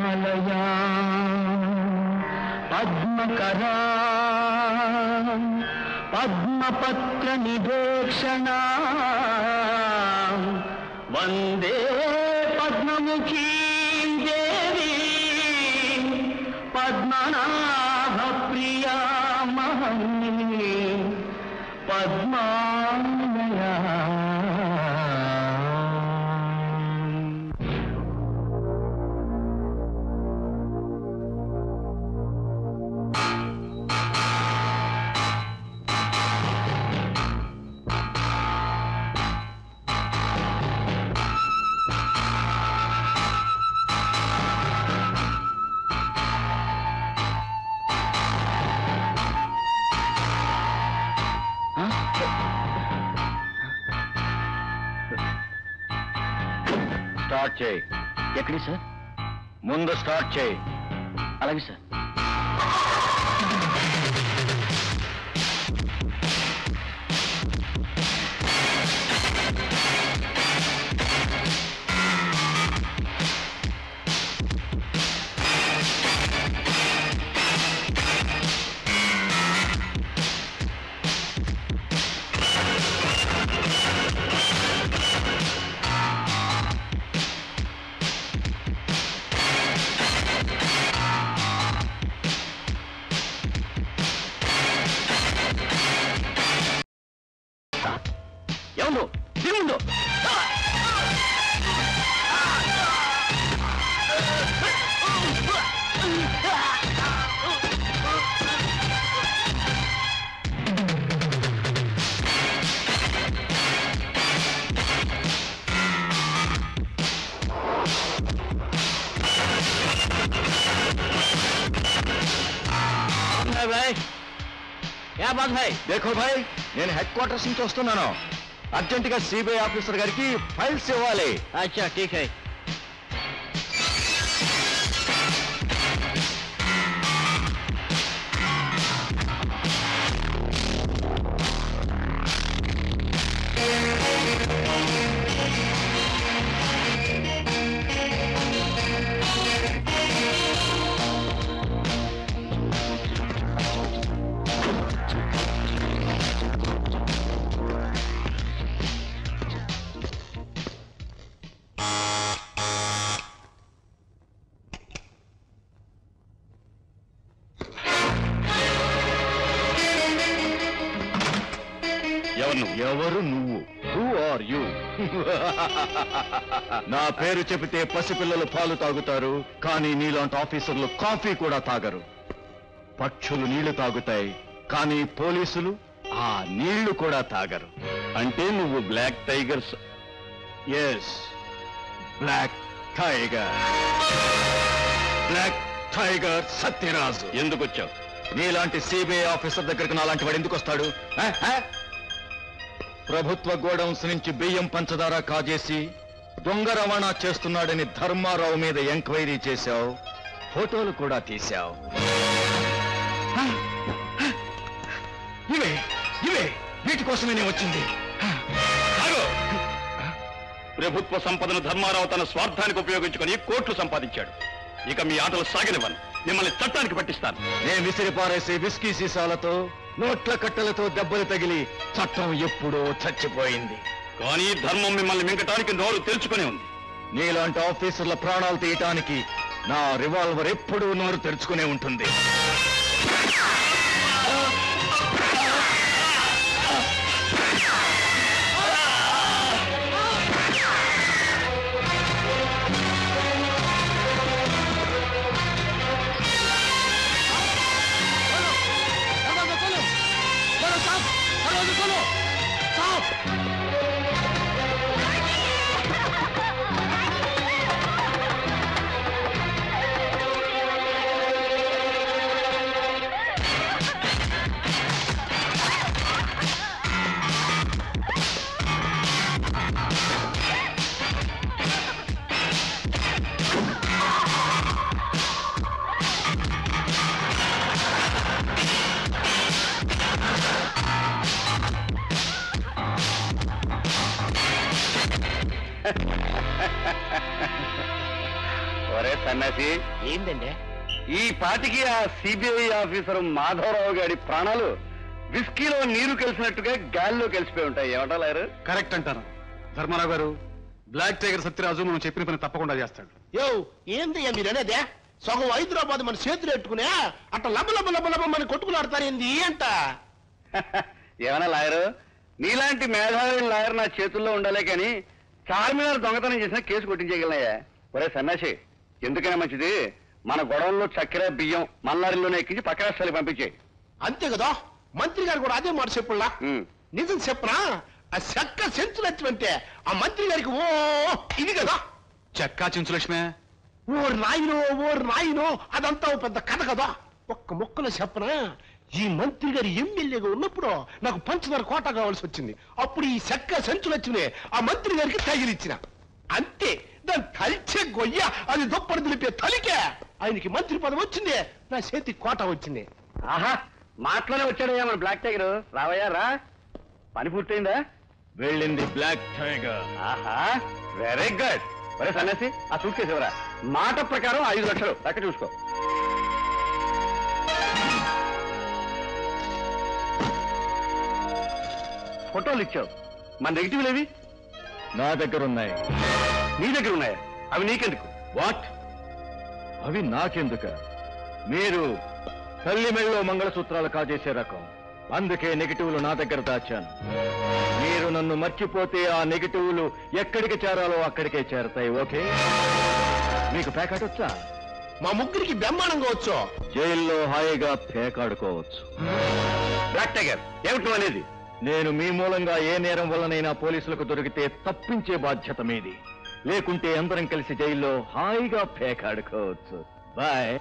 పద్మమాలయా పద్మకరా పద్మపత్ర నిభేక్షణ వందే పద్మముఖీ దేవి పద్మనాభ ప్రియా మహమ్మి పద్మాలయా స్టార్ట్ చేయి ఎక్కడి సార్ ముందు స్టార్ట్ చేయి అలాగే సార్ ఎవరు దిగుండు భాయ్ యా బాత్ భాయ్ దేఖో భాయ్ నేను హెడ్ క్వార్టర్స్ నుంచి వస్తున్నాను అర్జెంట్ గా సిబిఐ ఆఫీసర్ గారికి ఫైల్స్ ఇవ్వాలి అచ్చా ఠీక్ హై ఎవరు నువ్వు ఎవరు నువ్వు హూ ఆర్ యు నా పేరు చెబితే పసిపిల్లలు పాలు తాగుతారు కానీ నీలాంటి ఆఫీసర్లు కాఫీ కూడా తాగరు పక్షులు నీళ్లు తాగుతాయి కానీ పోలీసులు ఆ నీళ్లు కూడా తాగరు అంటే నువ్వు black tigers yes black tiger black tiger Satyaraju ఎందుకు వచ్చావు నీలాంటి సిబిఐ ఆఫీసర్ దగ్గరికి నాలాంటి వాడు ఎందుకు వస్తాడు ఆ? ఆ? ప్రభుత్వ గోడౌన్స్ నుంచి బియ్యం పంచదార కాజేసి దొంగ రవాణా చేస్తున్నాడని ధర్మారావు మీద ఎంక్వైరీ చేశావు ఫోటోలు కూడా తీశావు ఇవే ఇవే వీటి కోసమే నేను వచ్చింది ప్రభుత్వ సంపదను ధర్మారావు తన స్వార్థానికి ఉపయోగించుకొని కోట్లు సంపాదించాడు ఇక మీ ఆటలు సాగనివ్వను మిమ్మల్ని చట్టానికి పట్టిస్తాను నేను విసిరి పారేసే విస్కీ సీసాలతో నోట్ల కట్టలతో దెబ్బలు తగిలి చట్టం ఎప్పుడో చచ్చిపోయింది కానీ ధర్మం మిమ్మల్ని మింగటానికి నోరు తెరుచుకుని ఉంది నీలాంటి ఆఫీసర్ల ప్రాణాలు తీయటానికి నా రివాల్వర్ ఎప్పుడూ నోరు తెరుచుకునే ఉంటుంది ఆ సన్యాసి ఏందండి ఈ పాటికి ఆ సిబిఐ ఆఫీసర్ మాధవరావు గారి ప్రాణాలు విస్కీలో నీరు కలిసినట్టుగా గాల్లో కలిసిపోయి ఉంటాయి ఏమంటా లాయరు కరెక్ట్ అంటాను ధర్మారావు గారు బ్లాక్ టైగర్ సత్యరాజు మనం చెప్పిన పని తప్పకుండా చేస్తాడు యో ఏందయ్యా మీరు అనేదే సగం హైదరాబాద్ మన చేతులు ఎట్టుకునే అట్ట లబ లబ లబ లబ మన కొట్టుకులాడతారు ఏంది అంట ఏమన్నా లాయరు నీలాంటి మేధావి లాయర్ నా చేతుల్లో ఉండాలే కానీ చార్మినార్ దొంగతనం చేసిన కేసు కొట్టించేయగలనయ్యా ఒరే సన్నాసి ఎందుకైనా మంచిది మన గొడవల్లో చక్కెర బియ్యం మల్లారిలోనే ఎక్కించి పక్క రాష్ట్రాలకు పంపించేయి అంతే కదా మంత్రి గారు కూడా అదే మాట చెప్పులా ఉమ్. నిజం చెప్పనా ఆ చెక్క సెంచులచ్చివంటే ఆ మంత్రి గారికి ఓ ఇది కదా చెక్కా చించులక్ష్మే ఓరు నాయనో ఓరు నాయనో అదంతా ఓ పెద్ద కథ కదా ఒక్క మొక్కలో చెప్పనా ఈ మంత్రి గారు ఎమ్మెల్యేగా ఉన్నప్పుడు నాకు పంచదార కోట కావాల్సి వచ్చింది అప్పుడు ఈ చెక్క సంచులు వచ్చినాయి ఆ మంత్రి గారికి తగిలిచ్చిన అంతే దాని తలిచే గొయ్య అది దుప్పటి దులిపే తలికే ఆయనకి మంత్రి పదవి వచ్చింది నా చేతి కోట వచ్చింది ఆహా మాటలోనే వచ్చాడయ్యా మన బ్లాక్ టైగర్ రావయ్యా రా పని పూర్తయిందా వెళ్ళింది బ్లాక్ టైగర్ ఆహా వెరీ గుడ్ ఒరే సన్యాసి ఆ సూట్ కేసు ఎవరా మాట ప్రకారం ఐదు లక్షలు లెక్క చూసుకో ఫోటోలు ఇచ్చావు మన నెగిటివ్ లేవి నా దగ్గర ఉన్నాయి నీ దగ్గర ఉన్నాయా అవి నీకెందుకు వాట్ అవి నాకెందుక మీరు తల్లి మెళ్ళలో మంగళసూత్రాలు కాజేసే రకం అందుకే నెగిటివ్లు నా దగ్గర దాచాను మీరు నన్ను మర్చిపోతే ఆ నెగిటివ్లు ఎక్కడికి చేరాలో అక్కడికే చేరతాయి ఓకే మీకు పేకాటొచ్చా మా ముగ్గురికి బ్రహ్మాండంగా వచ్చు జైల్లో హాయిగా పేకాడుకోవచ్చు బ్లాక్ టైగర్ ఏమిటి నువ్వు అనేది నేను మీ మూలంగా ఏ నేరం వల్లనైనా పోలీసులకు దొరికితే తప్పించే బాధ్యత మీది లేకుంటే అందరం కలిసి జైల్లో హాయిగా పేకాడుకోవచ్చు బాయ్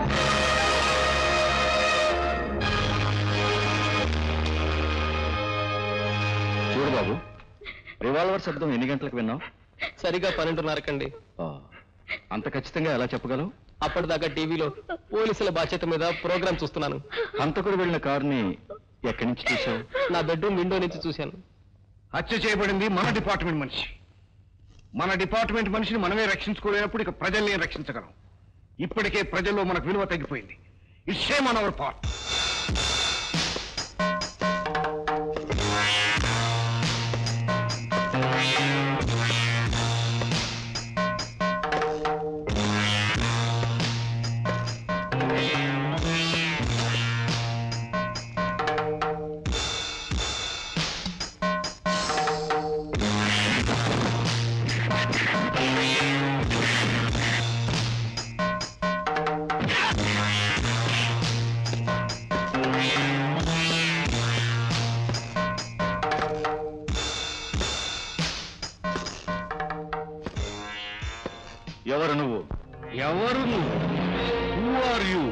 చూడు బాబు రివాల్వర్ శబ్దం ఎన్ని గంటలకు విన్నావు సరిగా పన్నెండున్నరకండి ఆ, అంత ఖచ్చితంగా ఎలా చెప్పగలవు అప్పటిదాకా టీవీలో పోలీసుల బాధ్యత మీద ప్రోగ్రామ్ చూస్తున్నాను హంతకుడు వెళ్ళిన కారుని ఎక్కడి నుంచి చూసావు నా బెడ్రూమ్ విండో నుంచి చూశాను హత్య చేయబడింది మన డిపార్ట్మెంట్ మనిషి మన డిపార్ట్మెంట్ మనిషిని మనమే రక్షించుకోలేనప్పుడు ఇక ప్రజల్ని రక్షించగలం ఇప్పటికే ప్రజల్లో మనకు విలువ తగ్గిపోయింది it's shame on our part ఎవరు నువ్వు ఎవరు హూ ఆర్ యూ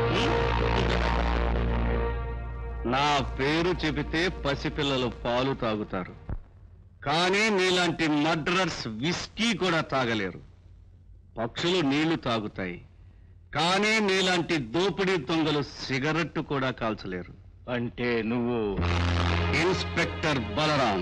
నా పేరు చెబితే పసిపిల్లలు పాలు తాగుతారు కానీ నీలాంటి మర్డరర్స్ విస్కీ కూడా తాగలేరు పక్షులు నీళ్లు తాగుతాయి కానీ నీలాంటి దోపిడీ దొంగలు సిగరెట్టు కూడా కాల్చలేరు అంటే నువ్వు inspector Balaram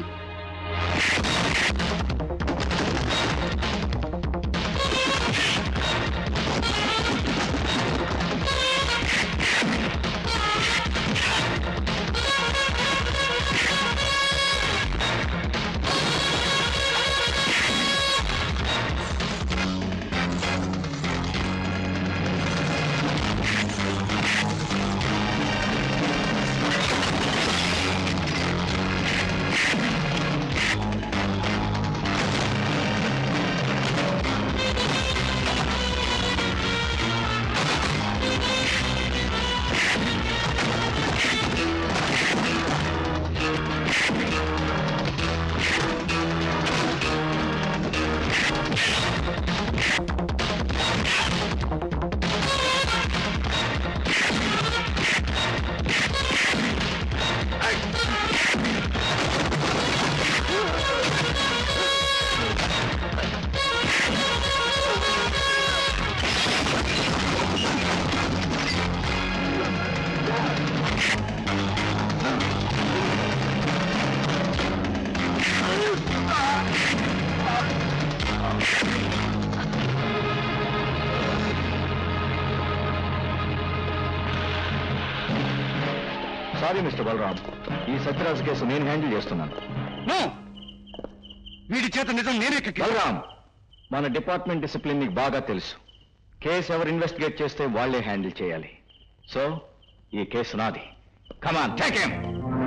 sorry mister Balaram ఈ సత్యరాజ్ కేసు నేను హ్యాండిల్ చేస్తున్నాను నో వీడి చేత నిజం నేనే కక్కి బలరాం మన డిపార్ట్మెంట్ డిసిప్లిన్ నీకు బాగా తెలుసు కేసు ఎవరు ఇన్వెస్టిగేట్ చేస్తే వాళ్ళే హ్యాండిల్ చేయాలి సో ఈ కేసు నాది కమాన్ టేక్ హిమ్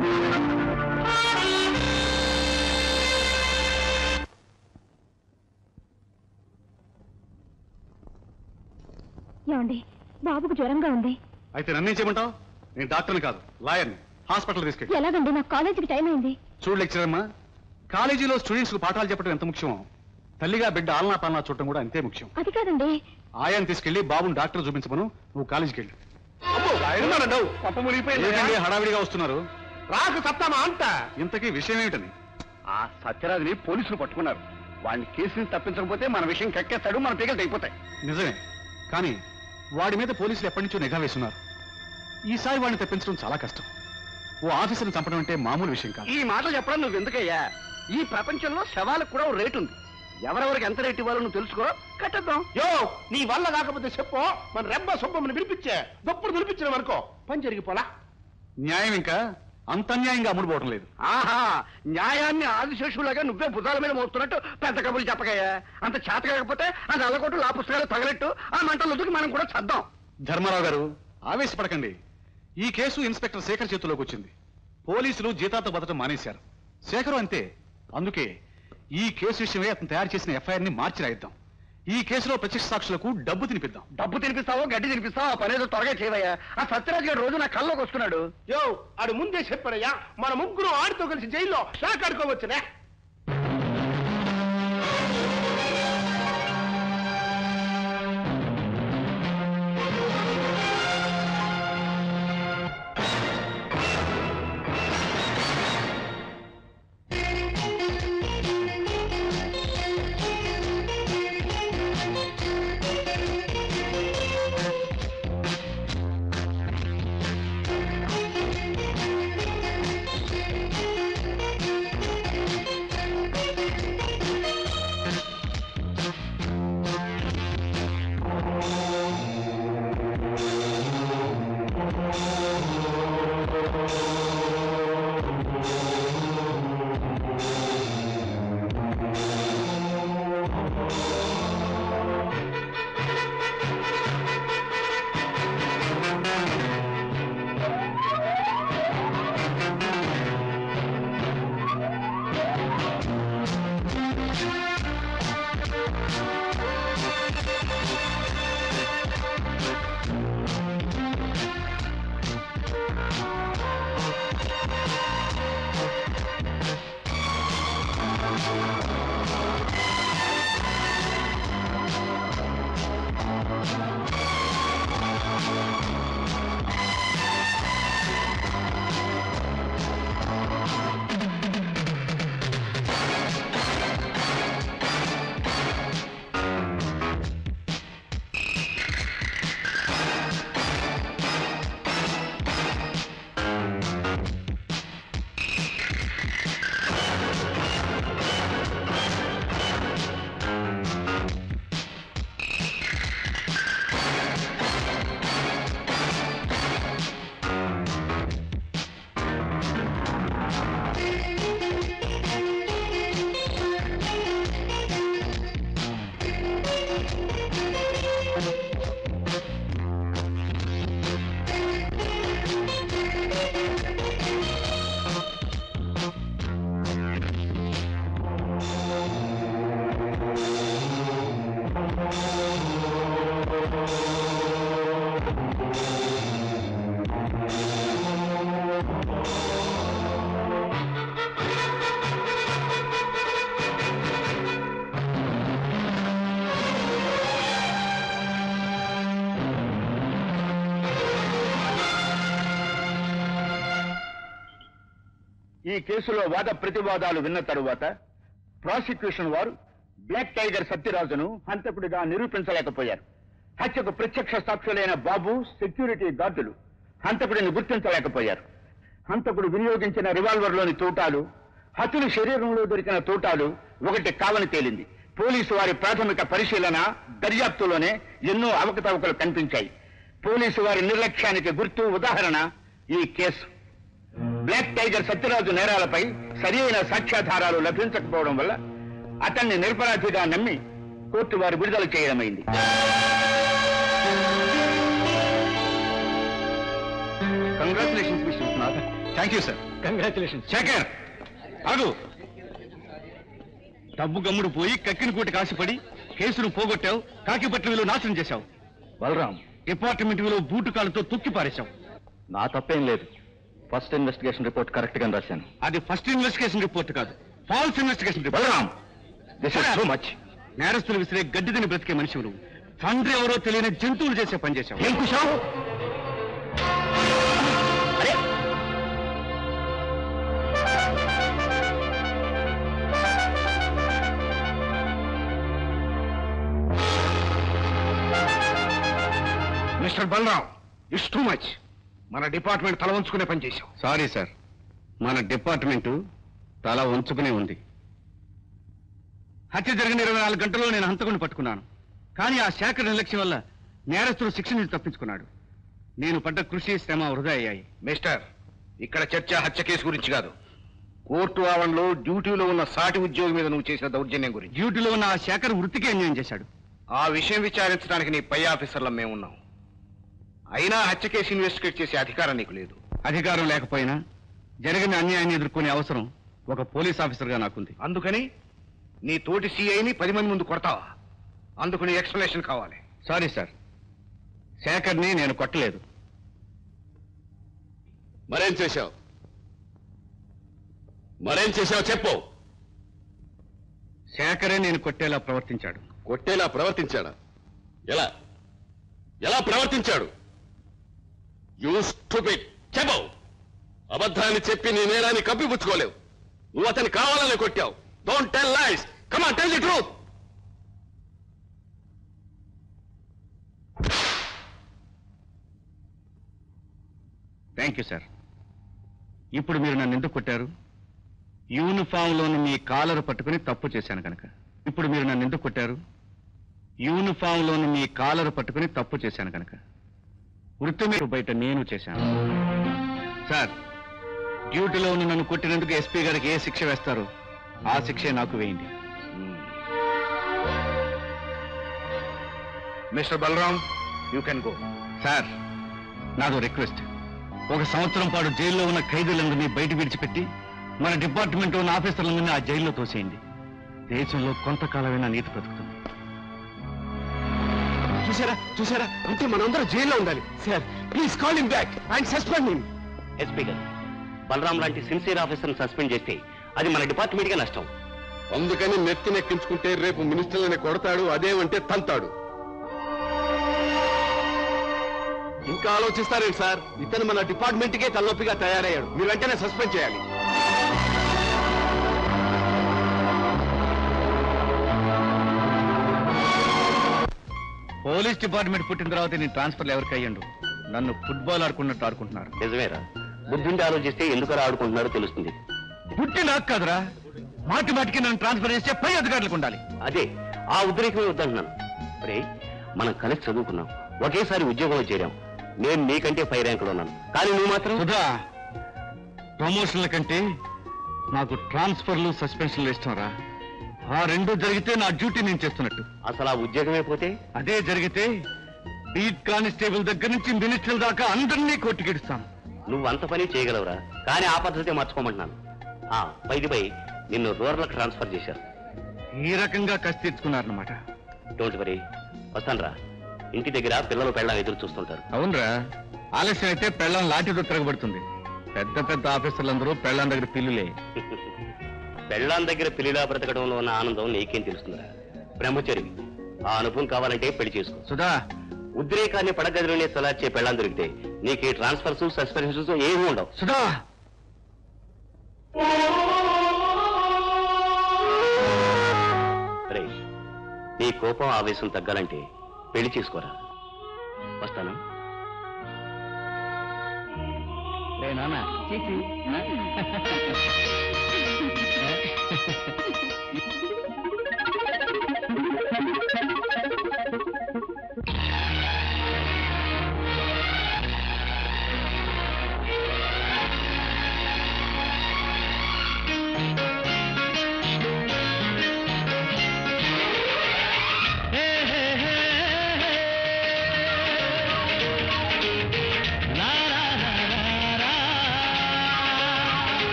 ఏమండి బాబుకు జ్వరంగా ఉంది అయితే నన్నేం చేయమంటావు నేను డాక్టర్ని కాదు లాయర్ని హాస్పిటల్ తీసుకెళ్ళి ఎలాగండి నాకు కాలేజీకి టైం అయింది చూడు లెక్చర్ అమ్మా కాలేజీలో స్టూడెంట్స్ కు పాఠాలు చెప్పడం ఎంత ముఖ్యమో తల్లిగా బిడ్డ ఆలనా పాలనా చూడటం కూడా అంతే ముఖ్యం అది కాదండి ఆయాన్ని తీసుకెళ్లి బాబుని డాక్టర్ చూపించమను నువ్వు కాలేజీకి వెళ్ళి పప్ప మునిగిపోయింది ఏంటండి హడావిడిగా వస్తున్నారు రాకు సత్తామా అంట ఇంతకీ విషయం ఏమిటని ఆ సత్యరాజుని పోలీసులు పట్టుకున్నారు వాడిని కేసు నుంచి తప్పించకపోతే మన విషయం కక్కేస్తాడు మన పీకలు అయిపోతాయి నిజమే కానీ వాడి మీద పోలీసులు ఎప్పటి నుంచో నిఘా వేస్తున్నారు ఈసారి వాడిని తప్పించడం చాలా కష్టం ఓ ఆఫీసర్ని చంపడం అంటే మామూలు విషయం కాదు ఈ మాటలు చెప్పడం నువ్వు ఎందుకయ్యా ఈ ప్రపంచంలో శవాలకు కూడా ఓ రేటు ఉంది ఎవరెవరికి ఎంత రేటు ఇవ్వాలో నువ్వు తెలుసుకో కట్టేద్దాం యో నీ వల్ల కాకపోతే చెప్పు మన రెబ్బ సొబ్బమ్మని వినిపించే దప్పుడు వినిపించిన అనుకో పని జరిగిపోలా న్యాయం ఇంకా అంత అన్యాయంగా అమ్ముడుపోవటం లేదు ఆహా న్యాయాన్ని ఆదిశేషులాగా నువ్వే భుజాల మీద మోస్తున్నట్టు పెద్ద కబుర్లు చెప్పకయ్యా అంత చేత కాకపోతే అది అల్లకొట్టు లా పుస్తకాలు తగలెట్టు ఆ మంటలు ఉతుకి మనం కూడా చద్దాం ధర్మారావు గారు ఆవేశపడకండి ఈ కేసు ఇన్స్పెక్టర్ శేఖర్ చేతిలోకి వచ్చింది పోలీసులు జీతాతో బతకడం మానేశారు శేఖరు అంతే అందుకే ఈ కేసు విషయమై అతను తయారు చేసిన ఎఫ్ఐఆర్ ని మార్చి రాయిద్దాం ఈ కేసులో ప్రత్యక్ష సాక్షులకు డబ్బు తినిపిద్దాం డబ్బు తినిపిస్తావో గడ్డి తినిపిస్తావో ఆ పనేదో త్వరగా చేయవయ్యా ఆ సత్యరాజు గారు రోజు నా కల్లోకి వస్తున్నాడు యో ఆడు ముందే చెప్పాడయ్యా మన ముగ్గురు ఆడితో కలిసి జైల్లో షాక్ ఆడుకోవచ్చునే ఈ కేసులో వాద ప్రతివాదాలు విన్న తరువాత ప్రాసిక్యూషన్ వారు బ్లాక్ టైగర్ సత్యరాజును హంతకుడిగా నిరూపించలేకపోయారు హత్యకు ప్రత్యక్ష సాక్షులైన బాబు సెక్యూరిటీ గార్డులు హంతకుడిని గుర్తించలేకపోయారు హంతకుడు వినియోగించిన రివాల్వర్లోని తూటాలు హతుని శరీరంలో దొరికిన తూటాలు ఒకటి కావని తేలింది పోలీసు వారి ప్రాథమిక పరిశీలన దర్యాప్తులోనే ఎన్నో అవకతవకలు కనిపించాయి పోలీసు వారి నిర్లక్ష్యానికి గుర్తు ఉదాహరణ ఈ కేసు బ్లాక్ టైగర్ సత్యరాజు నేరాలపై సరి అయిన సాక్ష్యాధారాలు లభించకపోవడం వల్ల అతన్ని నిరపరాధిగా నమ్మి కోర్టు వారు విడుదల చేయడమైంది congratulations Vishwanath thank you sir congratulation Shekar ఆగు డబ్బు గమ్ముడు పోయి కక్కిన కూటి కాసిపడి కేసును పోగొట్టావు కాకిపట్ల విలువ నాశనం చేశావు బలరాం డిపార్ట్మెంట్ విలువ బూటు కాలుతో తొక్కి పారేశావు నా తప్పేం లేదు ఫస్ట్ ఇన్వెస్టిగేషన్ రిపోర్ట్ కరెక్ట్ గా రాశాను అది ఫస్ట్ ఇన్వెస్టిగేషన్ రిపోర్ట్ కాదు false investigation report Balaram this is too much నేరస్తులు విసిరే గడ్డి తిని బ్రతికే మనిషి నువ్వు తండ్రి ఎవరో తెలియని జంతువులు చేసే పని చేశావు ఏం కుషావు అరే mister Balaram it's too much మన డిపార్ట్మెంట్ తల ఉంచుకునే పని చేశాం సారీ సార్ మన డిపార్ట్మెంటు తల వంచుకునే ఉంది హత్య జరిగిన ఇరవై నాలుగు గంటల్లో నేను హంతకుని పట్టుకున్నాను కానీ ఆ శాఖ నిర్లక్ష్యం వల్ల నేరస్తుడు శిక్ష నుంచి తప్పించుకున్నాడు నేను పడ్డ కృషి శ్రమ వృధా అయ్యాయి మిస్టర్ ఇక్కడ చర్చ హత్య కేసు గురించి కాదు కోర్టు ఆవరణలో డ్యూటీలో ఉన్న సాటి ఉద్యోగి మీద నువ్వు చేసిన దౌర్జన్యం గురించి డ్యూటీలో ఉన్న ఆ శాఖను వృత్తికి అన్యాయం చేశాడు ఆ విషయం విచారించడానికి నీ పై ఆఫీసర్లం మేమున్నాం అయినా హత్య కేసు ఇన్వెస్టిగేట్ చేసే అధికారం నీకు లేదు అధికారం లేకపోయినా జరిగిన అన్యాయాన్ని ఎదుర్కొనే అవసరం ఒక పోలీస్ ఆఫీసర్గా నాకుంది అందుకని నీ తోటి సిఐని పది మంది ముందు కొడతావా అందుకు నీ ఎక్స్ప్లెనేషన్ కావాలి సారీ సార్ శేఖర్ని నేను కొట్టలేదు మరేం చేశావు మరేం చేశావు చెప్పు శేఖరే నేను కొట్టేలా ప్రవర్తించాడు కొట్టేలా ప్రవర్తించాడా ఎలా ఎలా ప్రవర్తించాడు యూ స్టూపిడ్ చెప్పు అబద్ధాన్ని చెప్పి నీ నేరాన్ని కప్పిపుచ్చుకోలేవు నువ్వు అతన్ని కావాలని కొట్టావు don't tell lies come on tell the truth thank you sir ఇప్పుడు మీరు నన్ను ఎందుకు కొట్టారు యూనిఫామ్లోని మీ కాలర్ పట్టుకుని తప్పు చేశాను కనుక ఇప్పుడు మీరు నన్ను ఎందుకు కొట్టారు యూనిఫామ్లోని మీ కాలర్ పట్టుకుని తప్పు చేశాను కనుక వృత్తి మీరు బయట నేను చేశాను సార్ డ్యూటీలో ఉన్న నన్ను కొట్టినందుకు ఎస్పీ గారికి ఏ శిక్ష వేస్తారో ఆ శిక్షే నాకు వేయండి mister Balaram you can go sir నాదో రిక్వెస్ట్ ఒక సంవత్సరం పాటు జైల్లో ఉన్న ఖైదీలందరినీ బయట విడిచిపెట్టి మన డిపార్ట్మెంట్ ఉన్న ఆఫీసర్లందరినీ ఆ జైల్లో తోసేయండి దేశంలో కొంతకాలమైనా నీతి బ్రతుకుతుంది చూసారా చూసారా అంటే మనందరం జైల్లో ఉండాలి sir please call him back and suspend him SP గారు బలరాం లాంటి సిన్సియర్ ఆఫీసర్ని సస్పెండ్ చేస్తే అది మన డిపార్ట్మెంట్ గా నష్టం అందుకని నెత్తినెక్కించుకుంటే రేపు మినిస్టర్లని కొడతాడు అదేమంటే తంతాడు ఇంకా ఆలోచిస్తారేంటి సార్ ఇతను మన డిపార్ట్మెంట్ కే తలనొప్పిగా తయారయ్యాడు మీరు వెంటనే సస్పెండ్ చేయాలి పోలీస్ డిపార్ట్మెంట్ పుట్టిన తర్వాత నీ ట్రాన్స్ఫర్లు ఎవరికి అయ్యండు నన్ను ఫుట్బాల్ ఆడుకున్నట్టు ఆడుకుంటున్నారు నిజమేరా బుద్ధుండి ఆలోచిస్తే ఎందుకు ఆడుకుంటున్నారో తెలుస్తుంది పుట్టి నాకు కాదురా మాటి మాటికి నన్ను ట్రాన్స్ఫర్ చేస్తే పై అధికారులకు ఉండాలి అదే ఆ ఉద్రేకమే వద్దంటున్నాను రే మనం కలిసి చదువుకున్నాం ఒకేసారి ఉద్యోగంలో చేరాం నేను నీకంటే పై ర్యాంకులో ఉన్నాను కానీ నువ్వు మాత్రం సుధా ప్రమోషన్ల కంటే నాకు ట్రాన్స్ఫర్లు సస్పెన్షన్లు ఇష్టం రా ఆ రెండు జరిగితే నా డ్యూటీ నేను చేస్తున్నట్టు అసలు ఆ ఉద్యోగమే పోతే అదే జరిగితే బీట్ కానిస్టేబుల్ దగ్గర నుంచి మినిస్టర్ల దాకా అందరినీ కొట్టుకెడుస్తాను నువ్వు అంత పని చేయగలవురా కానీ ఆ పద్ధతి మార్చుకోమంటున్నాను ఆ పైది పై నిన్ను రూరల్ ట్రాన్స్ఫర్ చేశారు ఈ రకంగా కసి తెచ్చుకున్నారనమాట డోంట్ వరీ వస్తానురా ఇంటి దగ్గర పిల్లలు పెళ్ళం ఎదురు చూస్తుంటారు అవునరా ఆలస్యం అయితే పెళ్ళం లాఠీతో తిరగబడుతుంది పెద్ద పెద్ద ఆఫీసర్లందరూ పెళ్ళం దగ్గర పిల్లులే పెళ్ళాం దగ్గర పిల్లిలా బ్రతకడంలో ఉన్న ఆనందం నీకేం తెలుస్తుందిరా బ్రహ్మచరివి ఆ అనుభవం కావాలంటే పెళ్లి చేసుకో సుధా ఉద్రేకాన్ని పడగదిలోనే తలార్చే పెళ్ళాం దొరికితే నీకు ఈ ట్రాన్స్ఫర్స్ సస్పెన్షన్స్ ఏమీ ఉండవు సుధా రే నీ కోపం ఆవేశం తగ్గాలంటే పెళ్లి చేసుకోరా వస్తాను రే నాన్న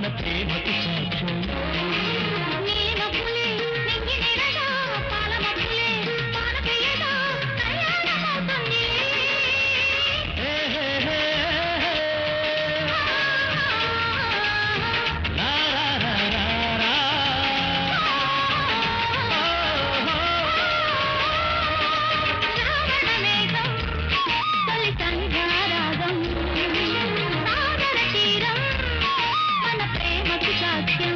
ప్రేమకు సాక్ష్యం నీలపులే నింగినిరగా పాలమప్పులే పానపియగా కళ్యాణమవుతుంది హే, హే, హే, హే. లా, రా, రా, రా, రా. శ్రావణమేఘం తొలి సంధ్యారాగం సాగర తీరం మన ప్రేమకు సాక్ష్యం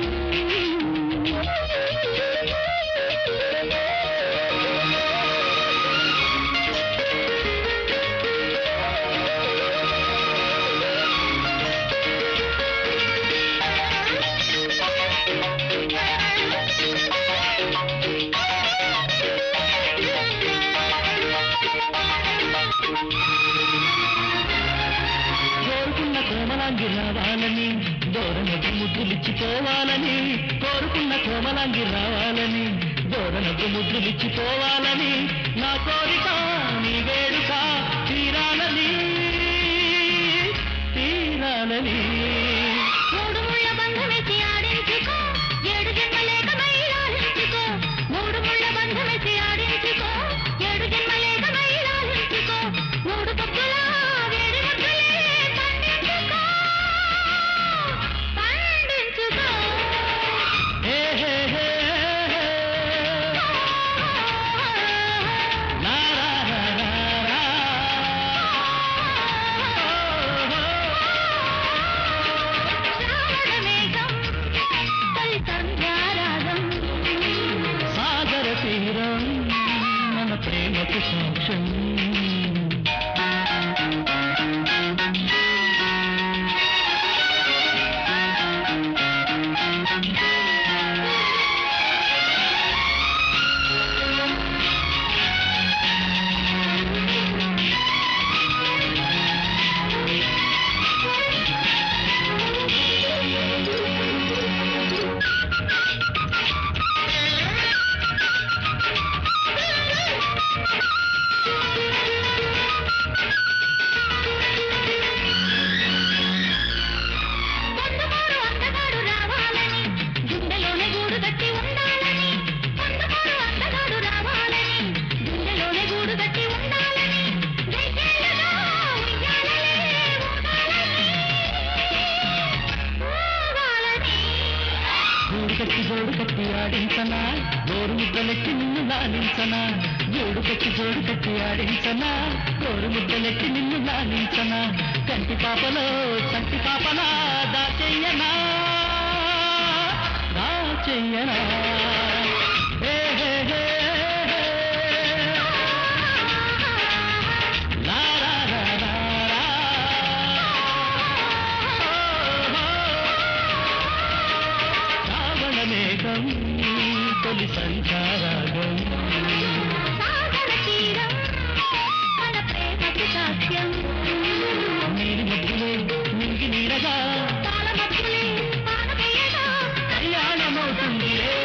కోరుకున్న కోమలాంగి రావాలని దూరనకు ముద్దులిచ్చిపోవాలని కోరుకున్న కోమలాంగి రావాలని దూరనకు ముద్దులిచ్చిపోవాలని నా కోరిక నీ వేడుక తీరాలని తీరాలని మూడు ముళ్ళ బంధమెసి ఆడించుకో ఏడు జన్మలేక మైలాలించుకో మూడు ముళ్ళ బంధమెసి ఆడించుకో ఏడు జన్మలేక మైలాలించుకో మూడు కప్పుల వేడి ముద్దలే పండించుకో పండించుకో హే హే హే హే. లా రా రా రా రా. శ్రావణమేఘం తొలి సంధ్యారాగం సాగర తీరం మన ప్రేమకు సాక్ష్యం పొందుకోరు అందగాడు రావాలని గుండెలోనే గూడు కట్టి ఉండాలని పొందుకోరు అందగాడు రావాలని గుండెలోనే గూడు కట్టి ఉండాలని వెయ్యేళ్ళగా ఉయ్యాలలే ఊగాలని ఊగాలని గూడు కట్టి జోడు కట్టి ఆడించనా గోరు ముద్దలెట్టి నిన్ను లాలించనా గూడు కట్టి జోడు కట్టి ఆడించనా గోరు ముద్దలెట్టి నిన్ను లాలించనా కంటి పాపలో కంటి పాపలా దాచెయ్యనా దాచెయ్యనా హే హే హే హే. లా రా రా రా రా. శ్రావణ మేఘం తొలి సంచారాగం సాగర తీరం మన ప్రేమకు సాక్ష్యం నీలి మబ్బులే నింగి నీడగా పాలమప్పులే పానపేయగా కళ్యాణమవుతుంది రే.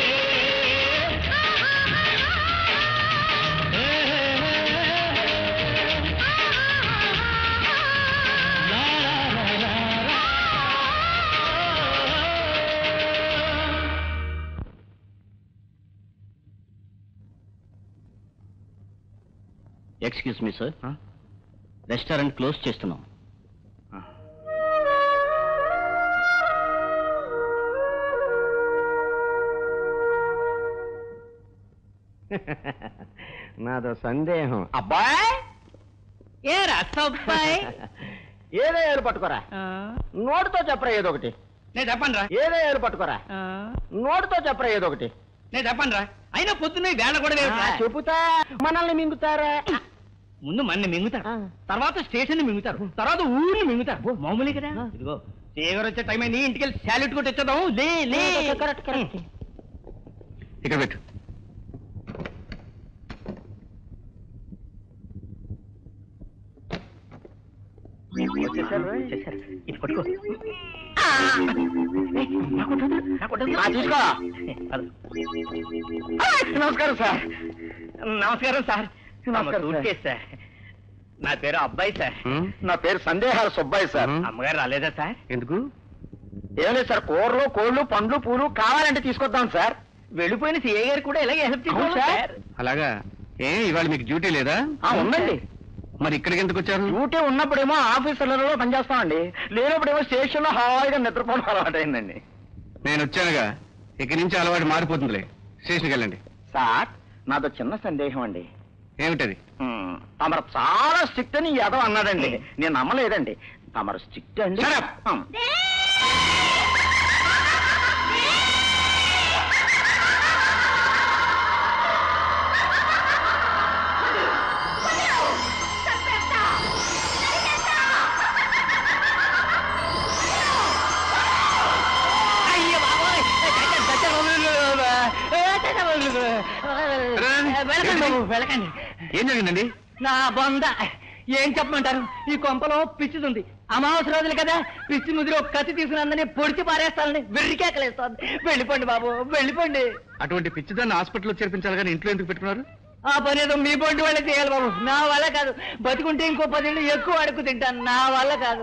హే, హే, హే, హే. లా, లా, లా, లా, లా. Excuse me sir restaurant close చేస్తున్నాం నాదో సందేహం అబ్బాయ్ ఏ రసబ్బాయ్ ఏదో ఏలు పట్టుకోరా నోటితో చెప్పరా ఏదో ఒకటి నేను చెప్పండి రా ఏదో ఏలు పట్టుకోరా నోటితో చెప్పరా ఏదో ఒకటి నేను చెప్పండి రా అయినా పొద్దున్న వేళ కూడా వేరురా. చెబుతా మనల్ని మింగుతారా ముందు మన్ని మింగుతారు తర్వాత స్టేషన్ మింగుతారు తర్వాత ఊరిని మింగుతారు మామూలే కదా ఇదిగో తీగర వచ్చే టైం అయింది ఇంటికి వెళ్ళి శాలెట్ కొట్టి వచ్చేద్దాం లే లే కరెక్ట్ కరెక్ట్ ఇక్కడ పెట్టు ఇది పట్టుకో తీసుకో నమస్కారం సార్ నమస్కారం సార్ నమస్కారం, సూట్ కేసు సార్ నా పేరు అబ్బాయి సార్ నా పేరు సందేహాల సుబ్బాయి సార్ అమ్మగారు రాలేదా సార్ ఎందుకు ఏం లేదు సార్ కూరలు కోళ్ళు పండ్లు పూలు కావాలంటే తీసుకొద్దాం సార్ వెళ్ళిపోయిన సిఐ గారు కూడా ఇలాగే హెల్ప్ చేయాలి సార్ అలాగా ఏ ఇవాళ మీకు డ్యూటీ లేదా ఆ, ఉందండి మరి ఇక్కడికి ఎందుకు వచ్చారు డ్యూటీ ఉన్నప్పుడేమో ఆఫీసులలో పనిచేస్తామండి లేనప్పుడేమో స్టేషన్ లో హాయిగా నిద్రపోవడం అలవాటైందండి నేను వచ్చానుగా ఇక నుంచి అలవాటు మారిపోతుందిలే స్టేషన్కి వెళ్ళండి సార్ నాదో చిన్న సందేహం అండి ఏమిటది మ్, తమరు చాలా స్ట్రిక్ట్ అని యాదవ్ అన్నాడండి నేను నమ్మలేదండి తమరు స్ట్రిక్ట్ అండి Shut up. మ్. వెళ్ళకండి బాబు, వెళ్ళకండి ఏం జరిగిందండి నా బొంద ఏం చెప్పమంటారు ఈ కొంపలో పిచ్చిది అమావాస్య రోజులు కదా పిచ్చి ముదిరి ఒక కత్తి తీసుకుని అందరినీ పొడిచి పారేస్తానని వెర్రికేకలేస్తోంది వెళ్ళిపోండి బాబు వెళ్ళిపోండి అటువంటి పిచ్చిదాన్ని హాస్పిటల్లో చేర్పించాలి కానీ ఇంట్లో ఎందుకు పెట్టుకున్నారు ఆ పని ఏదో మీ బొండి వాళ్ళే చేయాలి బాబు నా వల్ల కాదు బతుకుంటే ఇంకో పదేళ్ళు ఎక్కువ అడుగు తింటాను నా వల్ల కాదు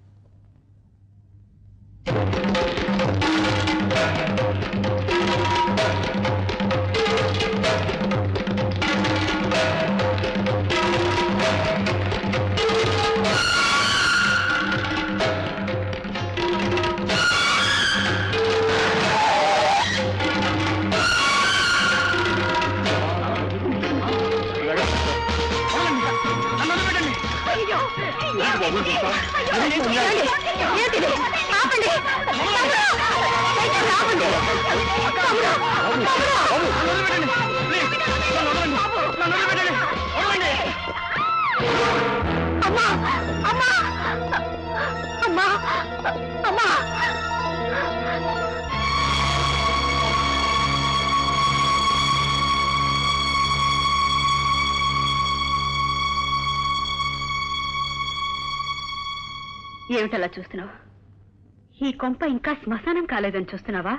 ఏమిటలా చూస్తున్నావు ఈ కొంప ఇంకా శ్మశానం కాలేదని చూస్తున్నావా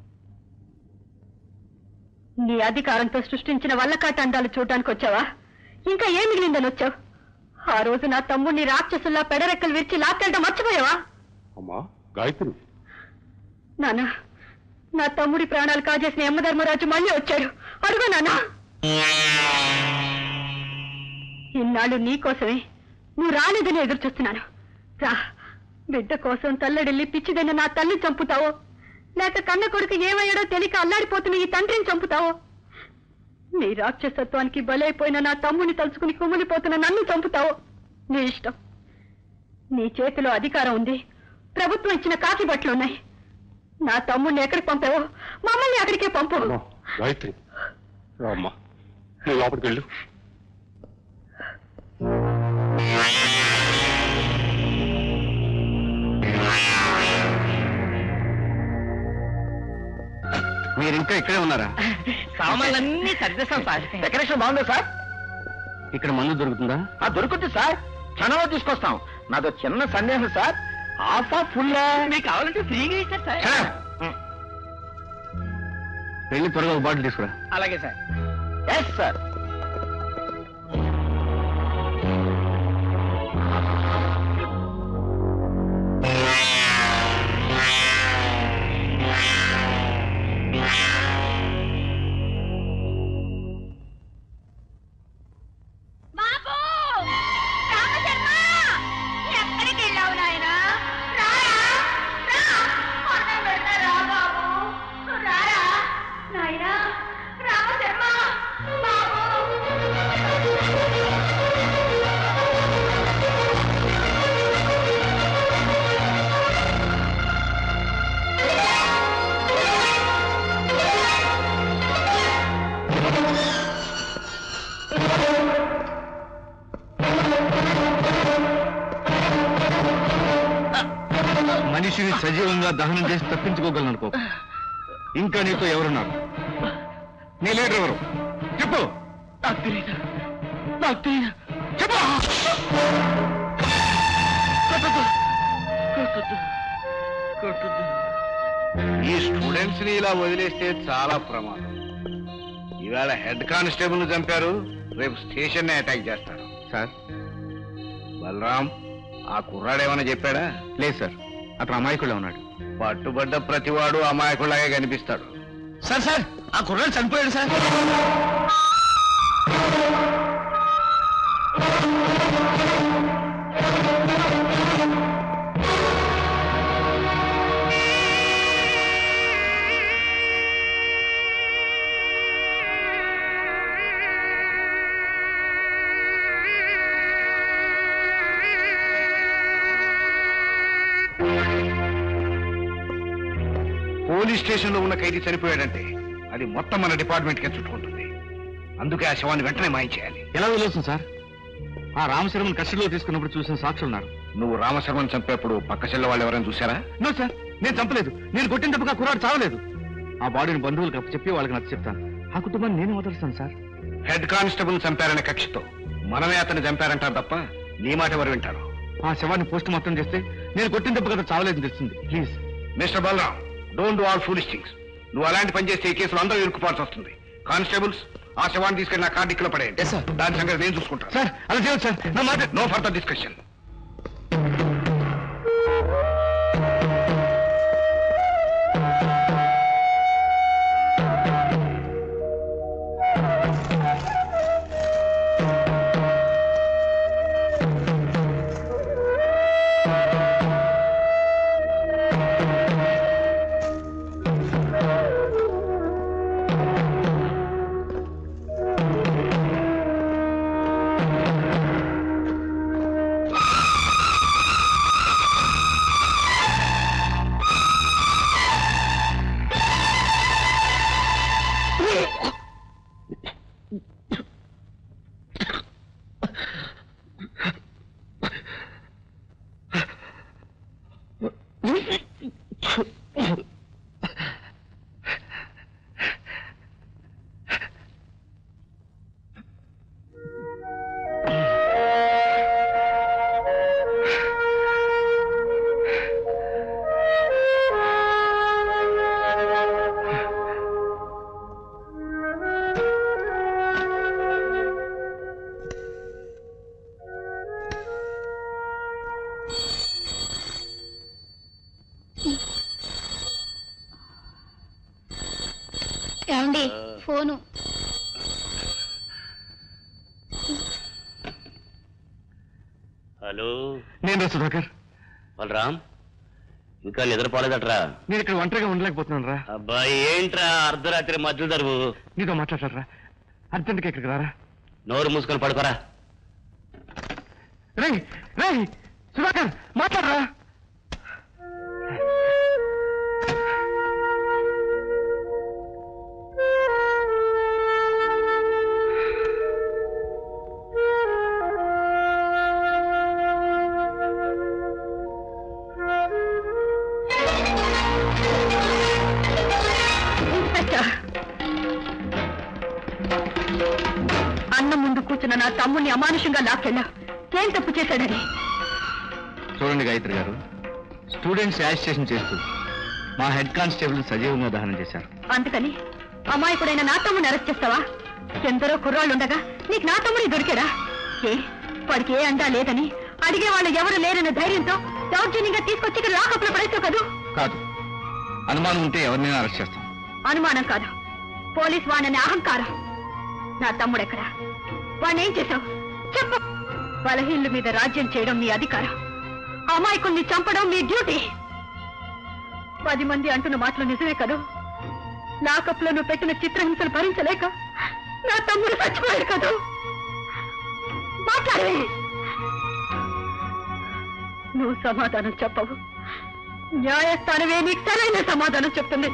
నీ అధికారంతో సృష్టించిన వల్లకాటండాలు చూడడానికి వచ్చావా ఇంకా ఏ మిగిలిందని వచ్చావు ఆ రోజు నా తమ్ముడిని రాక్షసుల్లా పెడరెక్కలు విరిచి లాక్కెళ్ళడం మర్చిపోయావా అమ్మా గాయత్రి నాన్న నా తమ్ముడి ప్రాణాలు కాజేసిన యమధర్మరాజు మళ్ళీ వచ్చాడు అడుగు నాన్న ఇన్నాళ్ళు నీ కోసమే నువ్వు రాలేదని ఎదురు చూస్తున్నాను రా బిడ్డ కోసం తల్లడిల్లి పిచ్చిదైన నా తల్లి చంపుతావో లేక కన్న కొడుకు ఏమయ్యాడో తెలియక అల్లాడిపోతున్న ఈ తండ్రిని చంపుతావో నీ రాక్షసత్వానికి బలైపోయిన నా తమ్ముని తలుచుకుని కుమిలిపోతున్న నన్ను చంపుతావో నీ ఇష్టం నీ చేతిలో అధికారం ఉంది ప్రభుత్వం ఇచ్చిన కాకి బట్టలు ఉన్నాయి నా తమ్ముడిని ఎక్కడికి పంపావో మమ్మల్ని అక్కడికే పంపు అమ్మా గాయత్రి రా అమ్మా నువ్వు లోపలికి వెళ్ళు మీరు ఇంకా ఇక్కడే ఉన్నారా సామాన్లన్నీ సర్దేశాం సార్ డెకరేషన్ బాగుందా సార్ ఇక్కడ మందు దొరుకుతుందా ఆ దొరుకుతుంది సార్ క్షణంలో తీసుకొస్తాం నాదో చిన్న సందేహం సార్ ఆఫా ఫుల్ మీకు కావాలంటే ఫ్రీగా ఇస్తారు సార్ వెళ్ళి త్వరగా ఒక బాటిల్ తీసుకురా అలాగే సార్ ఎస్ సార్ బాబు రామశర్మ ఎక్కడికి వెళ్ళావు నాయనా రారా రా అన్నం పెడతా రా బాబు రారా నాయనా రామశర్మ బాబు మనిషిని సజీవంగా దహనం చేసి తప్పించుకోగలను అనుకో ఇంకా నీతో ఎవరున్నారు నీ లీడర్ ఎవరు చెప్పు నాకు తెలీదు నాకు తెలీదు చెప్పు కొట్టద్దు కొట్టద్దు కొట్టద్దు ఈ స్టూడెంట్స్ ని ఇలా వదిలేస్తే చాలా ప్రమాదం ఇవాళ హెడ్ కానిస్టేబుల్ ను చంపారు రేపు స్టేషన్ ని అటాక్ చేస్తారు సార్ బలరాం ఆ కుర్రాడు ఏమైనా చెప్పాడా లేదు సార్ అతను అమాయకుడే ఉన్నాడు పట్టుబడ్డ ప్రతివాడు అమాయకులాగే కనిపిస్తాడు సార్ సార్ ఆ కుర్రాడు చనిపోయాడు సార్ పోలీస్ స్టేషన్ లో ఉన్న ఖైదీ చనిపోయాడంటే అది మొత్తం మన డిపార్ట్మెంట్ కే చుట్టుకుంటుంది అందుకే ఆ శవాన్ని వెంటనే మాయించేయాలి ఎలా వదిలేస్తుంది సార్ ఆ రామశర్మని కస్టడీలో తీసుకున్నప్పుడు చూసిన సాక్షులు ఉన్నారు నువ్వు రామశర్మను చంపేప్పుడు పక్క చెల్ల వాళ్ళు ఎవరైనా చూసారా నో సార్ నేను చంపలేదు నేను కొట్టిన తప్పగా కుర్రాడు చావలేదు ఆ బాడీని బంధువులకు చెప్పి వాళ్ళకి నచ్చ చెప్తాను ఆ కుటుంబాన్ని నేను వదలుస్తాను సార్ హెడ్ కానిస్టేబుల్ చంపారనే కక్షతో మనమే అతన్ని చంపారంటారు తప్ప నీ మాట ఎవరు వింటారు ఆ శవాన్ని పోస్ట్ మొత్తం చేస్తే నేను కొట్టిన తప్ప కదా చావలేదని తెలుస్తుంది please mister Balaram don't do all foolish things నువ్వు అలాంటి పని చేస్తే ఈ కేసులో అందరూ ఇరుక్కుపోవాల్సి వస్తుంది కానిస్టేబుల్స్ ఆ శవాన్ని తీసుకెళ్ళి నా కార్డిక్లో పడేయండి Yes, sir. దాని సంగతి నేను చూసుకుంటాను సార్ అలా చేయొచ్చు సార్ నా మాట నో ఫర్దర్ డిస్కషన్ ఏమండి ఫోను హలో నేను రా సుధాకర్ బలరాం ఇంకా నిద్రపోలేదట్రా నేను ఇక్కడ ఒంటరిగా ఉండలేకపోతున్నాను రా అబ్బాయి ఏంట్రా అర్ధరాత్రి మధ్య దరువు నీతో మాట్లాడరా అర్జెంట్గా ఇక్కడికి రారా నోరు మూసుకొని పడుకోరా రే రే సుధాకర్ మాట్లాడరా ఇన్స్పెక్టర్ అన్నం ముందు కూర్చున్న నా తమ్ముడిని అమానుషంగా లాక్కెళ్ళా ఏం తప్పు చేశాడని చూడండి గాయత్రి గారు స్టూడెంట్స్ యాజిటేషన్ చేస్తూ మా హెడ్ కానిస్టేబుల్ సజీవంగా దహనం చేశారు అందుకని అమాయకుడైన నా తమ్ముడిని అరెస్ట్ చేస్తావా ఎందరో కుర్రాళ్ళు ఉండగా నీకు నా తమ్ముడి దొరికాడా ఏ వాడికి ఏ అండా లేదని అడిగే వాళ్ళు ఎవరు లేరన్న ధైర్యంతో దౌర్జన్యంగా తీసుకొచ్చి ఇక్కడ లాకప్లో పడేస్తావు కదూ కాదు అనుమానం ఉంటే ఎవరినైనా అరెస్ట్ చేస్తాం అనుమానం కాదు పోలీస్ వాణని అహంకారం నా తమ్ముడెక్కడా వాణ్ణేం చేశావు చెప్పు బలహీనుల మీద రాజ్యం చేయడం మీ అధికారం అమాయకుల్ని చంపడం మీ డ్యూటీ పది మంది అంటున్న మాటలు నిజమే కదూ లాకప్లో నువ్వు పెట్టిన చిత్రహింసలు భరించలేక నా తమ్ముడు చచ్చిపోయాడు కదూ మాట్లాడే నువ్వు సమాధానం చెప్పవు న్యాయస్థానమే నీకు సరైన సమాధానం చెప్తుంది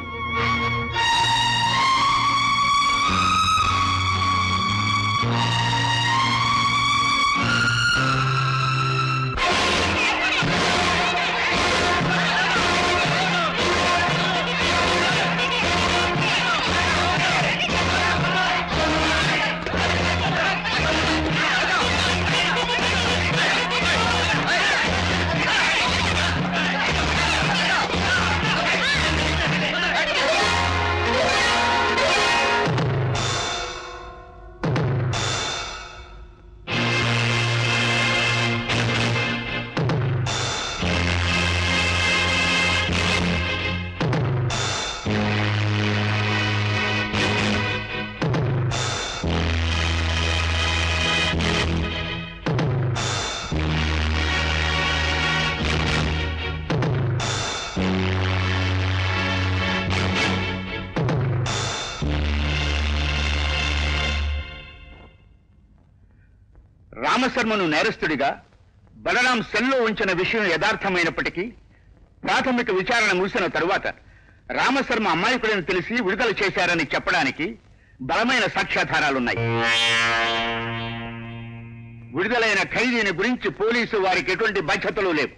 రామశర్మను నేరస్తుడిగా బలరాం సెల్లో ఉంచిన విషయం యథార్థమైనప్పటికీ ప్రాథమిక విచారణ ముగిసిన తరువాత రామశర్మ అమాయకుడని తెలిసి విడుదల చేశారని చెప్పడానికి బలమైన సాక్ష్యాధారాలున్నాయి విడుదలైన ఖైదీని గురించి పోలీసు వారికి ఎటువంటి బాధ్యతలు లేవు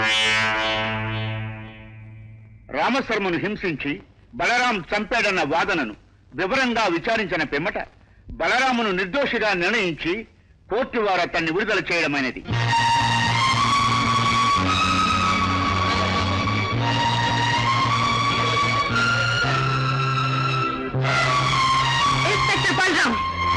రామశర్మను హింసించి బలరాం చంపాడన్న వాదనను వివరంగా విచారించిన పిమ్మట బలరామును నిర్దోషిగా నిర్ణయించి కోర్టు వారు అతన్ని విడుదల చేయడమైనది ఇన్స్పెక్టర్ బలరాం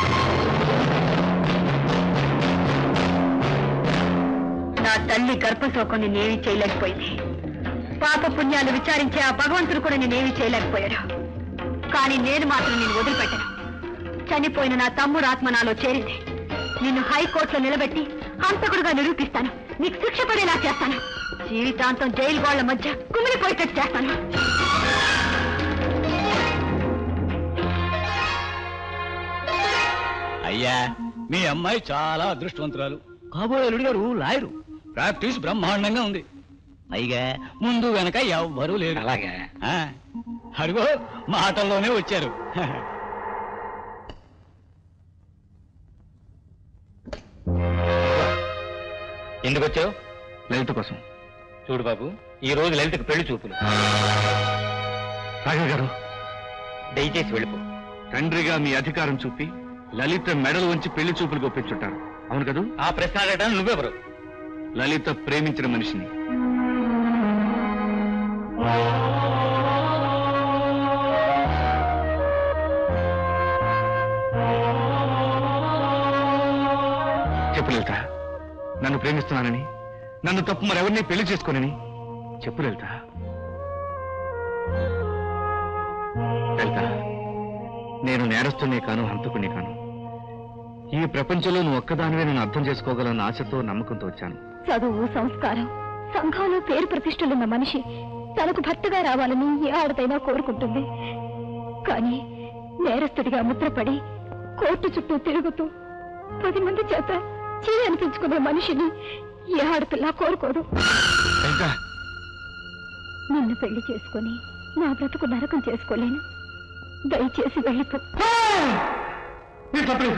నా తల్లి గర్భశోకం నేనేమీ చేయలేకపోయింది పాప పుణ్యాలు విచారించే ఆ భగవంతుడు కూడా నేనేమీ చేయలేకపోయాడు కానీ నేను మాత్రం నేను వదిలిపెట్టను చనిపోయిన నా తమ్ముడు ఆత్మ నాలో చేరింది నిన్ను హైకోర్టులో నిలబెట్టి హంతకుడుగా నిరూపిస్తాను నీకు శిక్ష పడేలా చేస్తాను జీవితాంతం జైలు గోళ్ల మధ్య కుమిలిపోయేటట్టు చేస్తాను అయ్యా మీ అమ్మాయి చాలా అదృష్టవంతురాలు కాబోయే అల్లుడు గారు లాయరు ప్రాక్టీస్ బ్రహ్మాండంగా ఉంది పైగా ముందు వెనక ఎవ్వరూ లేరు అలాగే ఆ, అదిగో మాటల్లోనే వచ్చారు ఎందుకు వచ్చావు లలిత కోసం చూడు బాబు ఈ రోజు లలితకు పెళ్లి చూపులు రాఘవ్ గారు దయచేసి వెళ్ళిపో తండ్రిగా మీ అధికారం చూపి లలిత మెడలు వంచి పెళ్లి చూపులు గొప్పించుంటారు అవును కదూ ఆ ప్రశ్న అడగడానికి నువ్వెవరు లలిత ప్రేమించిన మనిషిని చెప్పు లలిత నన్ను ప్రేమిస్తున్నానని నన్ను తప్పు మరెవరిని పెళ్లి చేసుకోనని చెప్పు లలిత లలిత నేను నేరస్తునే కాను హంతకుని కాను ఈ ప్రపంచంలో నువ్వు ఒక్కదానివే నేను అర్థం చేసుకోగలన్న ఆశతో నమ్మకంతో వచ్చాను చదువు సంస్కారం సంఘంలో పేరు ప్రతిష్టలున్న మనిషి తనకు భర్తగా రావాలని ఏ ఆడదైనా కోరుకుంటుంది కానీ నేరస్తుడిగా ముద్రపడి కోర్టు చుట్టూ తిరుగుతూ పది మంది చేత చీ అనిపించుకునే మనిషిని ఏ ఆడపిల్ల కోరుకోదు లలిత నిన్ను పెళ్లి చేసుకొని నా బ్రతుకు నరకం చేసుకోలేను దయచేసి వెళ్ళిపో నేను తప్పలేదు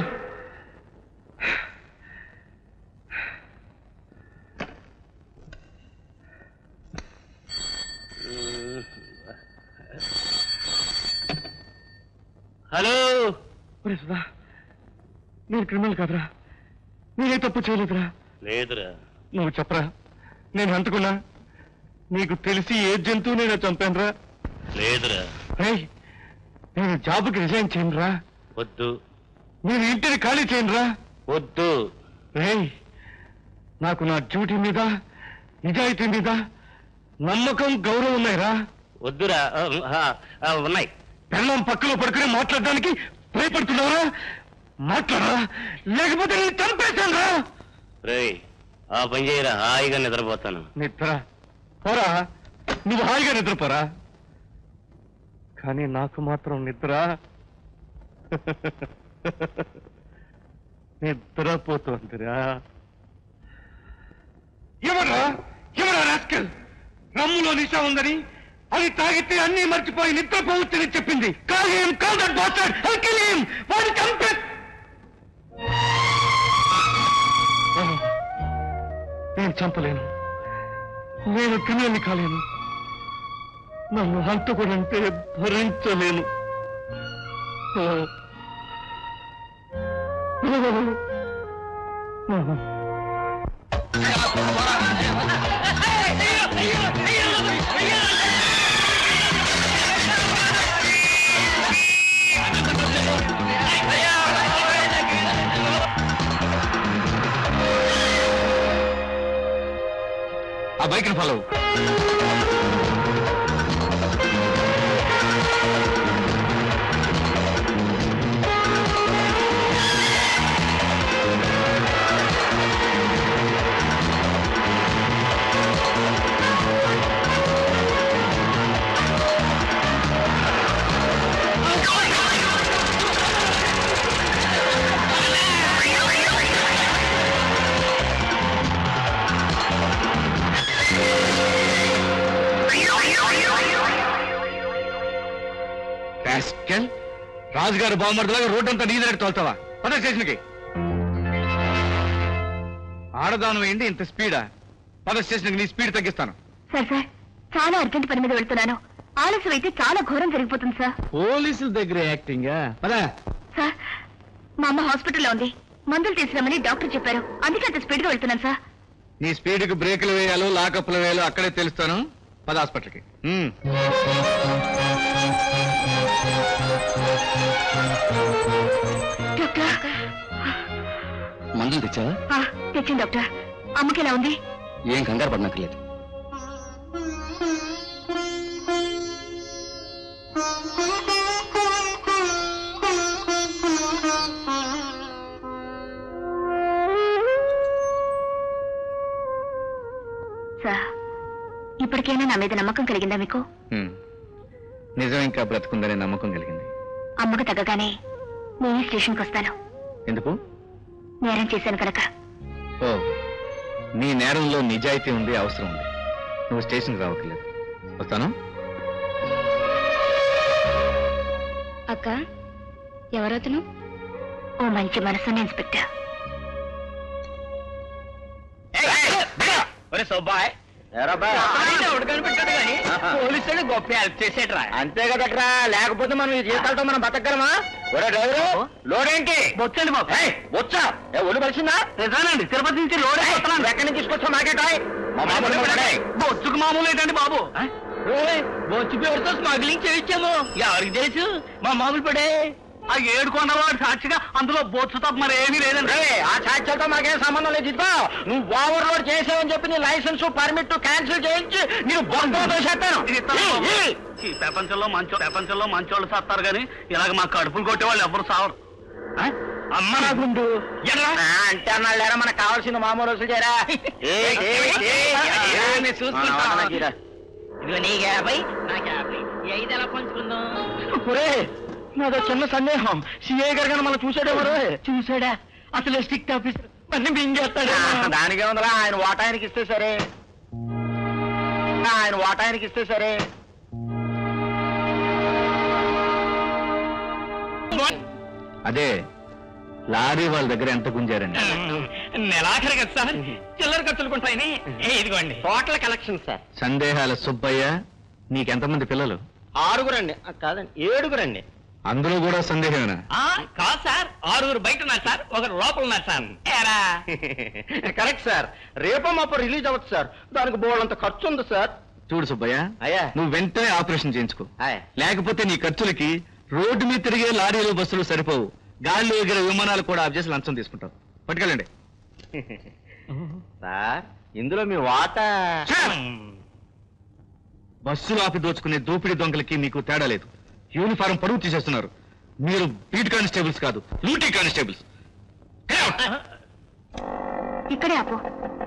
హలో ఒరే సుధా నేను క్రిమినల్ కాదురా నేనే తప్పు చేయలేదురా లేదురా నువ్వు చెప్పరా నేను హంతకున్నా నీకు తెలిసి ఏ జంతువు నేను చంపానురా లేదురా రేయ్ నేను జాబ్కి రిజైన్ చేయనురా వద్దు నేను ఇంటిని ఖాళీ చేయనురా వద్దు రేయ్ నాకు నా డ్యూటీ మీద నిజాయితీ మీద నమ్మకం గౌరవం ఉన్నాయిరా వద్దురా ఆ, ఆ, ఆ, ఉన్నాయి పెళ్ళం పక్కలో పడుకుని మాట్లాడడానికి భయపడుతున్నారా మాట్లాడరా లేకపోతే నేను చంపేశానురా రేయ్ ఆ పని చేయరా హాయిగా నిద్రపోతాను నిద్ర పోరా నువ్వు హాయిగా నిద్రపోరా కానీ నాకు మాత్రం నిద్ర నిద్రపోతుందిరా ఎవరా ఎవరా రాస్కల్ రమ్ములో నిశా ఉందని అది తాగితే అన్ని మర్చిపోయి నిద్రపోవచ్చని చెప్పింది కాలేం కాదట్ బాస్టర్ అల్కిలేం వాడి చంపే నేను చంపలేను నేను క్రిమినల్ని కాలేను నన్ను హంతకుడంటే భరించలేను ఆ. ఆ బైక్ ఫాలో ఆ రాజుగారు బాగుమడులాగా రోడ్ అంతా నీ దగ్గర తోలుతావా పద స్టేషన్కి ఆడదానం ఏంటి ఇంత స్పీడా పద స్టేషన్కి నీ స్పీడ్ తగ్గిస్తాను సార్ సార్ చాలా అర్జెంట్ పని మీద వెళ్తున్నాను ఆలస్యం అయితే చాలా ఘోరం జరిగిపోతుంది సార్ పోలీసుల దగ్గర యాక్టింగ్ పదా సార్ మా అమ్మ హాస్పిటల్లో ఉంది మందులు తీసుకురామని డాక్టర్ చెప్పారు అందుకే అంత స్పీడ్ గా వెళ్తున్నాను సార్ నీ స్పీడ్ కి బ్రేకులు వేయాలో లాకప్లు వేయాలో అక్కడే తెలుస్తాను పద హాస్పిటల్కి ఉమ్. డాక్టర్ మందులు తెచ్చావా ఆ, తెచ్చింది డాక్టర్ అమ్మకి ఎలా ఉంది ఏం కంగారు పడనక్కర్లేదు సార్ ఇప్పటికైనా నా మీద నమ్మకం కలిగిందా మీకు ఉమ్. నిజం ఇంకా బ్రతుకుందనే నమ్మకం కలిగింది అమ్మకు తగ్గగానే నేను స్టేషన్కి వస్తాను ఎందుకు నేరం చేశాను కనుక ఓ నీ నేరంలో నిజాయితీ ఉంది అవసరం ఉంది నువ్వు స్టేషన్కి రావట్లేదు వస్తాను అక్క ఎవరతను ఓ మంచి మనసున్న ఇన్స్పెక్టర్ ఒరే సుబ్బాయ్ కనిపెట్టాడు కానీ పోలీసులు గొప్ప హెల్ప్ చేసేట్రా అంతే కదట్రా లేకపోతే మనం ఈ జీతాలతో మనం బతకగలమా ఒరే డ్రైవరు లోడ్ ఏంటి బొచ్చండి బాబు ఏయ్, వచ్చా ఏ ఒళ్ళు కలిసిందా నిజానండి తిరుపతి నుంచి లోడ్ ఏయ్, ఎక్కడి నుంచి తీసుకొచ్చా మాకేటాయ్ మా మామూలు పడ్డాయి. బొచ్చుకు మామూలు ఏంటండి బాబు ఓయ్, బొచ్చు పేరుతో స్మగ్లింగ్ చేయించాము ఎవరికి తెలుసు మా మామూలు పడే ఆ ఏడు కొండవాడు సాక్షిగా అందులో బొచ్చు తప్ప మరి ఏమీ లేదండి రేయ్, ఆ సాక్ష్యాలతో మాకేం సంబంధం లేదు ఇదిగో నువ్వు ఓవర్ లోడ్ చేసావని చెప్పి నీ లైసెన్స్ పర్మిట్ క్యాన్సిల్ చేయించి నేను బొంద దోషేస్తాను ఇది ఇస్తాను బాబు. ఈ ప్రపంచంలో మంచో ప్రపంచంలో మంచోళ్ళు సత్తారు కానీ ఇలాగ మా కడుపులు కొట్టేవాళ్ళు ఎవరు సావరు ఆ? అమ్మ నా గుండు ఎర్రా. అంటే అన్నాళ్ళారా మనకు కావాల్సిన మామూలు వసూలు చేయరా ఏయ్, ఏయ్, ఏయ్, ఏయ్, నేను చూసుకుంటా. మన వాళ్ళకి రా. ఇదిగో నీకు యాభై నాకు యాభై ఈ ఐదు ఎలా పంచుకుందాం ఒరే నాదో చిన్న సందేహం సిఐ గారు కానీ మనం చూసాడేమో చూసాడా అసలు స్టిక్ ఆఫీసర్ అన్ని మింగేస్తాడు దానికే ఉందిరా ఆయన వాటాయనికి ఇస్తే సరే ఆయన వాటాయనికి ఇస్తే సరే అదే లారీ వాళ్ళ దగ్గర ఎంత గుంజారండి నెలాఖరు కదా సార్ చిల్లర ఖర్చులు కొంటాయని ఇదిగోండి టోటల్ కలెక్షన్ సార్ సందేహాల సుబ్బయ్య నీకెంతమంది పిల్లలు ఆరుగురండి ఆ, కాదండి ఏడుగురండి అందులో కూడా సందేహమేనా ఆ, కాదు సార్ ఆరుగురు బయట ఉన్నారు సార్ ఒకరు లోపల ఉన్నారు సార్ ఏరా కరెక్ట్ సార్ రేపో మాపో రిలీజ్ అవ్వచ్చు సార్ దానికి బోళ్ళంత ఖర్చు ఉంది సార్ చూడు సుబ్బయ్య అయ్యా నువ్వు వెంటనే ఆపరేషన్ చేయించుకో ఆయ్. లేకపోతే నీ ఖర్చులకి రోడ్డు మీద తిరిగే లారీలు బస్సులు సరిపోవు గాల్లో ఎగిరే విమానాలు కూడా ఆఫ్ చేసి లంచం తీసుకుంటావు పట్టుకెళ్ళండి సార్ ఇందులో మీ వాటా బస్సులు ఆపి దోచుకునే దోపిడీ దొంగలకి మీకు తేడా లేదు యూనిఫారం పరువు తీసేస్తున్నారు మీరు బీట్ కానిస్టేబుల్స్ కాదు లూటీ కానిస్టేబుల్స్ ఇక్కడే ఆపు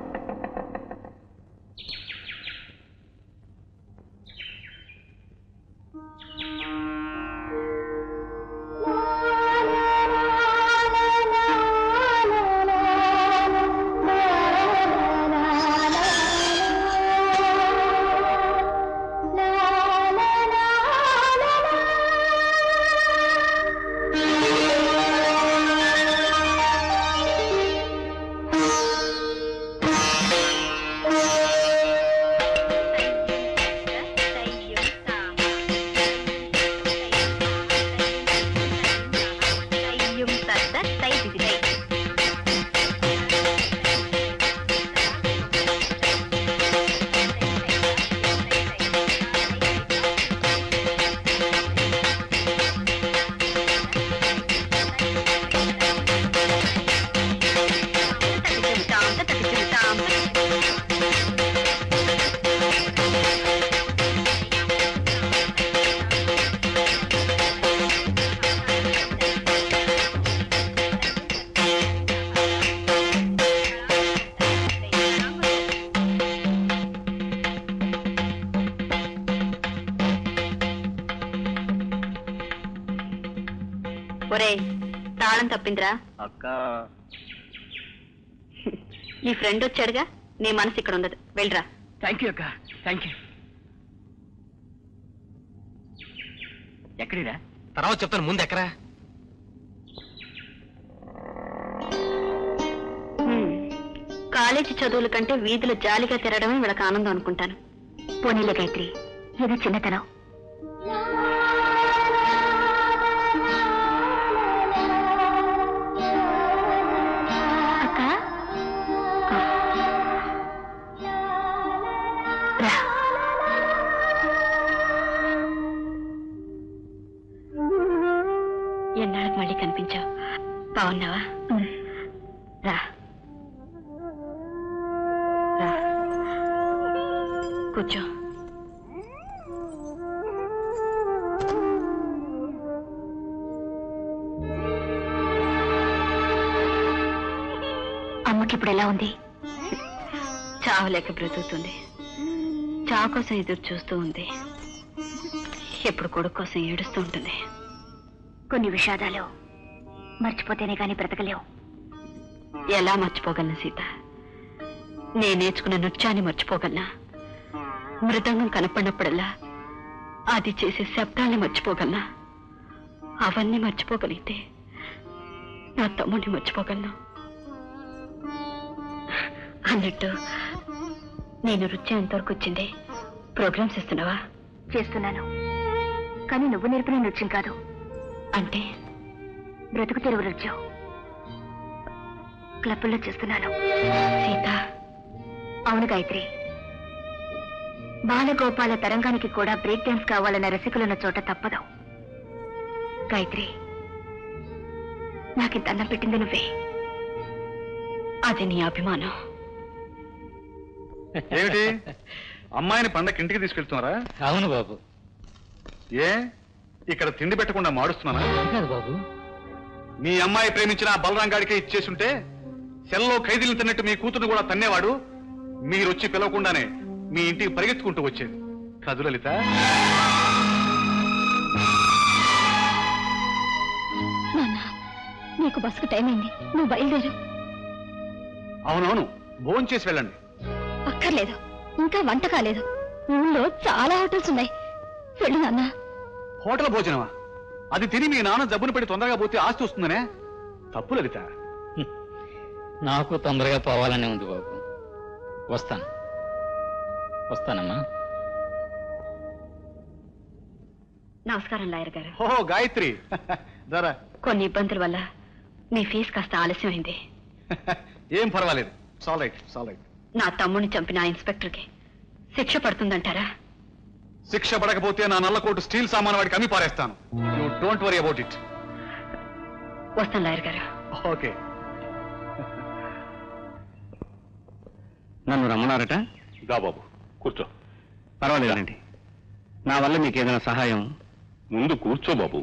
ఒరే తాళం తప్పిందిరా అక్క నీ ఫ్రెండ్ వచ్చాడుగా నీ మనసు ఇక్కడ ఉండదు వెళ్ళరా థ్యాంక్ యూ అక్క థ్యాంక్ యూ ఎక్కడిరా తర్వాత చెప్తాను ముందు ఎక్కరా కాలేజీ చదువుల కంటే వీధిలో జాలిగా తిరగడమే వీళ్ళకి ఆనందం అనుకుంటాను పోనీలే గాయత్రి ఇది చిన్నతనం అక్క రా. ఎన్నాళ్ళకి మళ్ళీ కనిపించావు బాగున్నావా రా రా కూర్చో అమ్మకి ఇప్పుడు ఎలా ఉంది చావలేక బ్రతుకుతుంది చావు కోసం ఎదురు చూస్తూ ఉంది ఎప్పుడు కొడుకు కోసం ఏడుస్తూ ఉంటుంది కొన్ని విషాదాలు మర్చిపోతేనే గాని బ్రతకలేవు ఎలా మర్చిపోగలను సీత నేను నేర్చుకున్న నృత్యాన్ని మర్చిపోగలనా మృదంగం కనపడినప్పుడల్లా అది చేసే శబ్దాన్ని మర్చిపోగలనా అవన్నీ మర్చిపోగలిగితే నా తమ్ముడిని మర్చిపోగలను అన్నట్టు నేను నృత్యం ఎంతవరకు వచ్చింది ప్రోగ్రామ్స్ ఇస్తున్నావా చేస్తున్నాను కానీ నువ్వు నేర్పిన నృత్యం కాదు అంటే బ్రతుకు తెరువు నృత్యం క్లబ్బుల్లో చేస్తున్నాను సీత అవును గాయత్రి బాలగోపాల తరంగానికి కూడా బ్రేక్ డాన్స్ కావాలన్న రసికులున్న చోట తప్పదు గాయత్రి నాకింత అన్నం పెట్టింది నువ్వే అది నీ అభిమానం ఏమిటి అమ్మాయిని పండగ ఇంటికి తీసుకెళ్తున్నారా అవును బాబు ఏ ఇక్కడ తిండి పెట్టకుండా మాడుస్తున్నానా కాదు బాబు మీ అమ్మాయి ప్రేమించిన ఆ బలరాం గాడికే ఇచ్చేసుంటే సెల్లో ఖైదీలు తిన్నట్టు మీ కూతురు కూడా తన్నేవాడు మీరు వచ్చి పిలవకుండానే మీ ఇంటికి పరిగెత్తుకుంటూ వచ్చేది కదు లలిత నాన్న నీకు బస్సుకు టైం అయింది నువ్వు బయలుదేరు అవునవును భోంచేసి చేసి వెళ్ళండి అక్కర్లేదు ఇంకా వంట కాలేదు ఊళ్ళో చాలా హోటల్స్ ఉన్నాయి వెళ్ళు నాన్న హోటల్ భోజనమా అది తిని మీ నాన్న జబ్బును పెట్టి తొందరగా పోతే ఆస్తి వస్తుందనే తప్పు లలిత నాకు తొందరగా పోవాలనే ఉంది బాబు వస్తాను వస్తానమ్మా నమస్కారం లాయర్ గారు ఓహో గాయత్రి దరా కొన్ని ఇబ్బందుల వల్ల మీ ఫీజు కాస్త ఆలస్యమైంది ఏం పర్వాలేదు సాల్ రైట్ సాల్ రైట్ నా తమ్ముడిని చంపిన ఆ ఇన్స్పెక్టర్కి శిక్ష పడుతుందంటారా శిక్ష పడకపోతే నా నల్లకోటు స్టీల్ సామాన్ వాడికి అమ్మి పారేస్తాను you don't worry about it వస్తాను లాయర్ గారు ఓకే నన్ను రమ్మన్నారట దా బాబు కూర్చో పర్వాలేదండి నా వల్ల మీకు ఏదైనా సహాయం ముందు కూర్చో బాబు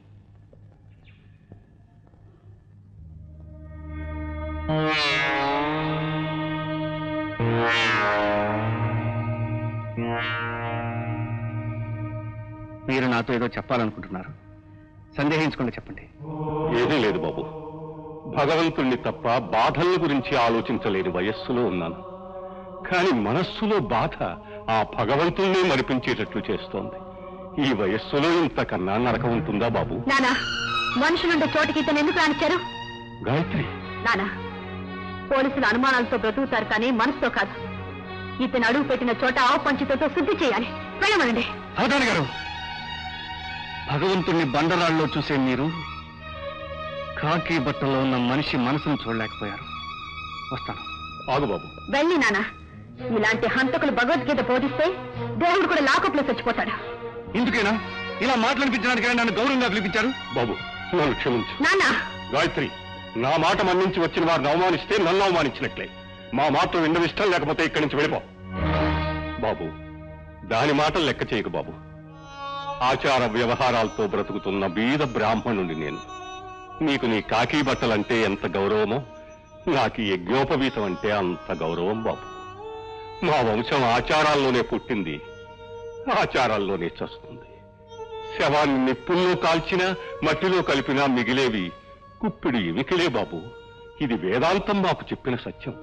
మీరు నాతో ఏదో చెప్పాలనుకుంటున్నారు సందేహించకుండా చెప్పండి ఏదీ లేదు బాబు భగవంతుణ్ణి తప్ప బాధల గురించి ఆలోచించలేని వయస్సులో ఉన్నాను కానీ మనస్సులో బాధ ఆ భగవంతుణ్ణి మరిపించేటట్లు చేస్తోంది ఈ వయస్సులో ఇంతకన్నా నరకం ఉంటుందా బాబు నానా మనుషులుండే చోటికి ఇతను ఎందుకు రానిచ్చారు గాయత్రి నానా పోలీసులు అనుమానాలతో బ్రతుకుతారు కానీ మనసుతో కాదు ఇతను అడుగు పెట్టిన చోట ఆవు పంచితో శుద్ధి చేయాలి వెళ్ళమనండి అవధాని గారు భగవంతుణ్ణి బండరాల్లో చూసే మీరు కాకి బట్టలో ఉన్న మనిషి మనసును చూడలేకపోయారు వస్తాను ఆగు బాబు వెళ్ళి నానా ఇలాంటి హంతకులు భగవద్గీత బోధిస్తే దేవుడు కూడా లాకప్లో చచ్చిపోతాడు ఎందుకైనా ఇలా మాట్లాడిపించడానికైనా నన్ను గౌరవంగా పిలిపించారు బాబు నన్ను క్షమించు నానా గాయత్రి నా మాట మన్నించి వచ్చిన వారిని అవమానిస్తే నన్ను అవమానించినట్లే మా మాట విన్న ఇష్టం లేకపోతే ఇక్కడి నుంచి వెళ్ళిపో బాబు దాని మాటలు లెక్క చేయకు బాబు ఆచార వ్యవహారాలతో బ్రతుకుతున్న బీద బ్రాహ్మణుడి నేను నీకు నీ కాకి బట్టలంటే ఎంత గౌరవమో నాకు ఈ యజ్ఞోపవీతం అంటే అంత గౌరవం బాబు మా వంశం ఆచారాల్లోనే పుట్టింది ఆచారాల్లోనే చస్తుంది శవాన్ని నిప్పుల్లో కాల్చినా మట్టిలో కలిపినా మిగిలేవి కుప్పిడి ఎమికిలే బాబు ఇది వేదాంతం మాకు చెప్పిన సత్యం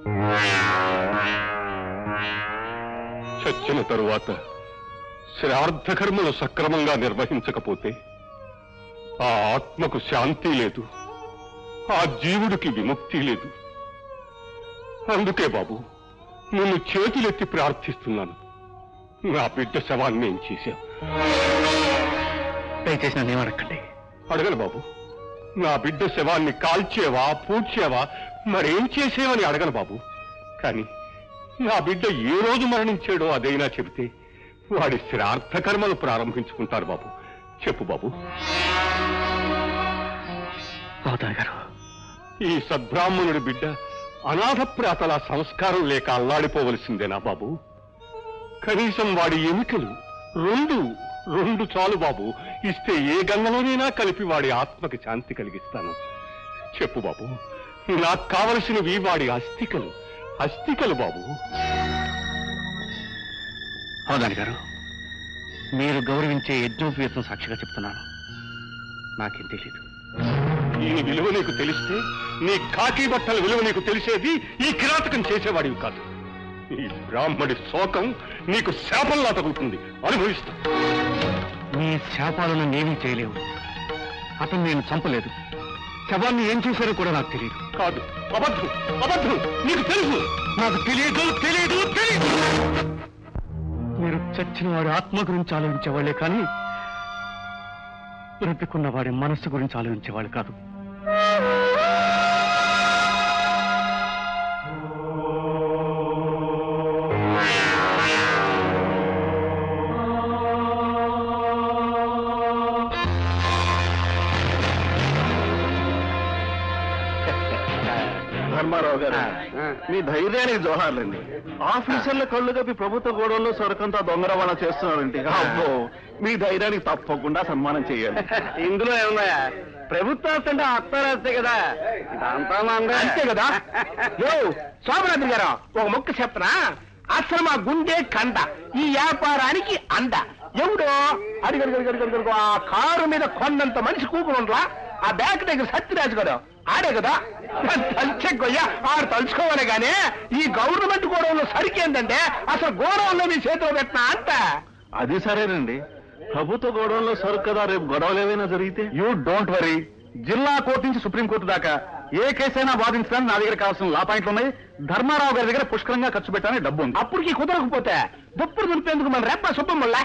చచ్చిన తరువాత శ్రార్థ కర్మలు సక్రమంగా నిర్వహించకపోతే ఆ ఆత్మకు శాంతి లేదు ఆ జీవుడికి విముక్తి లేదు అందుకే బాబు నిన్ను చేతులెత్తి ప్రార్థిస్తున్నాను నా బిడ్డ శవాన్ని నేను చేశావు దయచేసి నన్ను ఏమడకండి అడగను బాబు నా బిడ్డ శవాన్ని కాల్చేవా పూడ్చేవా మరేం చేసేవని అడగను బాబు కానీ నా బిడ్డ ఏ రోజు మరణించాడో అదైనా చెబితే వాడి శ్రార్థ కర్మలు ప్రారంభించుకుంటారు బాబు చెప్పు బాబు అవుతాను గారు ఈ సద్బ్రాహ్మణుడి బిడ్డ అనాథ ప్రాతల సంస్కారం లేక అల్లాడిపోవలసిందేనా బాబు కనీసం వాడి ఎముకలు రెండు రెండు చాలు బాబు ఇస్తే ఏ గంగలోనైనా కలిపి వాడి ఆత్మకి శాంతి కలిగిస్తాను చెప్పు బాబు నాకు కావలసినవి వాడి అస్థికలు అస్థికలు బాబు అవునాని గారు మీరు గౌరవించే యజ్ఞోపవేతం సాక్షిగా చెప్తున్నాను నాకేం తెలియదు దీని విలువ నీకు తెలిస్తే నీ కాకి బట్టల విలువ నీకు తెలిసేది ఈ కిరాతకం చేసేవాడివి కాదు ఈ బ్రాహ్మడి శోకం నీకు శాపంలా తగులుతుంది అనుభవిస్తా మీ శాపాలను నేమీ చేయలేవు అతను నేను చంపలేదు శవాన్ని ఏం చేశారో కూడా నాకు తెలియదు కాదు అబద్ధం అబద్ధం నీకు తెలుసు నాకు తెలియదు తెలియదు తెలియదు మీరు చచ్చిన వాడి ఆత్మ గురించి ఆలోచించేవాళ్లే కానీ బ్రతికున్న వాడి మనస్సు గురించి ఆలోచించేవాళ్ళు కాదు ధర్మారావు గారు మీ ధైర్యానికి జోహార్లండి ఆఫీసర్ల కళ్ళు కప్పి ప్రభుత్వ గోడౌన్లో సొరకంతా దొంగ రవాణా చేస్తున్నారంటే అబ్బో మీ ధైర్యానికి తప్పకుండా సన్మానం చేయాలి ఇందులో ఏమన్నాయా ప్రభుత్వ అంటే అత్తారాస్తే కదా ఇదంతా అంతే కదా యో సోమరాత్రి గారు ఒక మొక్క చెప్పనా అసలు మా గుండె కండ ఈ వ్యాపారానికి అండ ఎవడో అడిగడిగడిగడిగడిగడు ఆ కారు మీద కొండంత మనిషి కూకునుండ్లా ఆ బ్యాక్ దగ్గర సత్యరాజు గారు ఆడే కదా తలుచుకోయ్యా ఆడు తలుచుకోవాలి గానీ ఈ గవర్నమెంట్ గోడౌన్లో సరికేందంటే అసలు గోడౌన్లో మీ చేతిలో పెట్టినా అంత అది సరేనండి ప్రభుత్వ గోడౌన్లో సరుకు కదా రేపు గొడవలు ఏమైనా జరిగితే యూ డోంట్ వరీ జిల్లా కోర్టు నుంచి సుప్రీం కోర్టు దాకా ఏ కేసైనా వాదించడానికి నా దగ్గర కావాల్సిన లా పాయింట్లు ఉన్నాయి ధర్మారావు గారి దగ్గర పుష్కలంగా ఖర్చు పెట్టడానికి డబ్బు ఉంది అప్పటికి కుదరకపోతే దుప్పుడు దులిపేందుకు మన రెప్ప సుబ్బమ్మల్లా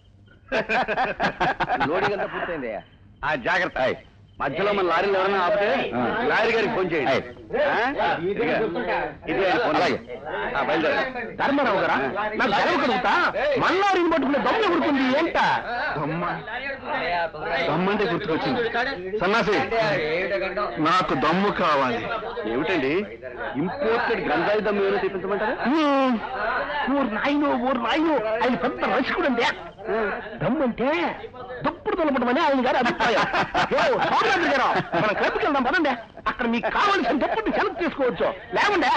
లోడింగ్ అంతా పూర్తయింది ఆ జాగ్రత్త మధ్యలో మన లారీలు ఎవరైనా ఆపితే లారీ గారికి ఫోన్ చేయండి ఆ? ఇదిగా. ఇది ఆయన ఫోన్. ఆ, బయలుదేరండి. ధర్మరావు గారా నాకు సెలవు కలుగుతా మల్లారిని పట్టుకునే దమ్ము ఉడుకుంది ఏంట దమ్మ దమ్మంటే గుర్తుకొచ్చింది సన్నాసి నాకు దమ్ము కావాలి ఏమిటండి ఇంపోర్టెడ్ గంజాయి దమ్ము ఏమైనా తెప్పించమంటారా ఊరు నాయనో ఊరు నాయనో ఆయన పెద్ద రసికుడు అండి దమ్మంటే దుప్పుడు తొలపడమని ఆయన గారు అభిప్రాయం ఓ, సోమరాజు గారు మనం క్లబ్కి వెళ్దాం పదండి అక్కడ మీకు కావాల్సిన దుప్పటి సెలెక్ట్ చేసుకోవచ్చు లేకుండే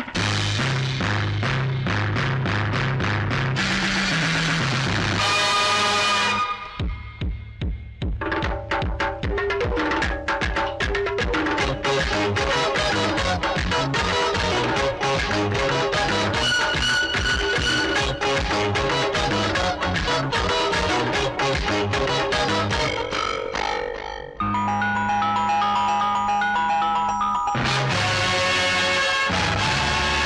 ఆ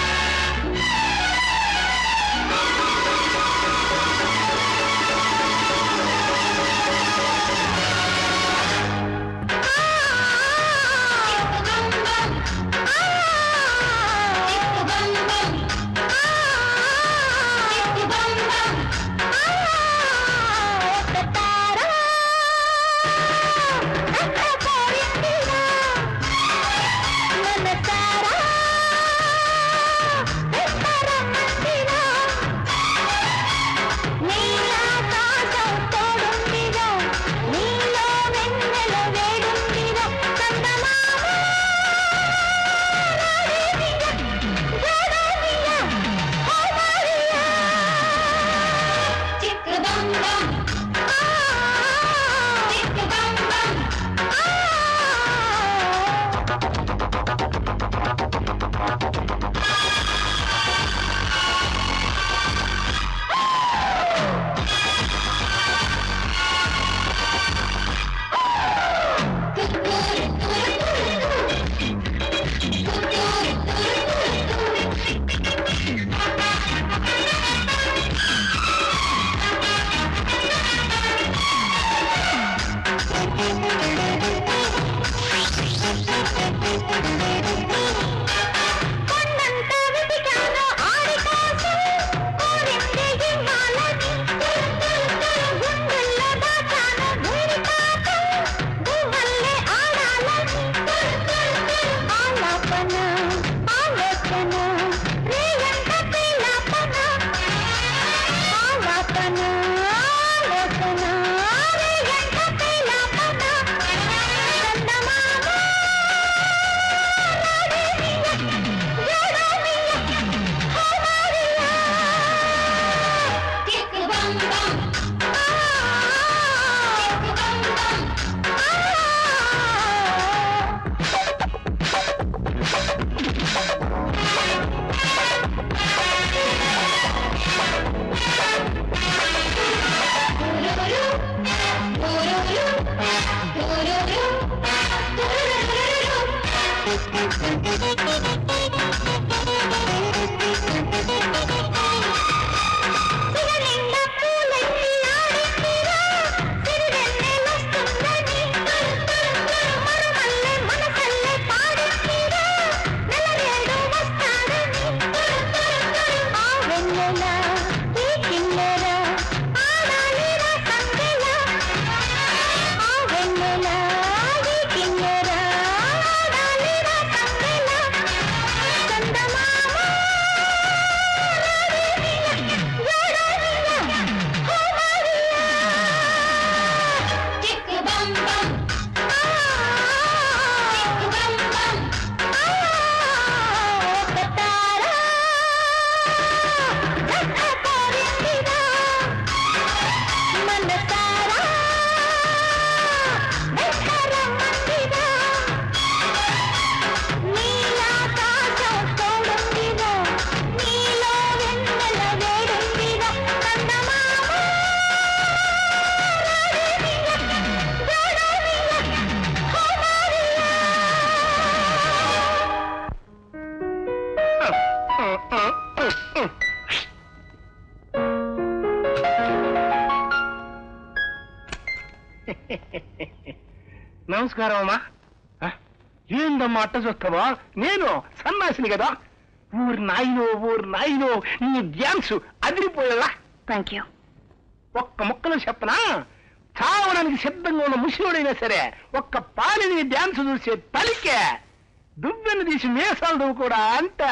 నమస్కారం అమ్మా ఆ, ఏందమ్మా అట్ట చూస్తావా నేను సన్నాసిని కదా ఊరి నాయనో ఊరి నాయనో నీ డ్యాన్స్ అదిరిపోయేలా థ్యాంక్ యూ ఒక్క ముక్కలో చెప్పనా చావడానికి సిద్ధంగా ఉన్న ముసలుడైనా సరే ఒక్క పాలిని డ్యాన్స్ చూసే తలికే దువ్వెను తీసి మేసాలు కూడా అంట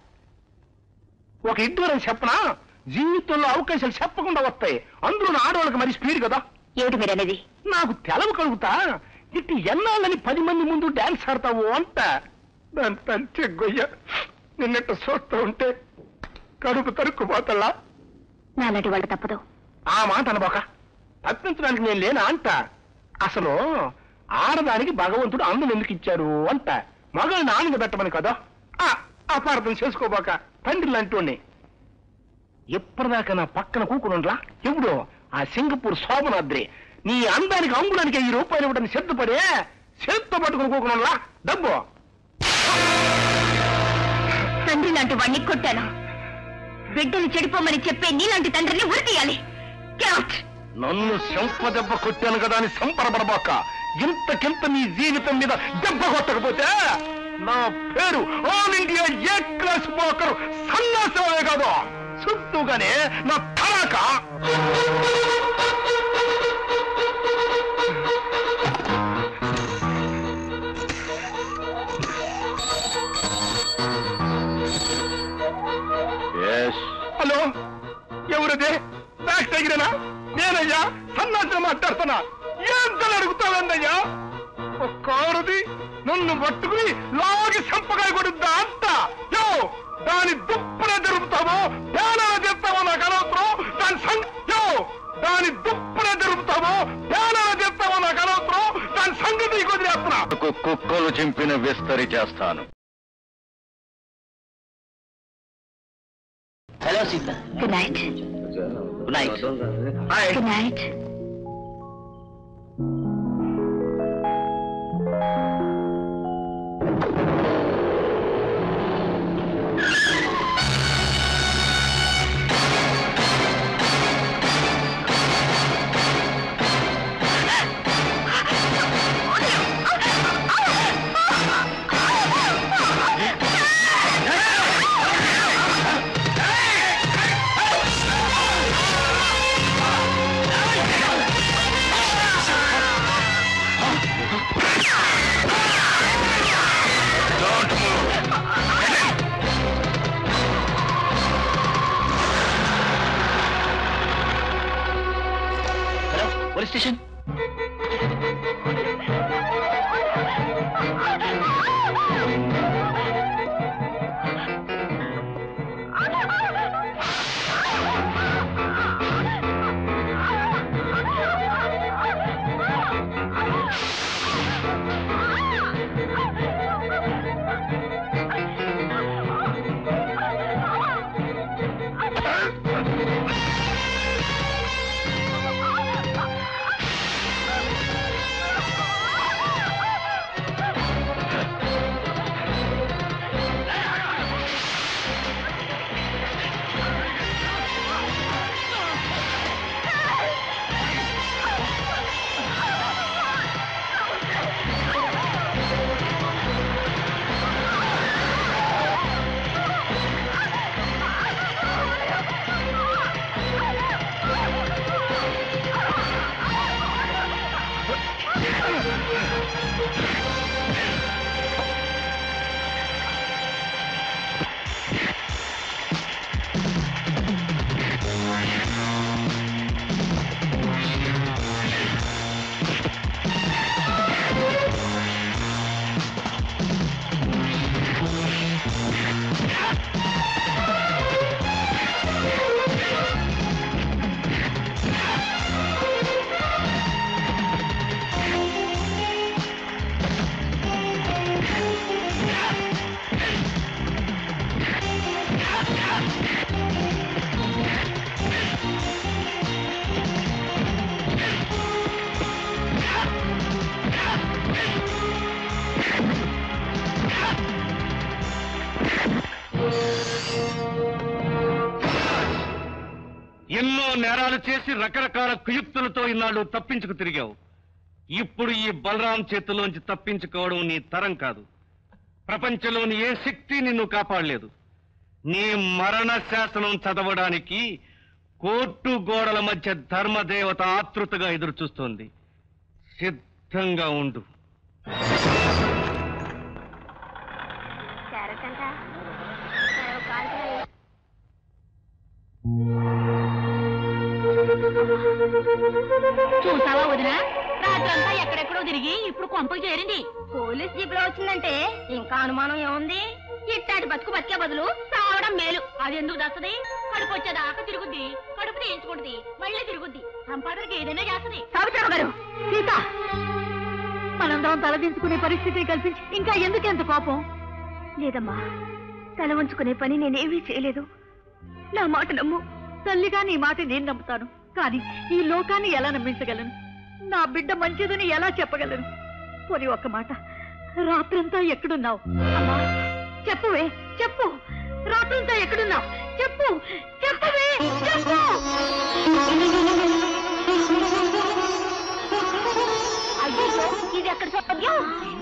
ఒక ఇద్దరు చెప్పనా జీవితంలో అవకాశాలు చెప్పకుండా వస్తాయి అందులో ఆడవాళ్ళకి మరి స్పీడ్ కదా ఏమిటి మీరు అనేది నాకు తెలవ కలుగుతా ఇట్టి ఎన్నాళ్ళని పది మంది ముందు డాన్స్ ఆడతావు అంట దాని తంచె గొయ్య నిన్నట్టు చూస్తూ ఉంటే కడుపు తరుక్కుపోతల్లా నాలాంటి వాళ్ళు తప్పదు ఆ మాట అనబోక తప్పించడానికి నేను లేనా అంట అసలు ఆడదానికి భగవంతుడు అందం ఎందుకు ఇచ్చారు అంట మగల్ని ఆనంద పెట్టమని కదా ఆ, అపార్థం చేసుకోబోక తండ్రి లాంటి ఎప్పటిదాకా నా పక్కన కూకునుండ్లా ఎప్పుడు ఆ సింగపూర్ శోభనాద్రి నీ అందానికి అంగుడానికి ఈ రూపాయలు ఇవ్వడానికి సిద్ధపడే చేత్తో పట్టుకుని కూకునుండ్లా డబ్బు తండ్రి లాంటి వాడిని కొట్టాను బిడ్డలు చెడిపోమని చెప్పే నీలాంటి తండ్రిని ఉరి తీయాలి Get out! నన్ను శంప దెబ్బ కొట్టాను కదా అని సంపరపడబాక ఇంతకింత నీ జీవితం మీద దెబ్బ కొట్టకపోతే నా పేరు ఆల్ ఇండియా ఏ క్లాస్ పోకరు సన్నాసమే కాదు చుట్టూగానే నా తలాక హలో ఎవరదే బ్యాక్ దగ్గరనా నేనయ్యా సన్నాసం మాట్లాడుతున్నా ఎంత అడుగుతావన్నయ్యా ఒక్క ఆరుది నన్ను పట్టుకుని లాగి సంపకాయ కొడుద్దా అంత యో దాని దుప్పన జరుపుతావో పేనాల చేస్తావో నాకు అనవసరం దాని సంగ యో దాని దుప్పన జరుపుతావో పేనాల చేస్తావో నాకు అనవసరం దాని సంగతి కుదిరేస్తున్నా కుక్కలు చింపిన విస్తరి చేస్తాను hello Sita good night good night good night hello police station ఎన్నో నేరాలు చేసి రకరకాల కుయుక్తులతో ఇన్నాళ్ళు తప్పించుకు తిరిగావు ఇప్పుడు ఈ బలరాం చేతిలోంచి తప్పించుకోవడం నీ తరం కాదు ప్రపంచంలోని ఏ శక్తి నిన్ను కాపాడలేదు నీ మరణ శాసనం చదవడానికి కోర్టు గోడల మధ్య ధర్మదేవత ఆతృతగా ఎదురు చూస్తోంది సిద్ధంగా ఉండు చూసావా వదినా రాత్రంతా ఎక్కడెక్కడో తిరిగి ఇప్పుడు కొంపకు చేరింది పోలీస్ జీప్ లో వచ్చిందంటే ఇంకా అనుమానం ఏముంది ఇట్టాటి బతుకు బతికే బదులు సావడం మేలు అది ఎందుకు దస్తది కడుపు వచ్చేదాకా తిరుగుద్ది కడుపు తీయించుకుంటుంది మళ్ళీ తిరుగుద్ది సంపాదనకి ఏదైనా చేస్తుంది సావిత్రమ్మ గారు సీత మనందరం తలదించుకునే పరిస్థితి కల్పించి ఇంకా ఎందుకెంత కోపం లేదమ్మా తల ఉంచుకునే పని నేనేమీ చేయలేదు నా మాట నమ్ము తల్లిగా నీ మాట నేను నమ్ముతాను కానీ ఈ లోకాన్ని ఎలా నమ్మించగలను నా బిడ్డ మంచిదని ఎలా చెప్పగలను పోనీ ఒక్క మాట రాత్రంతా ఎక్కడున్నావు అమ్మా చెప్పువే చెప్పు రాత్రంతా ఎక్కడున్నావు చెప్పు చెప్పువే చెప్పు అయ్యో ఇది ఎక్కడ సౌభాగ్యం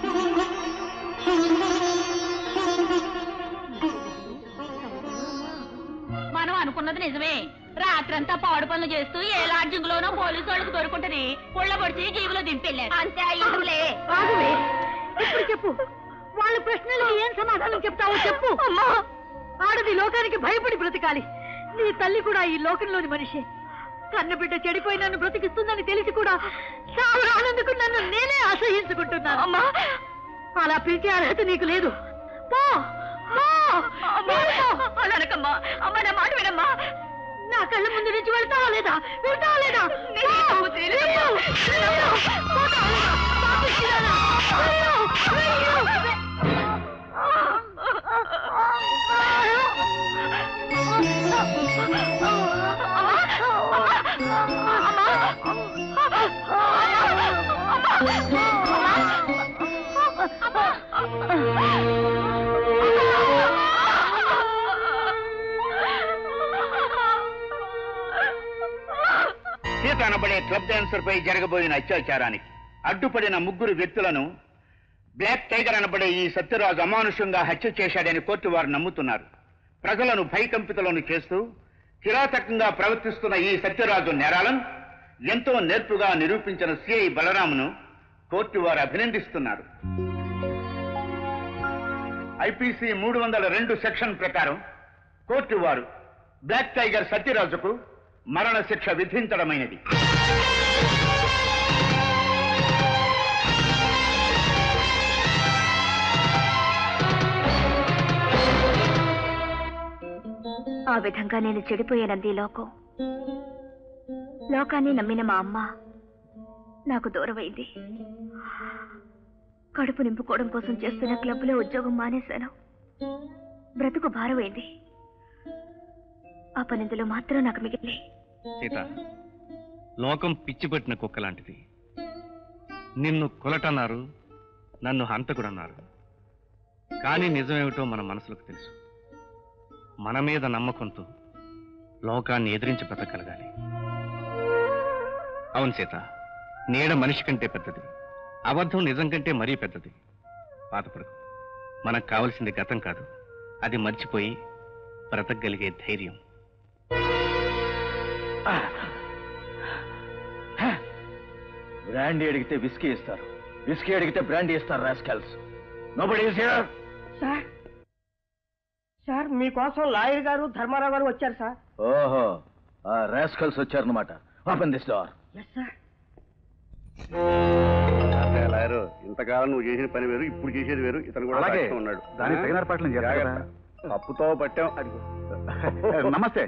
మనం అనుకున్నది నిజమే రాత్రంతా పాడు పనులు చేస్తూ ఏ లాడ్జింగ్ లోనో పోలీసు వాళ్ళకి దొరుకుంటది పుల్ల పొడిచి జీబులో దింపెళ్ళారు అంతే అయ్యిందిలే ఆగువే ఇప్పుడు చెప్పు వాళ్ళ ప్రశ్నలకు ఏం సమాధానం చెప్తావో చెప్పు అమ్మా ఆడది లోకానికి భయపడి బ్రతకాలి నీ తల్లి కూడా ఈ లోకంలోని మనిషి కన్నబిడ్డ చెడిపోయి నన్ను బ్రతికిస్తుందని తెలిసి కూడా చావు రానందుకు నన్ను నేనే అసహించుకుంటున్నాను అమ్మా అలా పిలిచే అర్హత నీకు లేదు పో పో, వెళ్ళిపో. అనకమ్మా అమ్మ నా మాట వినమ్మా నా కళ్ళ ముందు నుంచి వెళ్తావా లేదా వెళ్తావా లేదా పో, వెళ్ళు. వెళ్ళు. పోతావా లేదా? పాపిష్టిదానా. వెళ్ళు, వెళ్ళు. సీత అనబడే క్లబ్ డాన్సర్ పై జరగబోయిన అత్యాచారానికి అడ్డుపడిన ముగ్గురు వ్యక్తులను బ్లాక్ టైగర్ అనబడే ఈ సత్యరాజు అమానుషంగా హత్య చేశాడని కోర్టు వారు నమ్ముతున్నారు ప్రజలను భయకంపితులను చేస్తూ కిరాతకంగా ప్రవర్తిస్తున్న ఈ సత్యరాజు నేరాలను ఎంతో నేర్పుగా నిరూపించిన సిఐ బలరామును కోర్టు వారు అభినందిస్తున్నారు ఐపీసీ మూడు వందల రెండు సెక్షన్ ప్రకారం కోర్టు వారు బ్లాక్ టైగర్ సత్యరాజుకు మరణ శిక్ష విధించడమైనది ఆ విధంగా నేను చెడిపోయానంది లోకం లోకాన్ని నమ్మిన మా అమ్మ నాకు దూరమైంది కడుపు నింపుకోవడం కోసం చేస్తున్న క్లబ్లో ఉద్యోగం మానేశాను బ్రతుకు భారమైంది ఆ పనిందులో మాత్రం నాకు మిగిలి సీత లోకం పిచ్చిపట్టిన కుక్క లాంటిది నిన్ను కులటన్నారు నన్ను హంతకుడన్నారు కానీ నిజమేమిటో మన మనసులకు తెలుసు మన మీద నమ్మకంతో లోకాన్ని ఎదిరించి బ్రతకగలగాలి అవును సీత నీడ మనిషి కంటే పెద్దది అబద్ధం నిజం కంటే మరీ పెద్దది బాధపడకు మనకు కావలసింది గతం కాదు అది మర్చిపోయి బ్రతకగలిగే ధైర్యం బ్రాండీ అడిగితే విస్కీ ఇస్తారు విస్కీ అడిగితే బ్రాండీ ఇస్తారు రాస్కల్స్ నోబడి సార్ సార్ మీకోసం లాయర్ గారు ధర్మారావు గారు వచ్చారు సార్ ఓహో ఆ రాస్కల్స్ వచ్చారన్నమాట open this door yes sir lawyer ఇంతకాలం నువ్వు చేసిన పని వేరు ఇప్పుడు చేసేది వేరు ఇతను కూడా అలాగే. సాక్షిగా ఉన్నాడు దానికి తగిన ఏర్పాట్లు నేను చేస్తాను కదా. జాగ్రత్త. తప్పుతో పట్టాం అదిగో నమస్తే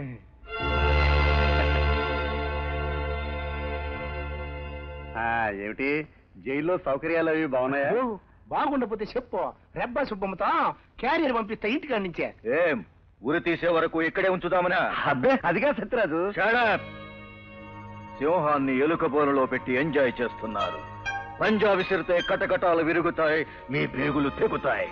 ఆ, ఏమిటి జైల్లో సౌకర్యాలు అవి బాగున్నాయా ఓ, బాగుండకపోతే చెప్పు రెబ్బా సుబ్బమ్మతో క్యారియర్ పంపిస్తా ఇంటికాడి నుంచే ఏం ఉరి తీసే వరకు ఇక్కడే ఉంచుదామనా అబ్బే అదిగా సత్యరాజు Shut up! సింహాన్ని ఎలుక బోరలో పెట్టి ఎంజాయ్ చేస్తున్నారు పంజా విసిరితే కటకటాలు విరుగుతాయి మీ బేగులు తెగుతాయి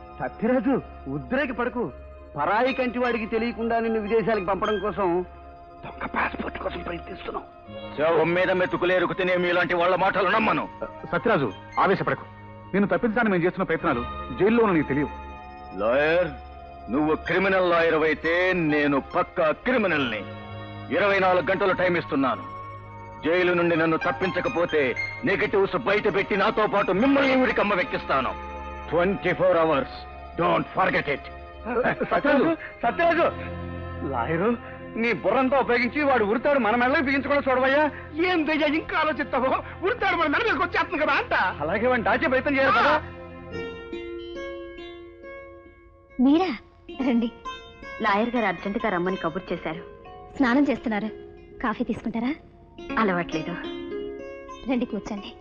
సత్యరాజు ఉద్రేకి పడకు పరాయి కంటి వాడికి తెలియకుండా నిన్ను విదేశాలకు పంపడం కోసం దొంగ పాస్పోర్ట్ కోసం ప్రయత్నిస్తున్నాం శవం మీద మెతుకులేరుకు తినే మీలాంటి వాళ్ళ మాటలు నమ్మను సత్యరాజు ఆవేశపడకు నేను తప్పించడానికి మేము చేస్తున్న ప్రయత్నాలు జైల్లో ఉన్న నీకు తెలియవు లాయర్ నువ్వు క్రిమినల్ లాయర్ అయితే నేను పక్కా క్రిమినల్ని ఇరవై నాలుగు గంటలు టైం ఇస్తున్నాను జైలు నుండి నన్ను తప్పించకపోతే నెగటివ్స్ బయట పెట్టి నాతో పాటు మిమ్మల్ని ఊరికమ్మ వెక్కిస్తాను twenty four hours don't forget it Satyaraju Satyaraju lawyer నీ బుర్రంతా ఉపయోగించి వాడు ఉరితాడు మన మెళ్ళకి బిగించుకోవడం చూడవయ్యా ఏం దయ్యా ఇంకా ఆలోచిస్తావో ఉడతాడు మన మెడ మీదకి వచ్చేస్తుంది కదా అంట అలాగే వాడిని దాచే ప్రయత్నం చేయాలి కదా మీరా రండి లాయర్ గారు అర్జెంటుగా రమ్మని కబుర్ చేశారు స్నానం చేస్తున్నారు కాఫీ తీసుకుంటారా అలవాట్లేదు రండి కూర్చోండి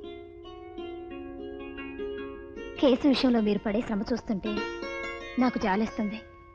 కేసు విషయంలో మీరు పడే శ్రమ చూస్తుంటే నాకు జాలేస్తుంది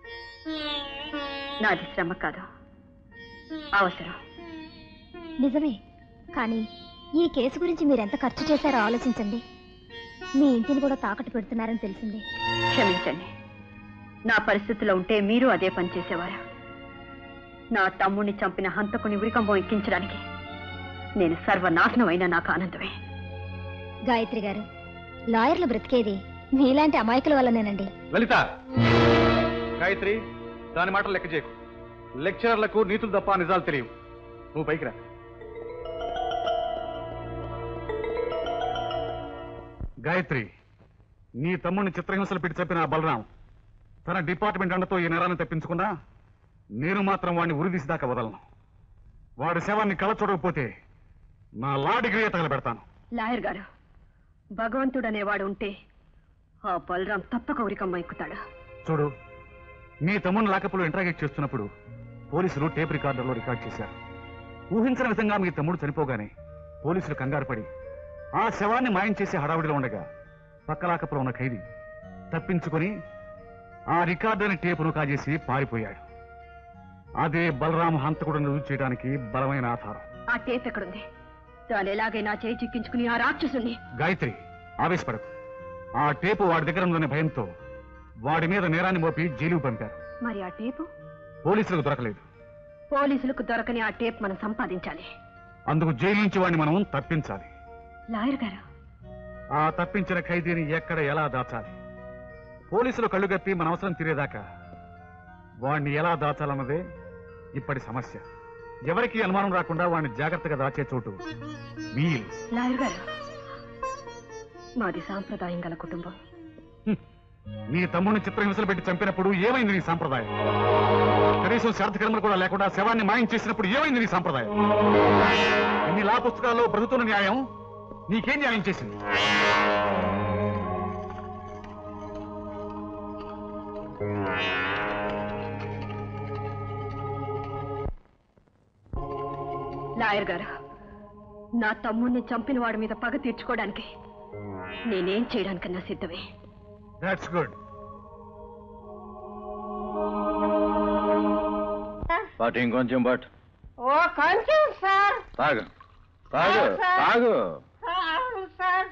నాది శ్రమ కాదు అవసరం నిజమే కానీ ఈ కేసు గురించి మీరు ఎంత ఖర్చు చేశారో ఆలోచించండి మీ ఇంటిని కూడా తాకట్టు పెడుతున్నారని తెలిసింది క్షమించండి నా పరిస్థితిలో ఉంటే మీరు అదే పని చేసేవారు నా తమ్ముడిని చంపిన హంతకుని ఉరికంబం ఎక్కించడానికి నేను సర్వనాశనం అయినా నాకు ఆనందమే గాయత్రి గారు లాయర్లు బ్రతికేది మీలాంటి అమాయకుల వల్లనేనండి లలిత గాయత్రి దాని మాటలు లెక్క చేయకు లెక్చరర్లకు నీతులు తప్ప నిజాలు తెలియవు నువ్వు పైకి రా గాయత్రి నీ తమ్ముడిని చిత్రహింసలు పెట్టి చెప్పిన ఆ బలరాం తన డిపార్ట్మెంట్ అండతో ఈ నేరాన్ని తప్పించుకున్నా నేను మాత్రం వాడిని ఉరిదీసి దాకా వదలను వాడి శవాన్ని కళ చూడకపోతే నా లా డిగ్రీ తగలబెడతాను లాయర్ గారు భగవంతుడు అనేవాడు ఉంటే ఆ బలరాం తప్పక ఉరికమ్మ ఎక్కుతాడు చూడు మీ తమ్ముడిని లాకప్లో ఇంటరాగేట్ చేస్తున్నప్పుడు పోలీసులు టేప్ రికార్డర్లో రికార్డ్ చేశారు ఊహించిన విధంగా మీ తమ్ముడు చనిపోగానే పోలీసులు కంగారు పడి ఆ శవాన్ని మాయం చేసే హడావిడిలో ఉండగా పక్క లాకప్లో ఉన్న ఖైదీ తప్పించుకొని ఆ రికార్డర్ని టేపును కాజేసి పారిపోయాడు అదే బలరాం హంతకుడిని రుజువు చేయడానికి బలమైన ఆధారం ఆ టేప్ ఎక్కడుంది దాని ఎలాగైనా చేయి చిక్కించుకుని ఆ రాక్షసుని గాయత్రి ఆవేశపడకు ఆ టేపు వాడి దగ్గర ఉందనే భయంతో వాడి మీద నేరాన్ని మోపి జైలుకు పంపారు మరి ఆ టేపు పోలీసులకు దొరకలేదు పోలీసులకు దొరకని ఆ టేప్ మనం సంపాదించాలి అందుకు జైలు నుంచి వాడిని మనం తప్పించాలి లాయర్ గారు ఆ తప్పించిన ఖైదీని ఎక్కడ ఎలా దాచాలి పోలీసులు కళ్ళు గప్పి మన అవసరం తీరేదాకా వాడిని ఎలా దాచాలన్నదే ఇప్పటి సమస్య ఎవరికి అనుమానం రాకుండా వాడిని జాగ్రత్తగా దాచే చోటు వీల్ లాయర్ గారు మాది సాంప్రదాయం గల కుటుంబం నీ తమ్ముడిని చిత్రహింసలు పెట్టి చంపినప్పుడు ఏమైంది నీ సాంప్రదాయం కనీసం శార్థకర్మలు కూడా లేకుండా శవాన్ని మాయం చేసినప్పుడు ఏమైంది నీ సాంప్రదాయం ఇన్ని లా పుస్తకాల్లో బ్రతుకుతున్న న్యాయం నీకేం న్యాయం చేసింది లాయర్ గారు నా తమ్ముణ్ణి చంపిన వాడి మీద పగ తీర్చుకోవడానికి నేనేం చేయడానికన్నా సిద్ధమే దాట్స్ గుడ్ బట్ ఇంకొంచెం బట్ ఓ కొంచెం సార్ తాగు తాగు సార్. తాగు అవును సార్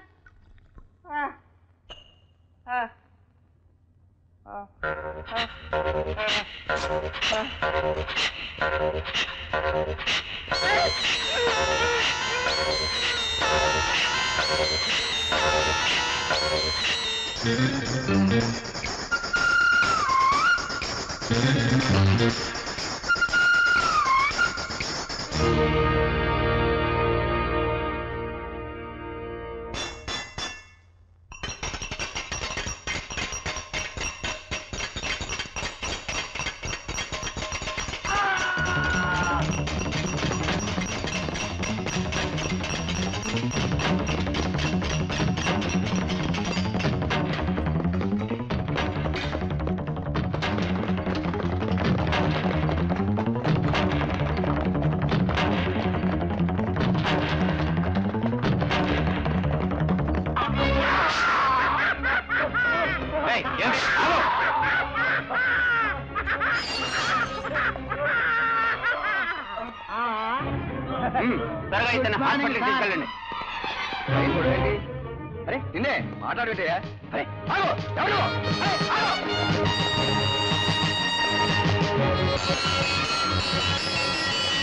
త్వరగా ఇతను హాస్పిటల్కి తీసుకెళ్ళండి అరే నిన్నే మాట్లాడుకుంటాయా అరే ఆగు ఎవరు అరే, ఆగు!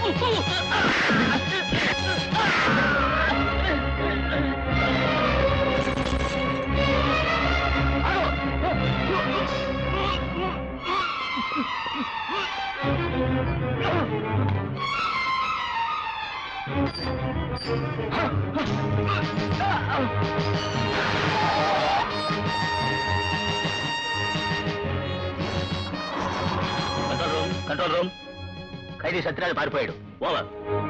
కంట్రోల్ రూమ్ కంట్రోల్ రూమ్ ఖైదీ సత్యరాజు పారిపోయాడు ఓవర్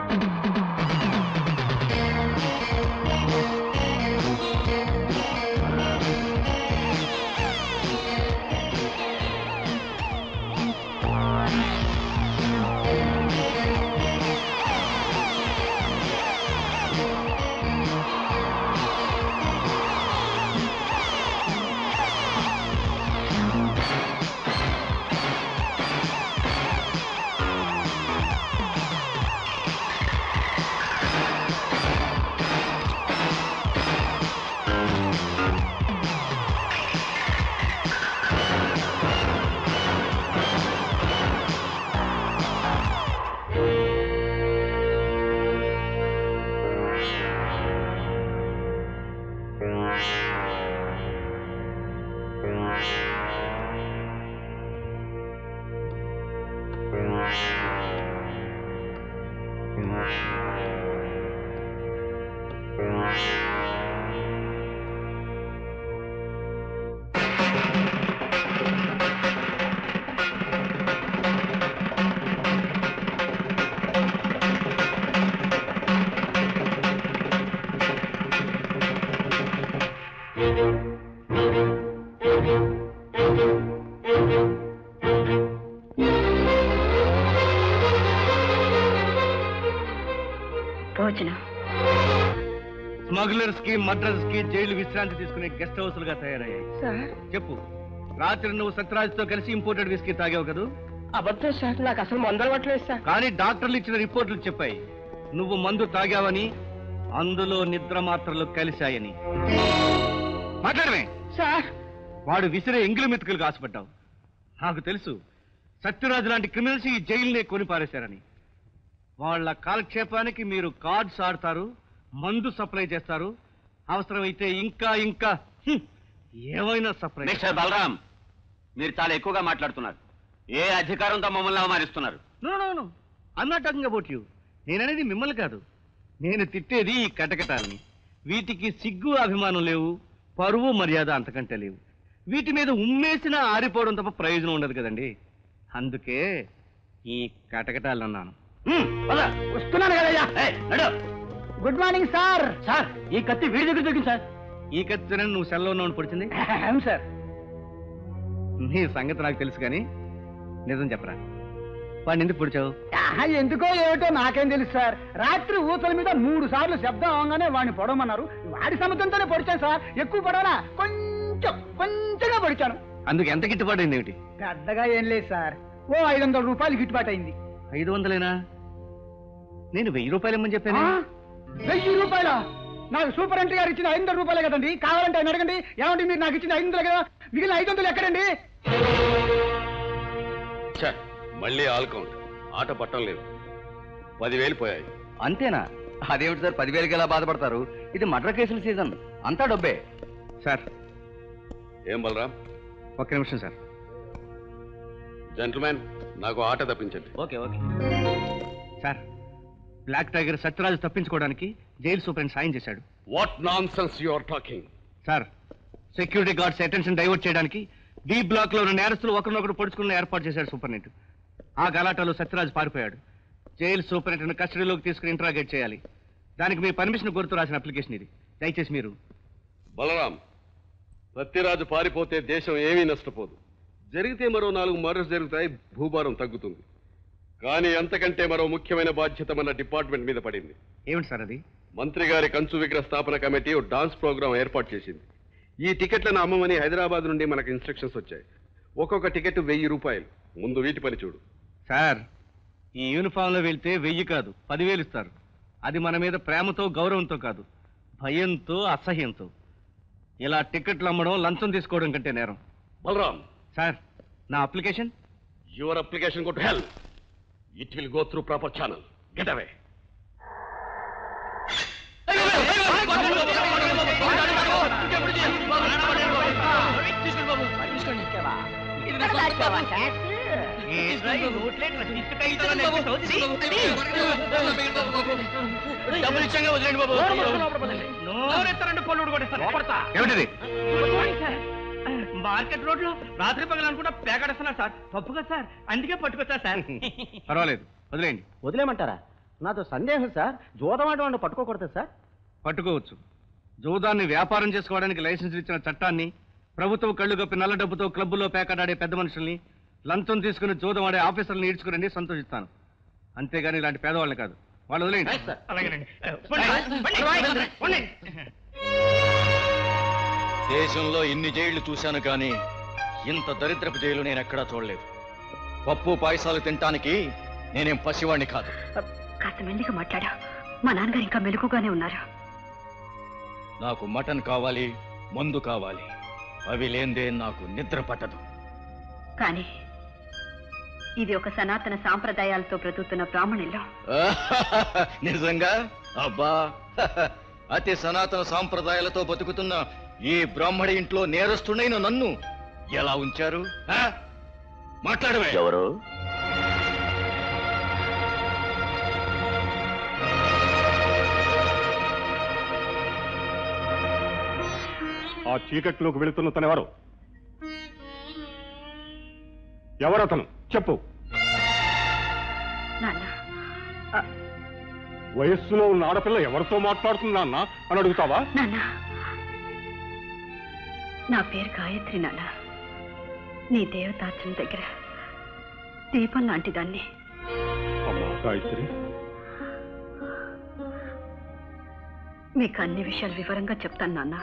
భోజనం స్మగ్లర్స్ కి మర్డర్స్ కి జైలు విశ్రాంతి తీసుకునే గెస్ట్ హౌస్లుగా తయారయ్యాయి సార్ చెప్పు రాత్రి నువ్వు సత్యరాజ్తో కలిసి ఇంపోర్టెడ్ విస్కీ తాగావు కదూ అబద్ధం సార్ నాకు అసలు మందలవట్లేదు సార్ కానీ డాక్టర్లు ఇచ్చిన రిపోర్టులు చెప్పాయి నువ్వు మందు తాగావని అందులో నిద్ర మాత్రలు కలిశాయని మాట్లాడమే సార్ వాడు విసిరే ఎంగిలి మెతుకులకు ఆశపడ్డావు నాకు తెలుసు సత్యరాజు లాంటి క్రిమినల్స్ ఈ జైలునే కొని పారేశారని వాళ్ళ కాలక్షేపానికి మీరు కార్డ్స్ ఆడతారు మందు సప్లై చేస్తారు అవసరమైతే ఇంకా ఇంకా హ్మ్, ఏమైనా సప్లై మిస్టర్ బలరాం మీరు చాలా ఎక్కువగా మాట్లాడుతున్నారు ఏ అధికారంతో మమ్మల్ని అవమానిస్తున్నారు no no no I'm not talking about you నేననేది మిమ్మల్ని కాదు నేను తిట్టేది ఈ కటకటాలని వీటికి సిగ్గు అభిమానం లేవు పరువు మర్యాద అంతకంటే లేవు వీటి మీద ఉమ్మేసినా ఆరిపోవడం తప్ప ప్రయోజనం ఉండదు కదండి అందుకే ఈ కటకటాలు అన్నాను హ్మ్, పద. వస్తున్నాను కదయ్యా ఏయ్, నడు. గుడ్ మార్నింగ్ సార్ సార్ ఈ కత్తి వీడి దగ్గర దొరికింది సార్ ఈ కత్తిని నువ్వు సెల్లో ఉన్నావు పొడిచింది అవును సార్ నీ సంగతి నాకు తెలుసు కానీ నిజం చెప్పరా వాడిని ఎందుకు పొడిచావు ఆహా, ఎందుకో ఏమిటో నాకేం తెలుసు సార్ రాత్రి ఊతల మీద మూడు సార్లు శబ్దం అవగానే వాడిని పొడవమన్నారు వాడి సముద్రంతోనే పొడిచాను సార్ ఎక్కువ పొడవనా కొంచెం కొంచెంగా పొడిచాను అందుకు ఎంత గిట్టుబాటు అయింది ఏమిటి పెద్దగా ఏం లేదు సార్ ఓ ఐదు వందల రూపాయలు గిట్టుబాటు అయింది ఐదు వందలేనా నేను వెయ్యి రూపాయలు ఇమ్మని చెప్పాను ఆ? వెయ్యి రూపాయల నాకు సూపర్ ఎంట్రీ గారు ఇచ్చిన ఐదు వందల రూపాయలే కదండి కావాలంటే ఆయన అడగండి ఏమంటే మీరు నాకు ఇచ్చిన ఐదు వందలు కదా మిగిలిన ఐదు వందలు ఎక్కడండి మళ్ళీ ఆల్ కౌంట్ ఆట పట్టం లేదు పదివేలు పోయాయి అంతేనా అదేమిటి సార్ పదివేలకి ఎలా బాధపడతారు ఇది మర్డర్ కేసుల సీజన్ అంతా డబ్బే సార్ ఏం బలరాం ఒక్క నిమిషం సార్ జెంటల్మెన్ నాకు ఆట తప్పించండి okay okay sir black tiger Satyaraju తప్పించుకోవడానికి జైలు సూపరింట్ సాయం చేశాడు what nonsense you are talking sir security guards attention divert చేయడానికి డి బ్లాక్ లో ఉన్న నేరస్తులు ఒకరినొకరు పొడుచుకున్న ఏర్పాటు చేశాడు సూపరింటెండెంట్ ఆ గలాటాలో సత్యరాజు పారిపోయాడు జైలు సూపరింటెండెంట్ కస్టడీలోకి తీసుకుని ఇంట్రాగేట్ చేయాలి దానికి మీ పర్మిషన్ గుర్తు రాసిన అప్లికేషన్ ఇది దయచేసి మీరు బలరాం సత్యరాజు పారిపోతే దేశం ఏమీ నష్టపోదు జరిగితే మరో నాలుగు మర్డర్స్ జరుగుతాయి భూభారం తగ్గుతుంది కానీ అంతకంటే మరో ముఖ్యమైన బాధ్యత మన డిపార్ట్మెంట్ మీద పడింది ఏమిటి సార్ అది మంత్రి గారి కంచు విగ్రహ స్థాపన కమిటీ ఓ డాన్స్ ప్రోగ్రాం ఏర్పాటు చేసింది ఈ టికెట్లను అమ్మమని హైదరాబాద్ నుండి మనకు ఇన్స్ట్రక్షన్స్ వచ్చాయి ఒక్కొక్క టికెట్ వెయ్యి రూపాయలు ముందు వీటి పని చూడు సార్ ఈ యూనిఫామ్లో వెళ్తే వెయ్యి కాదు పదివేలు ఇస్తారు అది మన మీద ప్రేమతో గౌరవంతో కాదు భయంతో అసహ్యంతో ఇలా టికెట్లు అమ్మడం లంచం తీసుకోవడం కంటే నేరం బలరాం సార్ నా application your application go to hell it will go through proper channel get away ఏమిటిది మార్కెట్ రోడ్ లో రాత్రి పగలు అనుకుంటా పేకాడేస్తున్నారు సార్ తప్పు కదా సార్ అందుకే పట్టుకొచ్చా సార్ పర్వాలేదు వదిలేయండి వదిలేమంటారా నాతో సందేహం సార్ జోదమాటం పట్టుకోకూడదు సార్ పట్టుకోవచ్చు జూదాన్ని వ్యాపారం చేసుకోవడానికి లైసెన్స్ ఇచ్చిన చట్టాన్ని ప్రభుత్వం కళ్ళు కప్పి నల్ల డబ్బుతో క్లబ్బుల్లో పేకాడాడే పెద్ద మనుషుల్ని లంచం తీసుకుని జూదం ఆడే ఆఫీసర్లను ఈడ్చుకురండి సంతోషిస్తాను అంతేగాని ఇలాంటి పేదవాళ్ళని కాదు వాళ్ళు వదిలేయండి అలాగేనండి దేశంలో ఇన్ని జైళ్లు చూశాను కానీ ఇంత దరిద్రపు జైలు నేను ఎక్కడా చూడలేదు పప్పు పాయసాలు తినటానికి నేనేం పసివాణ్ణి కాదు కాస్త మెల్లిగా మాట్లాడా మా నాన్నగారు ఇంకా మెలుగుగానే ఉన్నారు నాకు మటన్ కావాలి మందు కావాలి అవి లేందే నాకు నిద్ర పట్టదు కానీ ఇది ఒక సనాతన సాంప్రదాయాలతో బ్రతుకుతున్న బ్రాహ్మణుల్లో నిజంగా అబ్బా అతి సనాతన సాంప్రదాయాలతో బతుకుతున్న ఈ బ్రాహ్మడి ఇంట్లో నేరస్తుడైన నన్ను ఎలా ఉంచారు ఆ? మాట్లాడవే ఎవరు ఆ చీకట్లోకి వెళుతున్న తనెవరు ఎవరతను చెప్పు నాన్న ఆ, వయస్సులో ఉన్న ఆడపిల్ల ఎవరితో మాట్లాడుతుందా అన్న అని అడుగుతావా నాన్న నా పేరు గాయత్రి నాన్న నీ దేవతార్చన దగ్గర దీపం లాంటి దాన్ని అమ్మా గాయత్రి మీకు అన్ని విషయాలు వివరంగా చెప్తాను నాన్న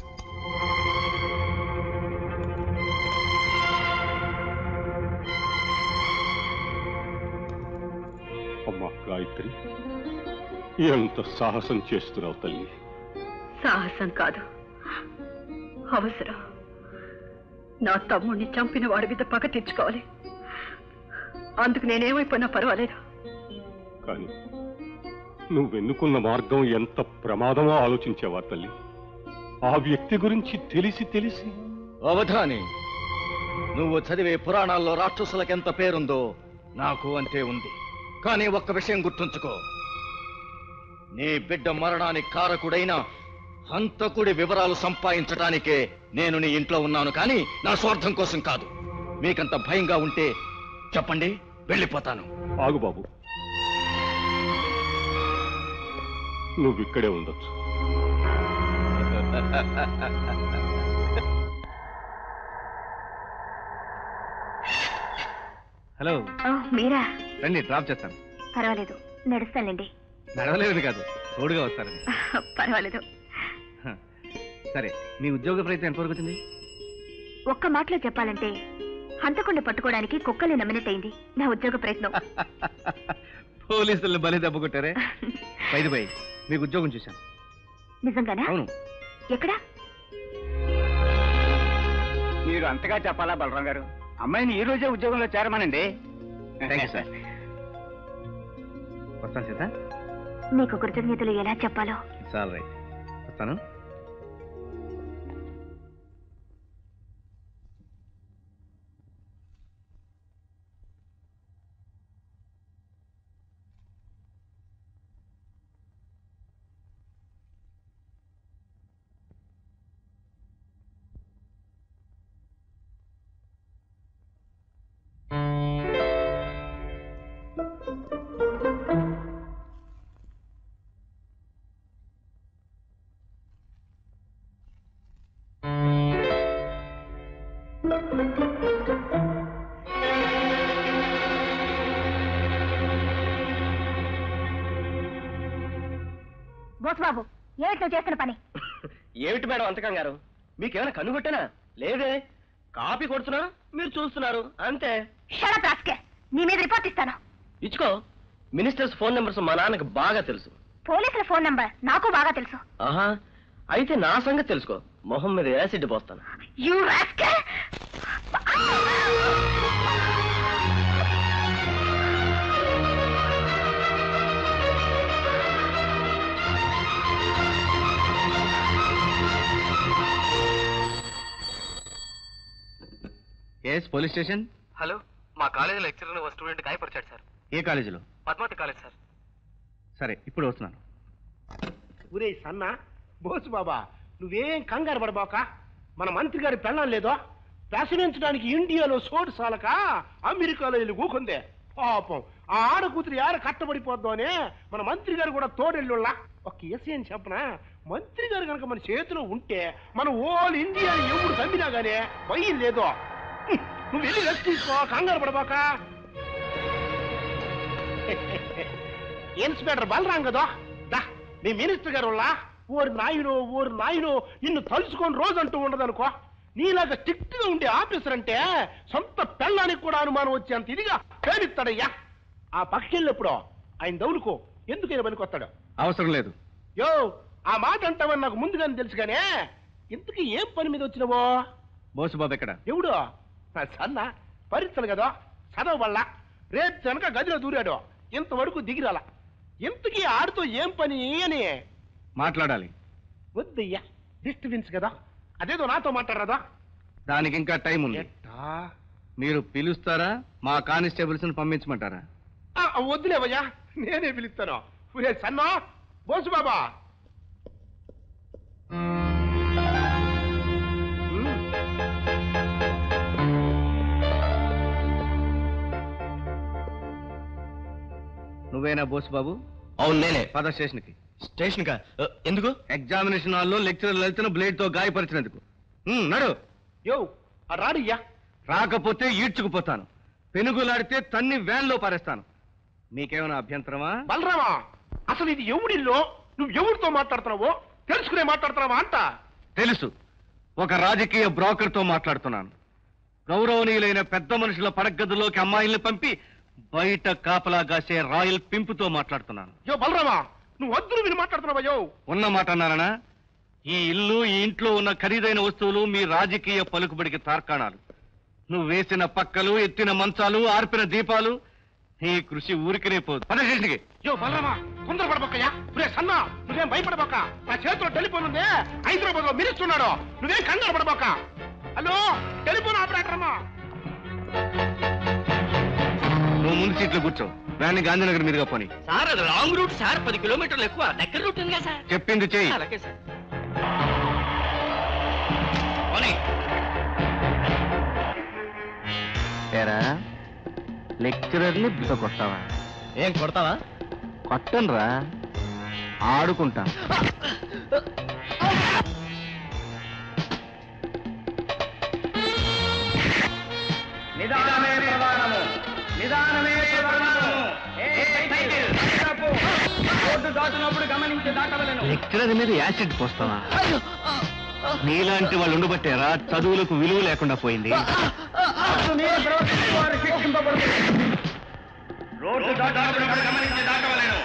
అమ్మా గాయత్రి ఎంత సాహసం చేస్తున్నావు తల్లి సాహసం కాదు అవసరం నా తమ్ముడిని చంపిన వాడి మీద పగ తీర్చుకోవాలి అందుకు నేనేమైపోయినా పర్వాలేదు కానీ నువ్వెన్నుకున్న మార్గం ఎంత ప్రమాదమో ఆలోచించావా తల్లి ఆ వ్యక్తి గురించి తెలిసి తెలిసి అవధాని నువ్వు చదివే పురాణాల్లో రాక్షసులకెంత పేరుందో నాకు అంతే ఉంది కానీ ఒక్క విషయం గుర్తుంచుకో నీ బిడ్డ మరణానికి కారకుడైన హంతకుడి వివరాలు సంపాదించడానికే నేను నీ ఇంట్లో ఉన్నాను కానీ నా స్వార్థం కోసం కాదు మీకంత భయంగా ఉంటే చెప్పండి వెళ్ళిపోతాను ఆగు బాబు నువ్విక్కడే ఉండొచ్చు హలో మీరా రండి డ్రాప్ చేస్తాను పర్వాలేదు నడుస్తానండి నడవలేదని కాదు తోడుగా వస్తారని పర్వాలేదు సరే మీ ఉద్యోగ ప్రయత్నం ఎంతవరకు వచ్చింది ఒక్క మాటలో చెప్పాలంటే హంతకుండా పట్టుకోవడానికి కుక్కల్ని నమ్మినట్టయింది నా ఉద్యోగ ప్రయత్నం పోలీసులు బలి దెబ్బ కొట్టారే పైది పై మీకు ఉద్యోగం చూశాను నిజంగానా అవును ఎక్కడా మీరు అంతగా చెప్పాలా బలరాం గారు అమ్మాయిని ఈ రోజే ఉద్యోగంలో చేరమనండి థ్యాంక్ యూ సార్ వస్తాను సీత మీకు కృతజ్ఞతలు ఎలా చెప్పాలో చాలు రైట్ వస్తాను బోస్ బాబు ఏమిటి నువ్వు చేస్తున్న పని ఏమిటి మేడం అంతకం గారు మీకేమైనా కనుగొట్టానా లేదే కాపీ కొడుతున్నారు మీరు చూస్తున్నారు అంతే షడప్ రాస్కే నీ మీద రిపోర్ట్ ఇస్తాను ఇచ్చుకో మినిస్టర్స్ ఫోన్ నెంబర్స్ మా నాన్నకి బాగా తెలుసు పోలీసుల ఫోన్ నంబర్ నాకు బాగా తెలుసు ఆహా అయితే నా సంగతి తెలుసుకో మొహం మీద యాసిడ్ పోస్తాను you rascal yes police station hello మా కాలేజీ లెక్చరర్ ఒక స్టూడెంట్ గాయపరిచాడు సార్ ఏ కాలేజీలో పద్మావతి కాలేజ్ సార్ సరే ఇప్పుడు వస్తున్నాను ఒరే సన్న బోసు బాబా నువ్వేం కంగారు పడబాక మన మంత్రి గారి పెళ్ళం లేదో ప్రసవించడానికి ఇండియాలో సోటు సాలక అమెరికాలో వెళ్ళి కూకుందే పాపం ఆ ఆడ కూతురు యాడ కట్టబడిపోద్దామనే మన మంత్రి గారు కూడా తోడెళ్ళుళ్ళ ఒక ఎస్ ఏం చెప్పనా మంత్రి గారు కనుక మన చేతిలో ఉంటే మన ఓల్ ఇండియా ఎవడు తమ్మినా గానే భయం లేదో హ్మ్, నువ్వు వెళ్ళి రెస్ట్ తీసుకో కంగారు పడబాక ఇన్స్పెక్టర్ బలరాం కదా దా మీ మినిస్టర్ గారు వాళ్ళ ఓరి నాయనో ఓరి నాయనో నిన్ను తలుచుకొని రోజు అంటూ ఉండదనుకో నీలాగా స్ట్రిక్ట్ గా ఉండే ఆఫీసర్ అంటే సొంత పెళ్ళానికి కూడా అనుమానం వచ్చేంత ఇదిగా పేరిస్తాడయ్యా ఆ పక్షిల్లెప్పుడో ఆయన దౌలుకో ఎందుకైనా పనికొస్తాడు అవసరం లేదు యో ఆ మాట అంటావని నాకు ముందుగానే తెలుసు కానీ ఇంతకీ ఏం పని మీద వచ్చినవో బోసు బాబు ఎక్కడ ఎవడు నా సన్న పరీక్షలు కదా చదవ వల్ల రేపు కనుక గదిలో దూరాడు ఇంతవరకు దిగిరాల ఇంతకీ ఆడితో ఏం పని అని మాట్లాడాలి వద్దయ్యా డిస్టర్బెన్స్ కదా అదేదో నాతో మాట్లాడరాదా దానికి ఇంకా టైం ఉంది ఎట్టా? మీరు పిలుస్తారా మా కానిస్టేబుల్స్ పంపించమంటారా ఆ, వద్దులేవయ్యా నేనే పిలుస్తాను ఒరే సన్నా బోసు బాబా ఉమ్. నువ్వేనా బోసు బాబు అవును నేనే పద స్టేషన్కి స్టేషన్ కా ఎందుకు ఎగ్జామినేషన్ హాల్లో లెక్చరర్ లలితను బ్లేడ్ తో గాయపరిచినందుకు ఉమ్, నడు యో ఆ రాడియ్యా రాకపోతే ఈడ్చుకుపోతాను పెనుగులాడితే తన్ని వ్యాన్లో పారేస్తాను మీకేమైనా అభ్యంతరమా బలరామా అసలు ఇది ఎవడిల్లో నువ్వు ఎవరితో మాట్లాడుతున్నావో తెలుసుకునే మాట్లాడుతున్నావా అంట తెలుసు ఒక రాజకీయ బ్రోకర్ తో మాట్లాడుతున్నాను గౌరవనీయులైన పెద్ద మనుషుల పడగదిలోకి అమ్మాయిల్ని పంపి బయట కాపలా కాసే రాయల్ పింపుతో మాట్లాడుతున్నాను యో బలరామా నువ్వు వద్దు విని మాట్లాడుతున్నావా యో ఉన్న మాట అన్నారనా ఈ ఇల్లు ఈ ఇంట్లో ఉన్న ఖరీదైన వస్తువులు మీ రాజకీయ పలుకుబడికి తార్కాణాలు నువ్వు వేసిన పక్కలు ఎత్తిన మంచాలు ఆర్పిన దీపాలు నీ కృషి ఊరికనే పోదు పద స్టేషన్కి యో బలరామా తొందరపడబోక్కయ్యా రే సన్నా నువ్వేం భయపడబోక నా చేతిలో టెలిఫోన్ ఉంది హైదరాబాద్ లో మినిస్తున్నాడు నువ్వేం కంగారు పడబోక హలో టెలిఫోన్ ఆపరేటర్ అమ్మా నువ్వు ముందు సీట్లో కూర్చో వ్యాన్ని గాంధీనగర్ మీదుగా పోని సార్ అది లాంగ్ రూట్ సార్ పది కిలోమీటర్లు ఎక్కువ దగ్గర రూట్ ఉందిగా సార్ చెప్పింది చెయ్యి అలాగే సార్ ఏరా లెక్చరర్ని కొట్టావా ఏం కొడతావా కొట్టనురా ఆడుకుంటా నిదానమే ప్రధానము నిదానమే ప్రధానము రోడ్డు దాటినప్పుడు గమనించి దాటవలను లెక్చరర్ మీద యాసిడ్ పోస్తావా నీలాంటి వాళ్ళు ఉండబట్టారా చదువులకు విలువ లేకుండా పోయింది మీరు ప్రవర్తించే వారు శిక్షింపబడుతుంది రోడ్డు దాటినప్పుడు గమనించి దాటవలను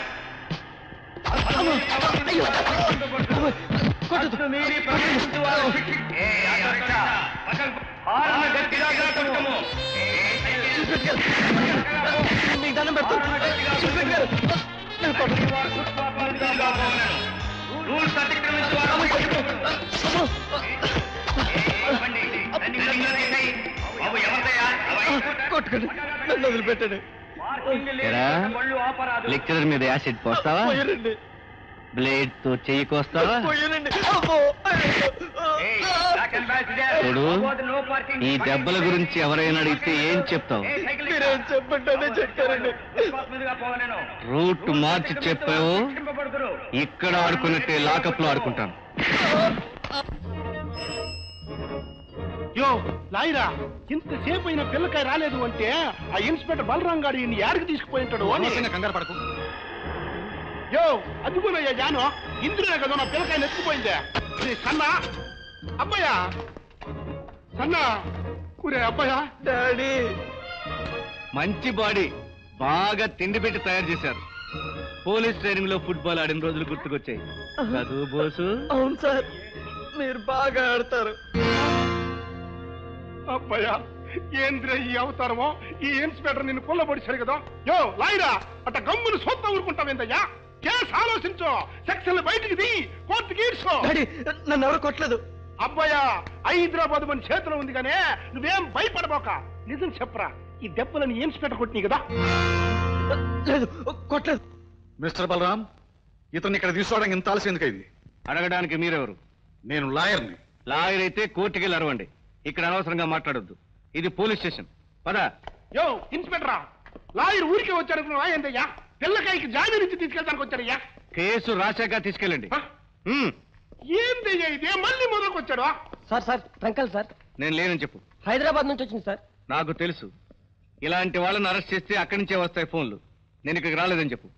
కొట్టు మీరి ప్రవర్తించే వారు శిక్షి- ఏ, అధ్యక్ష, పక్కకు పో. హారన గట్టిగా కొట్టము. ఏ, సైకిల్. మీకు దండం పెడతాను రూల్స్ అతిక్రమించే వారు కొట్టుకోండి నన్ను వదిలిపెట్టండి ఏరా, లెక్చరర్ మీద యాసిడ్ పోస్తావా పోయారండి బ్లేడ్ తో చెయ్యి కోస్తావా పోయారండి అమ్మో చూడు ఈ దెబ్బల గురించి ఎవరైనా అడిగితే ఏం చెప్తావు మీరేం చెప్పండి అదే చెప్తారండి రూట్ మార్చి చెప్పావు ఇక్కడ ఆడుకున్నట్టే లాకప్ లో ఆడుకుంటాను యో లాయిరా ఇంతసేపు అయిన పిల్లకాయ రాలేదు అంటే ఆ ఇన్స్పెక్టర్ బలరాం గారు ఈయన యాడికి తీసుకుపోయి ఉంటాడు అని అనవసరంగా కంగారు పడకు యో అదుగునయ్యా జాను ఇంద్రుడే కదా నా పిల్లకాయ ఎత్తుకుపోయిందే రే సన్నా అబ్బాయా సన్నా కురే అబ్బాయా డాడీ మంచి బాడీ బాగా తిండి పెట్టి తయారు చేశారు పోలీస్ ట్రైనింగ్ లో ఫుట్బాల్ ఆడిన రోజులు గుర్తుకొచ్చాయి చదువు బోసు అవును సార్ మీరు బాగా ఆడతారు అబ్బాయా ఏంద్ర ఈ అవతారమో ఈ ఇన్స్పెక్టర్ నిన్ను కొల్లబడిచాడు కదా యో లాయిరా అట్ట గమ్మును సొంత ఊరుకుంటావేందయ్యా కేసు ఆలోచించు సెక్షన్ బయటికి తీ కోర్టుకి ఈడ్చో డాడీ నన్ను ఎవరు కొట్టలేదు అబ్బాయా హైదరాబాద్ మన చేతిలో ఉంది కానీ నువ్వేం భయపడబోక నిజం చెప్పరా ఈ దెబ్బలను ఏం స్పెట్ట కొట్టినాయి కదా లేదు కొట్టలేదు మిస్టర్ బలరాం ఇతన్ని ఇక్కడ తీసుకోవడానికి ఇంత ఆలస్యం ఎందుకైంది అడగడానికి మీరెవరు నేను లాయర్ని లాయర్ అయితే కోర్టుకి వెళ్ళి అరవండి ఇక్కడ అనవసరంగా మాట్లాడొద్దు ఇది పోలీస్ స్టేషన్ పదా యో ఇన్స్పెక్టరా లాయర్ ఊరికే వచ్చాడు ఏందయ్యా పిల్లకాయకి జామీన్ ఇచ్చి తీసుకెళ్ళడానికి వచ్చాడయ్యా కేసు రాశాక తీసుకెళ్ళండి ఆ? హ్మ్. ఏందయ్యా ఇదే మళ్ళీ మొదలుకు వచ్చాడు సార్ సార్ ట్రంకల్ సార్ నేను లేనని చెప్పు హైదరాబాద్ నుంచి వచ్చింది సార్ నాకు తెలుసు ఇలాంటి వాళ్ళని అరెస్ట్ చేస్తే అక్కడి నుంచే వస్తాయి ఫోన్లు నేను ఇక్కడికి రాలేదని చెప్పు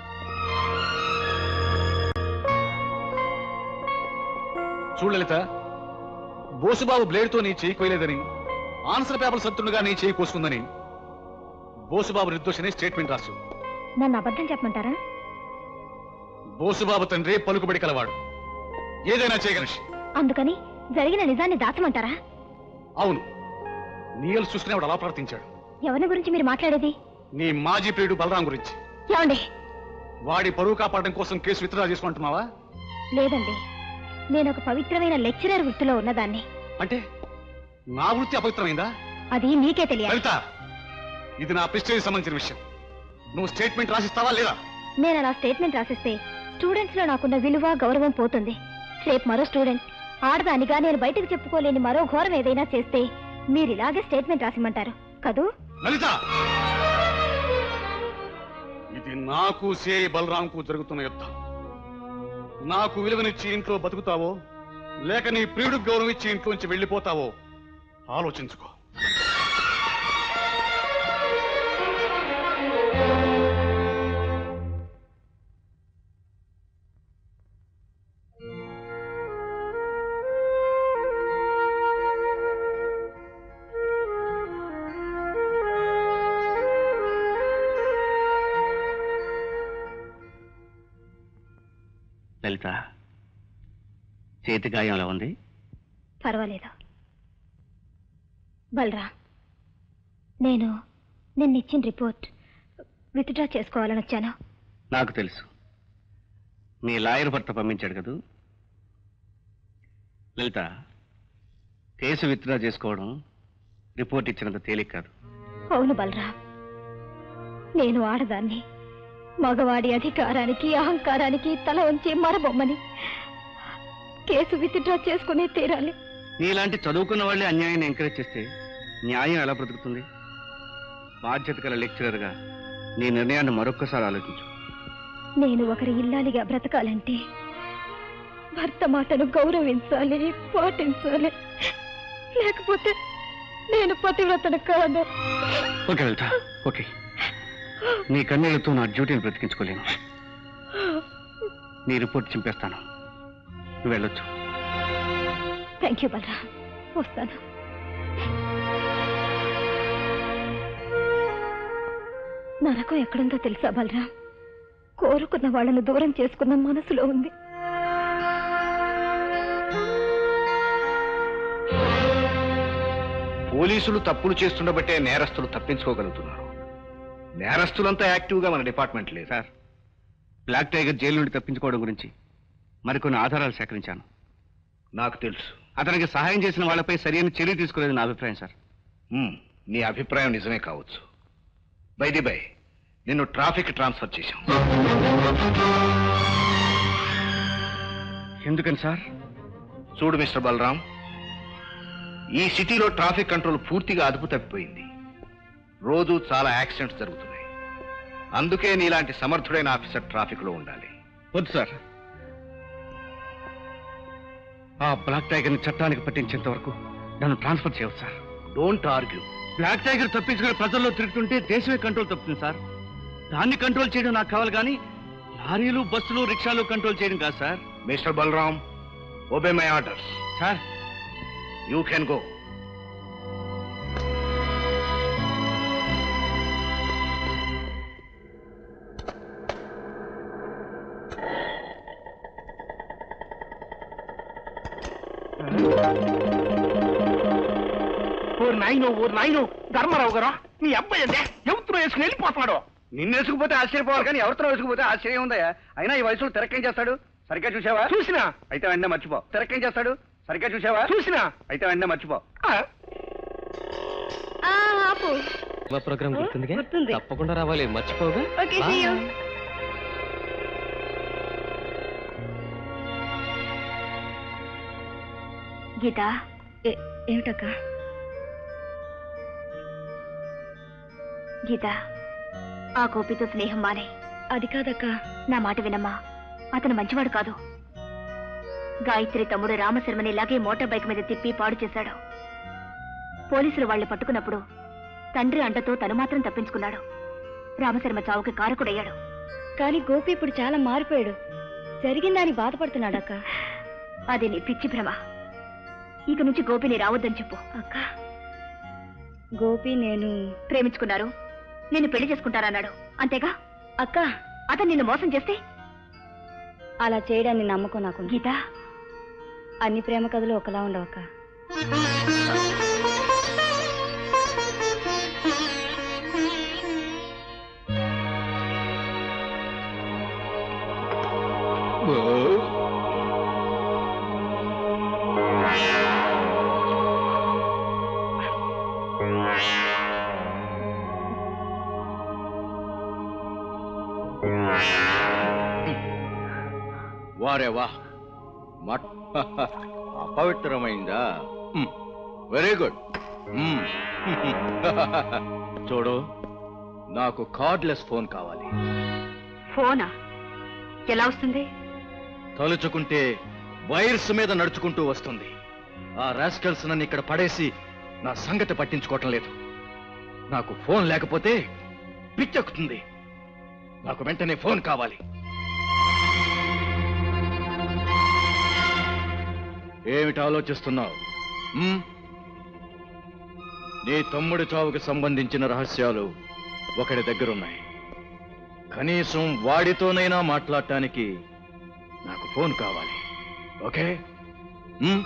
చూడు లలిత బోసుబాబు బ్లేడ్తో నీ చేయి కోయలేదని ఆన్సర్ పేపర్ సత్తుండగా నీ చేయి కోసుకుందని బోసుబాబు నిర్దోషని స్టేట్మెంట్ రాసు నన్ను అబద్ధం చెప్పమంటారా బోసుబాబు తండ్రి పలుకుబడి కలవాడు ఏదైనా చేయగలిసి అందుకని జరిగిన నిజాన్ని దాచమంటారా అవును నీయలు చూసుకునేవాడు అలా ప్రవర్తించాడు ఎవరి గురించి మీరు మాట్లాడేది నీ మాజీ ప్రియుడు బలరాం గురించి ఏమండి వాడి పరువు కాపాడడం కోసం కేసు విత్డ్రా చేసుకుంటున్నావా లేదండి నేను ఒక పవిత్రమైన లెక్చరర్ వృత్తిలో ఉన్నదాన్ని అంటే నా వృత్తి అపవిత్రమైందా అది మీకే తెలియాలి లలిత ఇది నా ప్రెస్టేజ్ సంబంధించిన విషయం నువ్వు స్టేట్మెంట్ రాసిస్తావా లేదా నేను అలా స్టేట్మెంట్ రాసిస్తే స్టూడెంట్స్ లో నాకున్న విలువ గౌరవం పోతుంది రేపు మరో స్టూడెంట్ ఆడదానిగా నేను బయటకు చెప్పుకోలేని మరో ఘోరం ఏదైనా చేస్తే మీరు ఇలాగే స్టేట్మెంట్ రాసిమంటారు కదూ లలిత ఇది నాకు సే బలరాంకు జరుగుతున్న యుద్ధం నాకు విలువనిచ్చి ఇంట్లో బతుకుతావో లేక నీ ప్రియుడు గౌరవం ఇచ్చి ఇంట్లోంచి వెళ్ళిపోతావో ఆలోచించుకో లలిత చేతి గాయం ఎలా ఉంది పర్వాలేదు బలరా నేను నిన్నిచ్చిన రిపోర్ట్ విత్డ్రా చేసుకోవాలని వచ్చాను నాకు తెలుసు మీ లాయర్ భర్త పంపించాడు కదూ లలిత కేసు విత్డ్రా చేసుకోవడం రిపోర్ట్ ఇచ్చినంత తేలిక కాదు అవును బలరా నేను ఆడదాన్ని మగవాడి అధికారానికి అహంకారానికి తల వంచి మరబొమ్మని కేసు విత్డ్రా చేసుకునే తీరాలి నీలాంటి చదువుకున్న వాళ్ళే అన్యాయాన్ని ఎంకరేజ్ చేస్తే న్యాయం ఎలా బ్రతుకుతుంది బాధ్యత గల లెక్చరర్గా నీ నిర్ణయాన్ని మరొక్కసారి ఆలోచించు నేను ఒకరి ఇల్లాలిగా బ్రతకాలంటే భర్త మాటను గౌరవించాలి పాటించాలి లేకపోతే నేను పతివ్రతను కాదు ఓకే లలిత ఓకే నీ కన్నీళ్లతో నా డ్యూటీని బ్రతికించుకోలేను నీ రిపోర్ట్ చింపేస్తాను నువ్వు వెళ్ళొచ్చు థ్యాంక్ యూ బలరా వస్తాను నరకం ఎక్కడుందో తెలుసా బలరా కోరుకున్న వాళ్ళను దూరం చేసుకున్న మనసులో ఉంది పోలీసులు తప్పులు చేస్తుండబట్టే నేరస్తులు తప్పించుకోగలుగుతున్నారు నేరస్తులంతా యాక్టివ్గా మన డిపార్ట్మెంట్ లేదు సార్ బ్లాక్ టైగర్ జైలు నుండి తప్పించుకోవడం గురించి మరికొన్ని ఆధారాలు సేకరించాను నాకు తెలుసు అతనికి సహాయం చేసిన వాళ్ళపై సరైన చర్య తీసుకోలేదు నా అభిప్రాయం సార్ నీ అభిప్రాయం నిజమే కావచ్చు బైది బై నిన్ను ట్రాఫిక్ ట్రాన్స్ఫర్ చేశాం ఎందుకని సార్ చూడు మిస్టర్ బలరాం ఈ సిటీలో ట్రాఫిక్ కంట్రోల్ పూర్తిగా అదుపు తప్పిపోయింది రోజు చాలా యాక్సిడెంట్స్ జరుగుతున్నాయి అందుకే నీలాంటి సమర్థుడైన ఆఫీసర్ ట్రాఫిక్ లో ఉండాలి వద్దు సార్ ఆ బ్లాక్ టైగర్ ని చట్టానికి పట్టించేంత వరకు నన్ను ట్రాన్స్ఫర్ చేయవచ్చు sir don't argue black tiger తప్పించుకుని ప్రజల్లో తిరుగుతుంటే దేశమే కంట్రోల్ తప్పుతుంది సార్ దాన్ని కంట్రోల్ చేయడం నాకు కావాలి కానీ లారీలు బస్సులు రిక్షాలు కంట్రోల్ చేయడం కాదు sir mister Balaram obey my orders sir you can go ఓరు నాయను ఓరు నాయను ధర్మరావు గారా నీ అబ్బాయి అంటే ఎవరితో వేసుకుని వెళ్ళిపోతున్నాడు నిన్ను వేసుకుపోతే ఆశ్చర్యపోవాలి కానీ ఎవరితో వేసుకుపోతే ఆశ్చర్యం ఉందయ్యా అయినా ఈ వయసులో తిరక్కేం చేస్తాడు సరిగ్గా చూసావా చూసినా అయితే వెంటనే మర్చిపో తిరక్కేం చేస్తాడు సరిగ్గా చూసావా చూసినా అయితే వెంటనే మర్చిపో ఆ, ఆ, ఆపు ప్రోగ్రామ్ గుర్తుందిగా? గుర్తుంది. తప్పకుండా రావాలి మర్చిపోగా ఓకే see you. గీత ఏ- ఏమిటక్క గీత ఆ గోపితో స్నేహం మానే అది కాదక్క నా మాట వినమ్మా అతను మంచివాడు కాదు గాయత్రి తమ్ముడు రామశర్మని ఇలాగే మోటార్ బైక్ మీద తిప్పి పాడు చేశాడు పోలీసులు వాళ్ళని పట్టుకున్నప్పుడు తండ్రి అండతో తను మాత్రం తప్పించుకున్నాడు రామశర్మ చావుకి కారకుడయ్యాడు కానీ గోపి ఇప్పుడు చాలా మారిపోయాడు జరిగిందని బాధపడుతున్నాడక్క అది నీ పిచ్చి భ్రమ ఇక నుంచి గోపిని రావద్దని చెప్పు అక్క గోపి నేను ప్రేమించుకున్నారు నిన్ను పెళ్లి చేసుకుంటారన్నాడు అంతేగా అక్క అతను నిన్ను మోసం చేస్తే అలా చేయడాన్ని నమ్మకం నాకు గీత అన్ని ప్రేమ కథలు ఒకలా ఉండవక్క వారే వా మట్ అపవిత్రమైందా వెరీ గుడ్ చూడు నాకు కార్డ్లెస్ ఫోన్ కావాలి ఫోనా ఎలా వస్తుంది తలుచుకుంటే వైర్స్ మీద నడుచుకుంటూ వస్తుంది ఆ రాస్కల్స్ నన్ను ఇక్కడ పడేసి నా సంగతి పట్టించుకోవటం లేదు నాకు ఫోన్ లేకపోతే పిచ్చెక్కుతుంది నాకు వెంటనే ఫోన్ కావాలి ఏమిటి ఆలోచిస్తున్నావు ఉమ్? నీ తమ్ముడి చావుకి సంబంధించిన రహస్యాలు ఒకడి దగ్గరున్నాయి కనీసం వాడితోనైనా మాట్లాడటానికి నాకు ఫోన్ కావాలి ఓకే ఉమ్?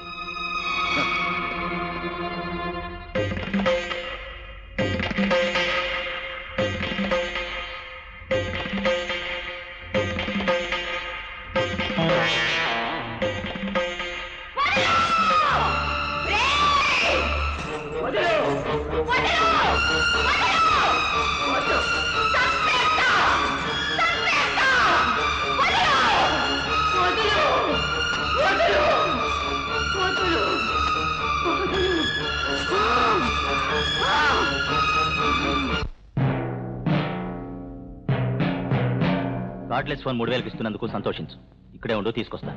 కార్డ్లెస్ ఫోన్ మూడు వేలకు ఇస్తున్నందుకు సంతోషించు ఇక్కడే ఉండు తీసుకొస్తాను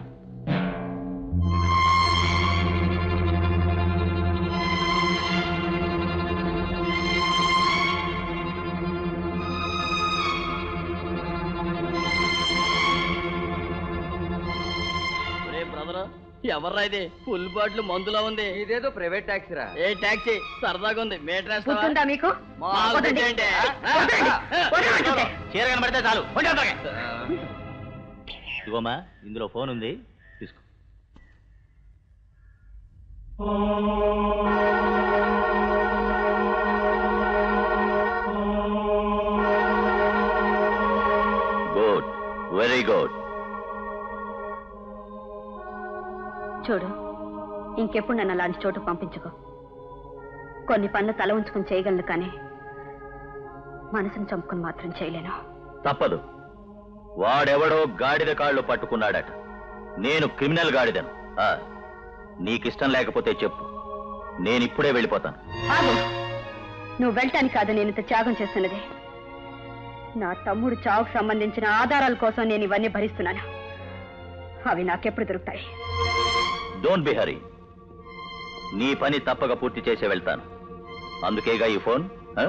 బ్రదర్ ఎవర్రా ఇది ఫుల్ బాటిల్ మందులా ఉంది ఇదేదో ప్రైవేట్ టాక్సీ రా ఏ టాక్సీ సరదాగా ఉంది మీటర్ గుర్తుందా మీకు వదలండి. వదలండి. వదలండి. చీర కనబడితే చాలు ఉండి అవతలకి. ఇదిగోమా ఇందులో ఫోన్ ఉంది తీసుకో గుడ్ వెరీ గుడ్ చూడు ఇంకెప్పుడు నన్ను అలాంటి చోటు పంపించుకో కొన్ని పనులు తల ఉంచుకుని చేయగలను కానీ మనసును చంపుకుని మాత్రం చేయలేను తప్పదు వాడెవడో గాడిద కాళ్ళు పట్టుకున్నాడట నేను క్రిమినల్ గాడిదను ఆ, నీకిష్టం లేకపోతే చెప్పు నేను ఇప్పుడే వెళ్ళిపోతాను ఆగు నువ్వు వెళ్ళటానికి కాదు నేను ఇంత త్యాగం చేస్తున్నది నా తమ్ముడు చావుకు సంబంధించిన ఆధారాల కోసం నేను ఇవన్నీ భరిస్తున్నాను అవి నాకెప్పుడు దొరుకుతాయి డోంట్ బి హరీ నీ పని తప్పక పూర్తి చేసే వెళ్తాను అందుకేగా ఈ ఫోన్ ఆ?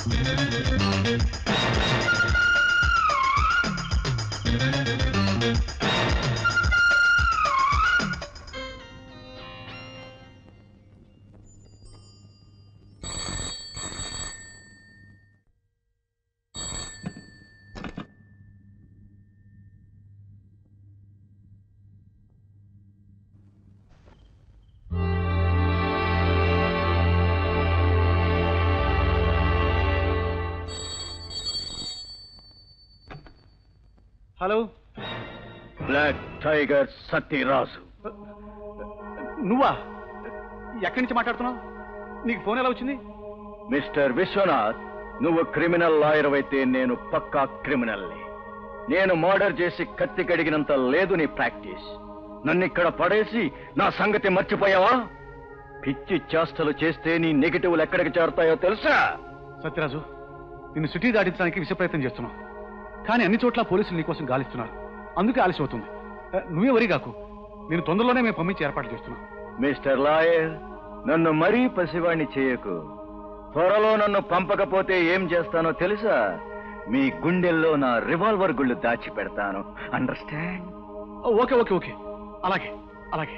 హలో బ్లాక్ టైగర్ సత్యరాజు నువ్వా ఎక్కడి నుంచి మాట్లాడుతున్నావు నీకు ఫోన్ ఎలా వచ్చింది మిస్టర్ విశ్వనాథ్ నువ్వు క్రిమినల్ లాయర్ అయితే నేను పక్కా క్రిమినల్ని నేను మర్డర్ చేసి కత్తి కడిగినంత లేదు నీ ప్రాక్టీస్ నన్ను ఇక్కడ పడేసి నా సంగతి మర్చిపోయావా పిచ్చి చేష్టలు చేస్తే నీ నెగిటివ్లు ఎక్కడికి చేరుతాయో తెలుసా సత్యరాజు నిన్ను సిటీ దాటించడానికి విష ప్రయత్నం చేస్తున్నావు కానీ అన్ని చోట్ల పోలీసులు నీకోసం గాలిస్తున్నారు అందుకే ఆలస్యం అవుతుంది ఆ, నువ్వే వరి కాకు నేను తొందరలోనే మేము పంపించి ఏర్పాటు చేస్తున్నాం మిస్టర్ లాయర్ నన్ను మరీ పసివాణ్ణి చేయకు త్వరలో నన్ను పంపకపోతే ఏం చేస్తానో తెలుసా మీ గుండెల్లో నా రివాల్వర్ గుళ్ళు దాచి పెడతాను అండర్స్టాండ్ ఓకే ఓకే ఓకే అలాగే అలాగే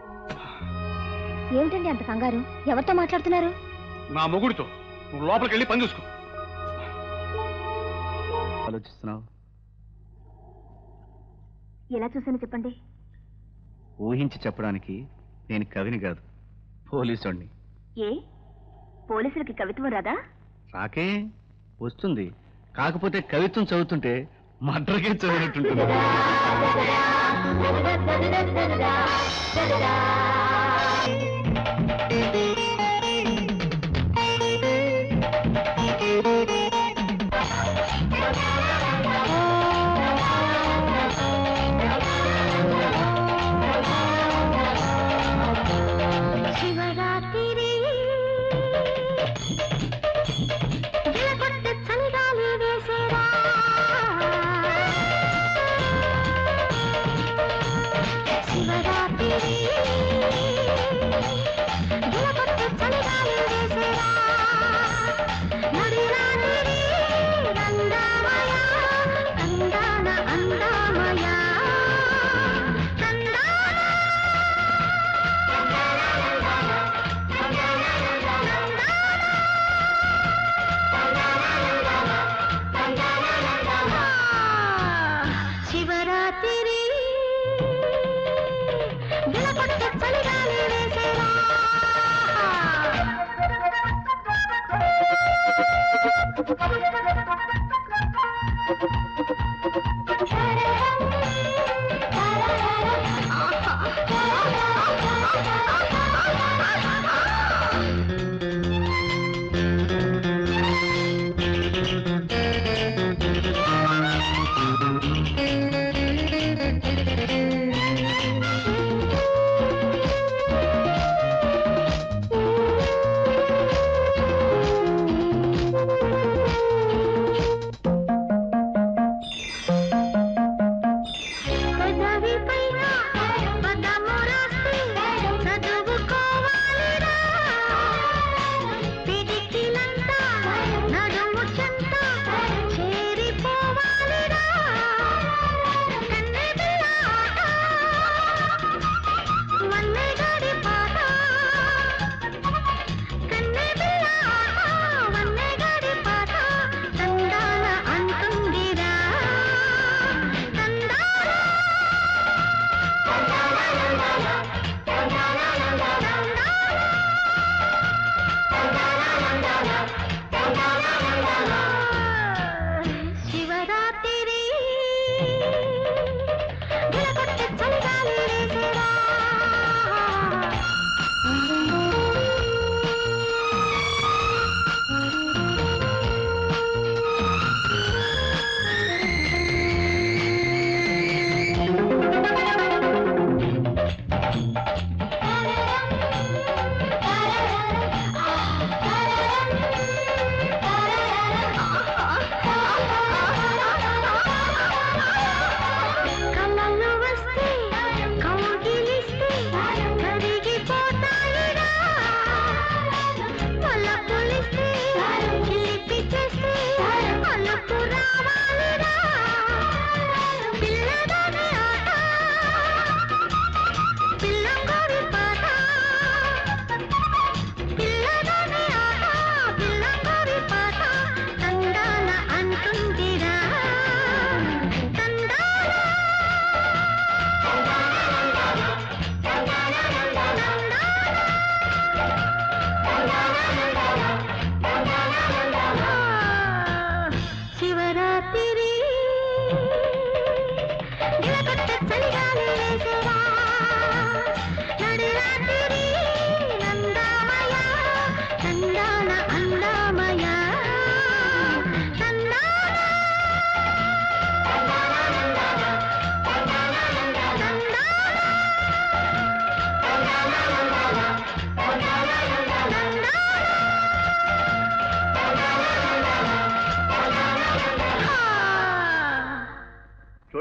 ఏమిటండి అంత కంగారు ఎవరితో మాట్లాడుతున్నారు నా మొగుడితో నువ్వు లోపలికి వెళ్ళి పని చూసుకో ఆలోచిస్తున్నావు ఎలా చూసాను చెప్పండి ఊహించి చెప్పడానికి నేను కవిని కాదు పోలీసుని ఏ పోలీసులకి కవిత్వం రాదా రాకే వస్తుంది కాకపోతే కవిత్వం చదువుతుంటే మడ్రకే చదివినట్టుంటుంది శివరాత్రి గిలకొట్టే చలిగాలి వేసేరా శివరాత్రి గిలకొట్టే చలిగాలి వేసేరా నడిరాత్రి రంగామయ అందాన అందామయ శివరాత్రి గిలకొట్టే చలిగాలి వేసేరా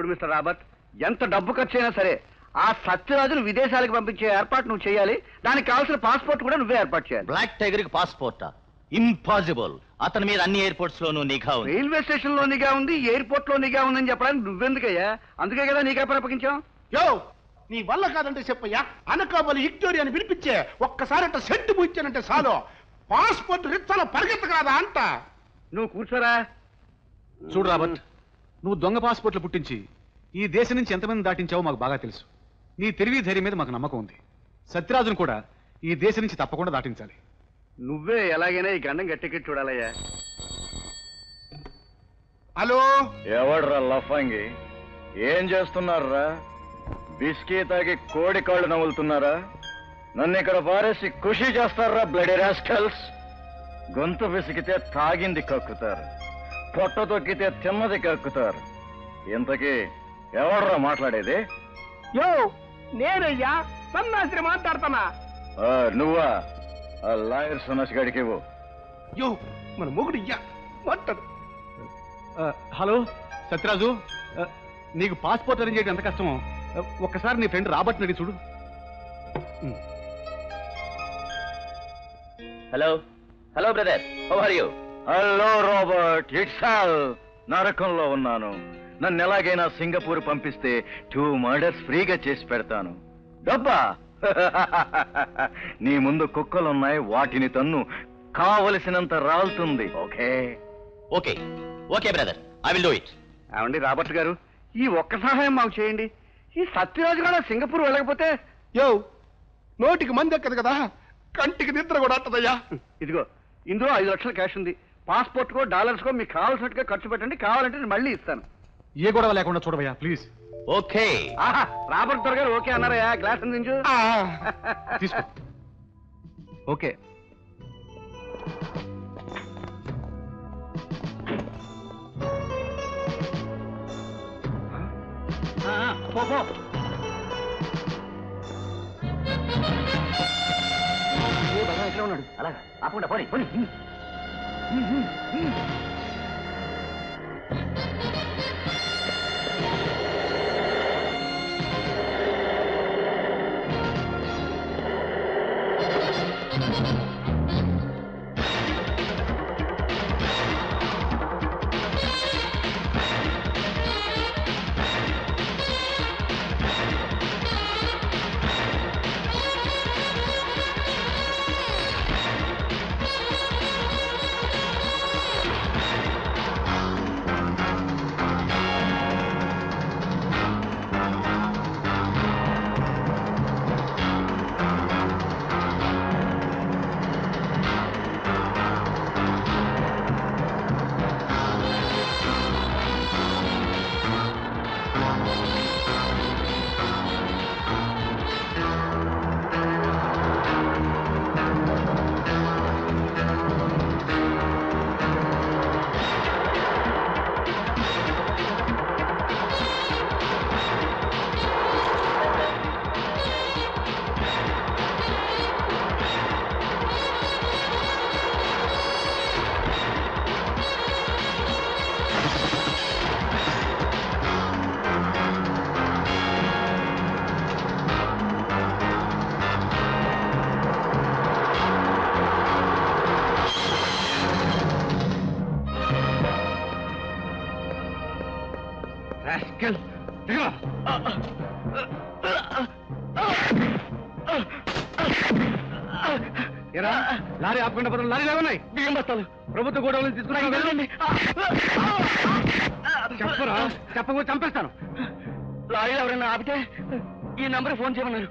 చూడు మిస్టర్ రాబర్ట్ ఎంత డబ్బు ఖర్చు అయినా సరే ఆ సత్యరాజును విదేశాలకు పంపించే ఏర్పాటు నువ్వు చేయాలి దానికి కావాల్సిన పాస్పోర్ట్ కూడా నువ్వే ఏర్పాటు చేయాలి బ్లాక్ టైగర్ కి పాస్పోర్టా ఇంపాసిబుల్ అతని మీద అన్ని ఎయిర్పోర్ట్స్ లోనూ నిఘా ఉంది రైల్వే స్టేషన్ లో నిఘా ఉంది ఎయిర్పోర్ట్ లో నిఘా ఉందని చెప్పడానికి నువ్వెందుకయ్యా అందుకే కదా నీకే అప్పగించాం యో నీ వల్ల కాదంటే చెప్పయ్యా అనకాపల్లి విక్టోరియాని పిలిపించే ఒక్కసారి అంట సెంటు ముచ్చానంటే చాలు పాస్పోర్ట్ రిచ్చాల పరిగెత్తకరాదా అంట నువ్వు కూర్చోరా చూడు రాబర్ట్ నువ్వు దొంగ పాస్పోర్ట్లు పుట్టించి ఈ దేశం నుంచి ఎంతమంది దాటించావో మాకు బాగా తెలుసు నీ తెలివి ధైర్యం మీద మాకు నమ్మకం ఉంది సత్యరాజును కూడా ఈ దేశం నుంచి తప్పకుండా దాటించాలి నువ్వే ఎలాగైనా ఈ గండం గట్టెక్కి చూడాలయ్యా హలో ఎవడ్రా లఫంగి ఏం చేస్తున్నారా బిస్కీ తాగి కోడి కాళ్ళు నవ్వులుతున్నారా నన్ను ఇక్కడ పారేసి ఖుషి చేస్తారా బ్లడీ రాస్కల్స్ గొంతు విసిగితే తాగింది కక్కుతారు పొట్ట తొక్కితే తిన్నది కక్కుతారు ఇంతకీ ఎవడ్రా మాట్లాడేది యో నేనయ్యా సన్నాసిని మాట్లాడుతున్నా ఆ, నువ్వా ఆ లాయర్ సన్నాసి గడికి ఇవ్వు యో మన మొగుడు ఇయ్యా మాట్లాడు ఆ, హలో సత్యరాజు ఆ, నీకు పాస్పోర్ట్ అరేంజ్ చేయడం ఎంత కష్టమో ఆ, ఒక్కసారి నీ ఫ్రెండ్ రాబర్ట్ అడిగి చూడు hello hello brother how are you hello Robert it's all నరకంలో ఉన్నాను నన్ను ఎలాగైనా సింగపూర్ పంపిస్తే టూ మర్డర్స్ ఫ్రీగా చేసి పెడతాను డబ్బా నీ ముందు కుక్కలున్నాయి వాటిని తన్ను కావలసినంత రాలుతుంది okay okay okay brother I will do it ఏమండి రాబర్ట్ గారు ఈ ఒక్క సహాయం మాకు చేయండి ఈ సత్యరాజు కూడా సింగపూర్ వెళ్ళకపోతే యో నోటికి మంది ఎక్కదు కదా కంటికి నిద్ర కూడా అట్టదయ్యా ఇదిగో ఇందులో ఐదు లక్షల క్యాష్ ఉంది పాస్పోర్ట్ కో డాలర్స్ కో మీకు కావాల్సినట్టుగా ఖర్చు పెట్టండి కావాలంటే నేను మళ్ళీ ఇస్తాను ఏ గొడవ లేకుండా చూడవయ్యా ప్లీజ్ ఓకే ఆహా రాబర్ట్ దొర గారు ఓకే అన్నారయ్యా గ్లాస్ అందించు తీసుకో ఓకే ఉన్నాడు అలాగా ఆపకుండా పోనీ పోనీ ఏరా లారీ ఆపకుండా పదం లారీ ఉన్నాయి బియ్యం బస్తాలు ప్రభుత్వ గోడౌలు తీసుకున్నా వెళ్ళండి చెప్పరా చెప్పకపోతే చంపేస్తాను లారీ ఎవరైనా ఆపితే ఈ నంబర్ ఫోన్ చేయమన్నారు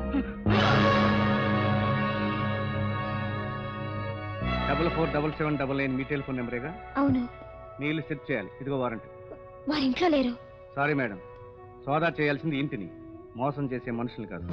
double four double seven double nine మీ టెలిఫోన్ నెంబరేగా అవును నీళ్ళు సెట్ చేయాలి ఇదిగో వారంట్ వారింట్లో లేరు సారీ మేడం సోదా చేయాల్సింది ఇంటిని మోసం చేసే మనుషులు కాదు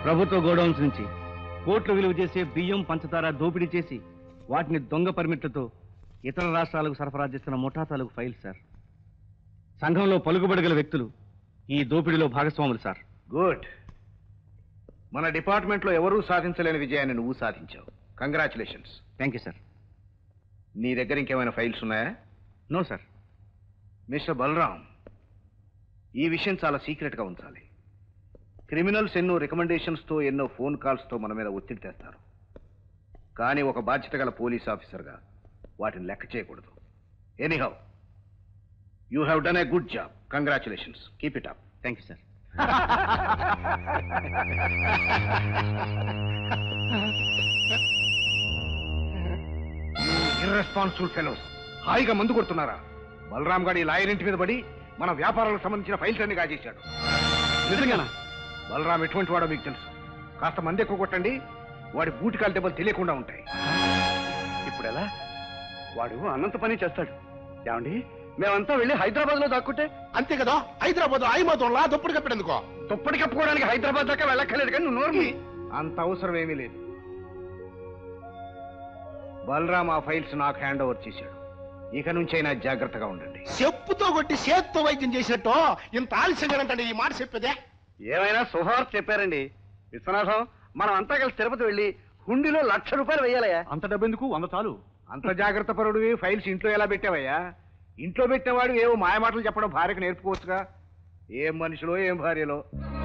ప్రభుత్వ గోడౌన్స్ నుంచి కోట్లు విలువ చేసే బియ్యం పంచదార దోపిడీ చేసి వాటిని దొంగ పర్మిట్లతో ఇతర రాష్ట్రాలకు సరఫరా చేస్తున్న ముఠా తాలూకు ఫైల్ సార్ సంఘంలో పలుకుబడి గల వ్యక్తులు ఈ దోపిడీలో భాగస్వాములు సార్ గుడ్ మన డిపార్ట్మెంట్లో ఎవరూ సాధించలేని విజయాన్ని నువ్వు సాధించావు కంగ్రాచులేషన్స్ థ్యాంక్ యూ సార్ నీ దగ్గర ఇంకేమైనా ఫైల్స్ ఉన్నాయా నో సార్ మిస్టర్ బలరాం ఈ విషయం చాలా సీక్రెట్గా ఉంచాలి క్రిమినల్స్ ఎన్నో రికమెండేషన్స్తో ఎన్నో ఫోన్ కాల్స్తో మన మీద ఒత్తిడి తెస్తారు కానీ ఒక బాధ్యత గల పోలీస్ ఆఫీసర్గా వాటిని లెక్క చేయకూడదు anyhow you have done a good job congratulations keep it up thank you sir irresponsible fellows హాయిగా మందు కొడుతున్నారా బలరాం గారి లాయర్ ఇంటి మీద పడి మన వ్యాపారాలకు సంబంధించిన ఫైల్స్ అన్ని కాజేశాడు నిజంగానా బలరాం ఎటువంటి వాడో మీకు తెలుసు కాస్త మంది ఎక్కువ కొట్టండి వాడి బూటికాల దెబ్బలు తెలియకుండా ఉంటాయి ఇప్పుడు ఎలా వాడు అనంత పని చేస్తాడు ఏమండి మేమంతా వెళ్ళి హైదరాబాద్ లో దాక్కుంటే అంతే కదా హైదరాబాద్ ఐమతంలా దుప్పటి కప్పెడేందుకో దుప్పటి కప్పుకోవడానికి హైదరాబాద్ దాకా వెళ్ళక్కర్లేదు కానీ నువ్వు నోరు మూయి. అంత అవసరం ఏమీ లేదు బలరాం ఆ ఫైల్స్ నాకు హ్యాండ్ ఓవర్ చేశాడు ఇక నుంచైనా జాగ్రత్తగా ఉండండి చెప్పుతో కొట్టి చేత్తో వైద్యం చేసినట్టు ఇంత ఆలస్యంగా అంటే ఈ మాట చెప్పేదే ఏమైనా సుహార్ చెప్పారండి విశ్వనాథం మనం అంతా కలిసి తిరుపతి వెళ్ళి హుండీలో లక్ష రూపాయలు వేయాలయ్యా అంత డబ్బెందుకు వంద చాలు అంత జాగ్రత్త పరుడివి ఫైల్స్ ఇంట్లో ఎలా పెట్టావయ్యా ఇంట్లో పెట్టినవాడు ఏవో మాయమాటలు చెప్పడం భార్యకు నేర్పుకోవచ్చుగా ఏం మనుషులో ఏం భార్యలో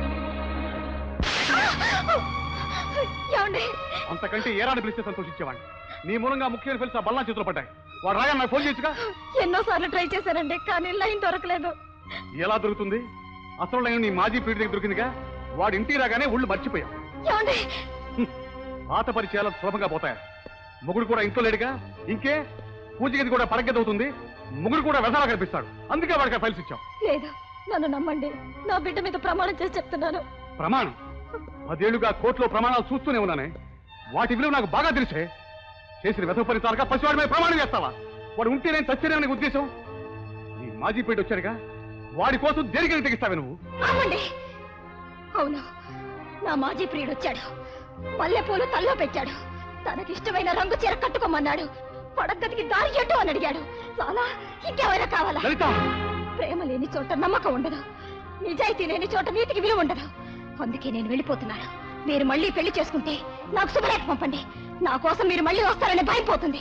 ఏమండి అంతకంటే ఏరాని పిలిస్తే సంతోషించేవాడిని నీ మూలంగా ముఖ్యమైన ఫైల్స్ ఆ బల్లా చేతిలో పడ్డాయి వాడు రాగా నాకు ఫోన్ చేయొచ్చుగా ఎన్నో సార్లు ట్రై చేశానండి కానీ లైన్ దొరకలేదు ఎలా దొరుకుతుంది అసలు నేను నీ మాజీ పీడి దగ్గర దొరికిందిగా వాడి ఇంటికి రాగానే ఒళ్ళు మర్చిపోయాం ఏమండి పాత పరిచయాలు సులభంగా పోతాయి మొగుడు కూడా ఇంట్లో లేడుగా ఇంకే పూజ గది కూడా పరగెదవుతుంది మొగుడు కూడా వెసలా కనిపిస్తాడు అందుకే వాడికి ఆ ఫైల్స్ ఇచ్చాం లేదు నన్ను నమ్మండి నా బిడ్డ మీద ప్రమాణం చేసి చెప్తున్నాను ప్రమాణం పదేళ్లుగా కోర్టులో ప్రమాణాలు చూస్తూనే ఉన్నానే వాటి విలువ నాకు బాగా తెలిసే చేసిన వెధ పని తారక పసివాడి మీద ప్రమాణం చేస్తావా వాడు ఉంటే నేను చచ్చేనే ఉద్దేశం నీ మాజీ పేట వచ్చారుగా వాడి కోసం దేనికని తెగిస్తావే నువ్వు అవునండి అవును నా మాజీ ప్రియుడు వచ్చాడు మల్లెపూలు తల్లో పెట్టాడు తనకిష్టమైన రంగు చీర కట్టుకోమన్నాడు పడగదికి దారి ఎటు అని అడిగాడు చాలా ఇంకేమైనా కావాలా లలిత ప్రేమ లేని చోట నమ్మకం ఉండదు నిజాయితీ లేని చోట నీతికి విలువ ఉండదు అందుకే నేను వెళ్ళిపోతున్నాను మీరు మళ్ళీ పెళ్లి చేసుకుంటే నాకు శుభలేఖ పంపండి నా కోసం మీరు మళ్ళీ వస్తారని భయపోతుంది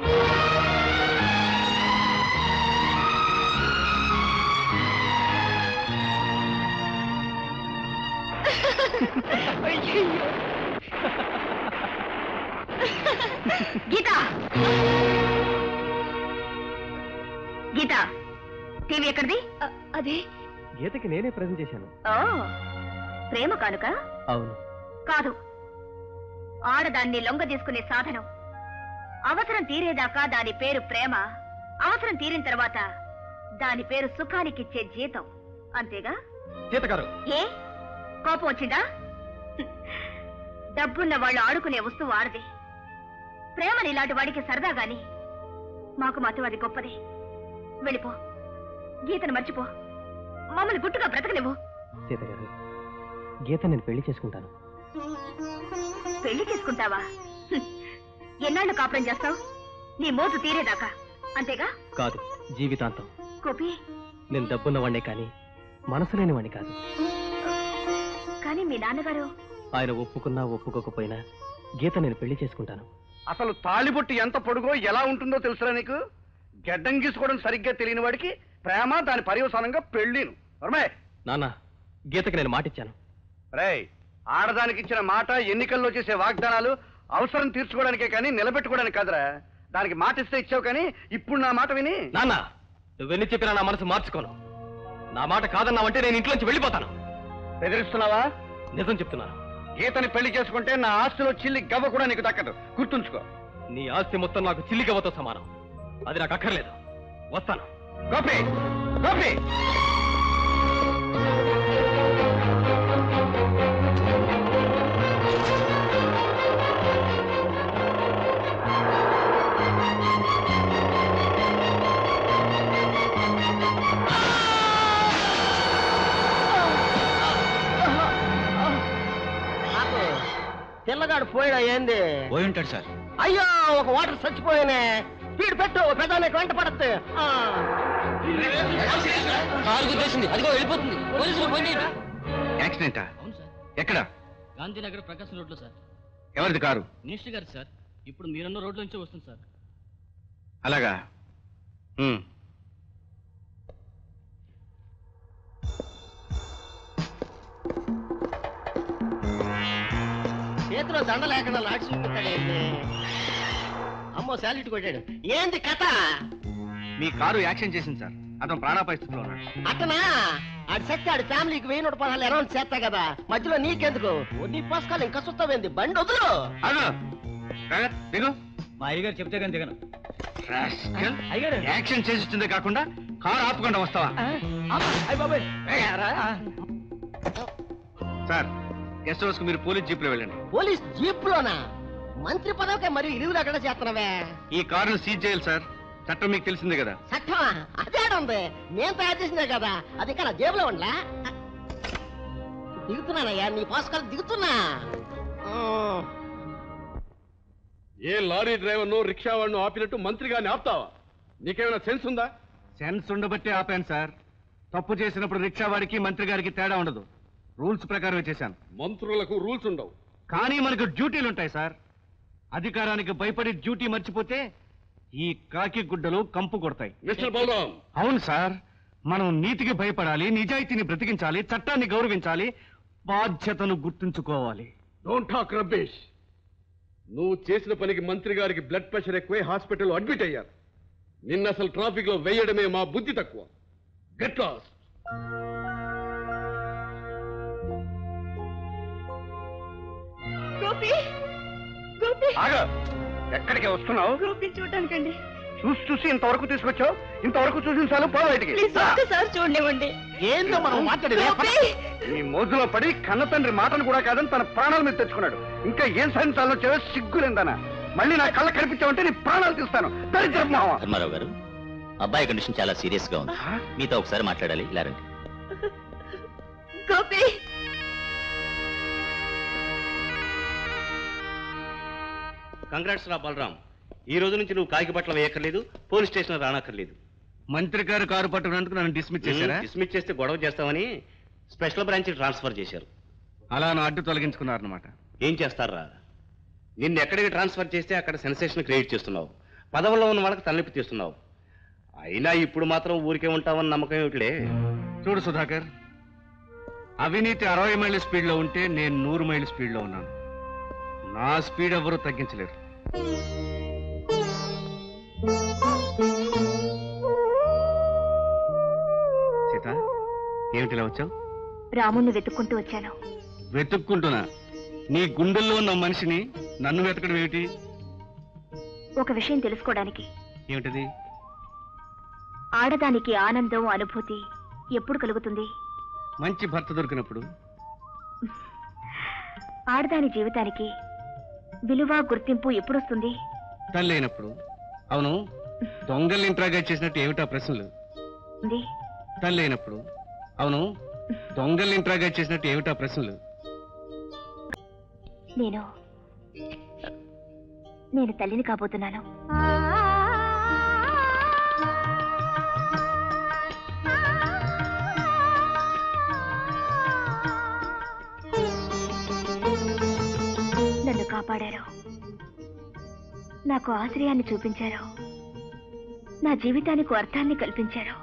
గీత గీత టీవీ ఎక్కడిది అది గీతకి నేనే ప్రజెంట్ చేశాను ఓ ప్రేమ కానుక అవును కాదు ఆడదాన్ని లొంగ తీసుకునే సాధనం అవసరం తీరేదాకా దాని పేరు ప్రేమ అవసరం తీరిన తర్వాత దాని పేరు సుఖానికిచ్చే జీతం అంతేగా గీత గారు ఏ కోపం వచ్చిందా డబ్బున్న వాళ్ళు ఆడుకునే వస్తువు ఆడది ప్రేమని ఇలాంటి వాడికి సరదా గాని మాకు మాత్రం అది గొప్పది వెళ్ళిపో గీతను మర్చిపో మమ్మల్ని గుట్టుగా బ్రతకనివ్వు సీత గారు గీత నేను పెళ్లి చేసుకుంటాను పెళ్లి చేసుకుంటావా హ్మ్. ఎన్నాళ్ళు కాపురం చేస్తావు నీ మోజు తీరేదాకా అంతేగా కాదు జీవితాంతం గోపి నేను డబ్బున్నవాణ్ణే కానీ మనసు లేనివాణ్ణి కాదు కానీ మీ నాన్నగారు ఆయన ఒప్పుకున్నా ఒప్పుకోకపోయినా గీత నేను పెళ్లి చేసుకుంటాను అసలు తాళిబొట్టు ఎంత పొడుగో ఎలా ఉంటుందో తెలుసురా నీకు గడ్డం గీసుకోవడం సరిగ్గా తెలియని వాడికి ప్రేమ దాని పర్యవసానంగా పెళ్ళిను వర్మే నాన్న గీతకి నేను మాటిచ్చాను రేయ్ ఆడదానికి ఇచ్చిన మాట ఎన్నికల్లో చేసే వాగ్దానాలు అవసరం తీర్చుకోవడానికే కానీ నిలబెట్టుకోవడానికి కాదురా దానికి మాట ఇస్తే ఇచ్చావు కానీ ఇప్పుడు నా మాట విని నాన్న నువ్వెన్ని చెప్పినా నా మనసు మార్చుకోను నా మాట కాదన్నావంటే నేను ఇంట్లోంచి వెళ్ళిపోతాను బెదిరిస్తున్నావా నిజం చెప్తున్నాను గీతని పెళ్లి చేసుకుంటే నా ఆస్తిలో చిల్లి గవ్వ కూడా నీకు దక్కదు గుర్తుంచుకో నీ ఆస్తి మొత్తం నాకు చిల్లిగవ్వతో సమానం అది నాకు అక్కర్లేదు వస్తాను గోపి గోపి పిల్లగాడు పోయాడా ఏంది పోయి ఉంటాడు సార్ అయ్యో ఒక వాటర్ చచ్చిపోయానే స్పీడ్ పెట్టు పెద్దానికి వెంట పడద్దు కారు గుద్దేసింది అదిగో వెళ్ళిపోతుంది పోలీసులు పోయి యాక్సిడెంటా అవును సార్ ఎక్కడ గాంధీనగర్ ప్రకాశం రోడ్లో సార్ ఎవరిది కారు మినిస్టర్ గారు సార్ ఇప్పుడు మీరున్న రోడ్ల నుంచే వస్తుంది సార్ అలాగా ఉమ్. చేతిలో దండ లేకుండా లాడ్చి చూపిస్తాడేంటి అమ్మో శాలిటీ కొట్టాడు ఏంది కథ మీ కారు యాక్సిడెంట్ చేసింది సార్ అతను ప్రాణాపాయ స్థితిలో ఉన్నాడు అతనా ఆడి శక్తి ఆడి ఫ్యామిలీకి వెయ్యి నూట పదహారు అరౌండ్ చేస్తా కదా మధ్యలో నీకెందుకు నీ పోసుకోవాలి ఇంకా సుత్తమైంది బండి వదులు ఆగు. కాగా, దిగు మా అయ్యగారు చెప్తే కానీ దిగను రాస్కల్. అయ్యగారు యాక్సిడెంట్ చేసి వచ్చిందే కాకుండా కారు ఆపకుండా వస్తావా అయ్య బాబాయ్ సార్ గెస్ట్ హౌస్ కు మీరు పోలీస్ జీప్ లో వెళ్ళండి పోలీస్ జీప్ లోనా మంత్రి పదవికే మరి ఇరువులు ఎక్కడ చేస్తున్నావే ఈ కారును సీజ్ చేయాలి సార్ చట్టం మీకు తెలిసిందే కదా చట్టమా అదే ఉంది నేను తయారు చేసిందే కదా అది ఇంకా నా జేబులో ఉండలా దిగుతున్నానయ్యా నీ పోసుకోవాలి దిగుతున్నా ఆ. ఏ లారీ డ్రైవర్ను రిక్షా వాడిను ఆపినట్టు మంత్రి గారిని ఆపుతావా నీకేమైనా సెన్స్ ఉందా సెన్స్ ఉండబట్టే ఆపాను సార్ తప్పు చేసినప్పుడు రిక్షా వాడికి మంత్రి గారికి తేడా ఉండదు రూల్స్ ప్రకారమే చేశాను మంత్రులకు రూల్స్ ఉండవు కానీ మనకు డ్యూటీలు ఉంటాయి సార్ అధికారానికి భయపడి డ్యూటీ మర్చిపోతే ఈ కాకి గుడ్డలు కంపు కొడతాయి మిస్టర్ బలరాం అవును సార్ మనం నీతికి భయపడాలి నిజాయితీని బ్రతికించాలి చట్టాన్ని గౌరవించాలి బాధ్యతను గుర్తుంచుకోవాలి డోంట్ టాక్ రబ్బేష్ నువ్వు చేసిన పనికి మంత్రి గారికి బ్లడ్ ప్రెషర్ ఎక్కువై హాస్పిటల్లో అడ్మిట్ అయ్యారు నిన్న అసలు ట్రాఫిక్ లో వేయడమే మా బుద్ధి తక్కువ గెట్ లాస్ గోపి గోపి ఆగ ఎక్కడికి వస్తున్నావు గోపి చూడటానికండి చూసి చూసి ఇంతవరకు తీసుకొచ్చావు ఇంతవరకు చూసిన చాలు పో బయటికి ప్లీజ్ ఒక్కసారి చూడనివ్వండి ఏందో మనం మాట్లాడేది గోపి నీ మోజులో పడి కన్న తండ్రి మాటను కూడా కాదని తన ప్రాణాల మీద తెచ్చుకున్నాడు ఇంకా ఏం సాధించాలో చేయో సిగ్గులేందనా మళ్ళీ నా కళ్ళ కనిపించావంటే నీ ప్రాణాలు తీస్తాను దరిద్ర మావా ధర్మారావు గారు అబ్బాయి కండిషన్ చాలా సీరియస్ గా ఉంది మీతో ఒకసారి మాట్లాడాలి ఇలా రండి గోపి కంగ్రాట్స్ రా బలరాం ఈ రోజు నుంచి నువ్వు కాకి బట్టలు వేయక్కర్లేదు పోలీస్ స్టేషన్ రానక్కర్లేదు మంత్రి గారు కారు పట్టుకున్నందుకు నన్ను డిస్మిస్ చేశారా డిస్మిస్ చేస్తే గొడవ చేస్తామని స్పెషల్ బ్రాంచ్ ట్రాన్స్ఫర్ చేశారు అలా నా అడ్డు తొలగించుకున్నారనమాట ఏం చేస్తారా నిన్ను ఎక్కడికి ట్రాన్స్ఫర్ చేస్తే అక్కడ సెన్సేషన్ క్రియేట్ చేస్తున్నావు పదవుల్లో ఉన్న వాళ్ళకి తలనొప్పి తీస్తున్నావు అయినా ఇప్పుడు మాత్రం ఊరికే ఉంటావని నమ్మకం ఏమిటిలే చూడు సుధాకర్ అవినీతి అరవై మైళ్ళ స్పీడ్ లో ఉంటే నేను నూరు మైళ్ళ స్పీడ్ లో ఉన్నాను నా స్పీడ్ ఎవరు తగ్గించలేరు సీత ఏమిటి ఇలా వచ్చావు రాముణ్ణి వెతుక్కుంటూ వచ్చాను వెతుక్కుంటున్నా నీ గుండెల్లో ఉన్న మనిషిని నన్ను వెతకడం ఏమిటి ఒక విషయం తెలుసుకోవడానికి ఏమిటది ఆడదానికి ఆనందం అనుభూతి ఎప్పుడు కలుగుతుంది మంచి భర్త దొరికినప్పుడు ఆడదాని జీవితానికి విలువ గుర్తింపు ఎప్పుడొస్తుంది తల్లి అయినప్పుడు అవును దొంగల్ని ఇంట్రాగా చేసినట్టు ఏమిటా ప్రశ్నలు ఉంది. తల్లి అయినప్పుడు అవును దొంగల్ని ఇంట్రాగా చేసినట్టు ఏమిటా ప్రశ్నలు నేను నేను తల్లిని కాబోతున్నాను నన్ను కాపాడారు నాకు ఆశ్రయాన్ని చూపించారు నా జీవితానికి అర్థాన్ని కల్పించారు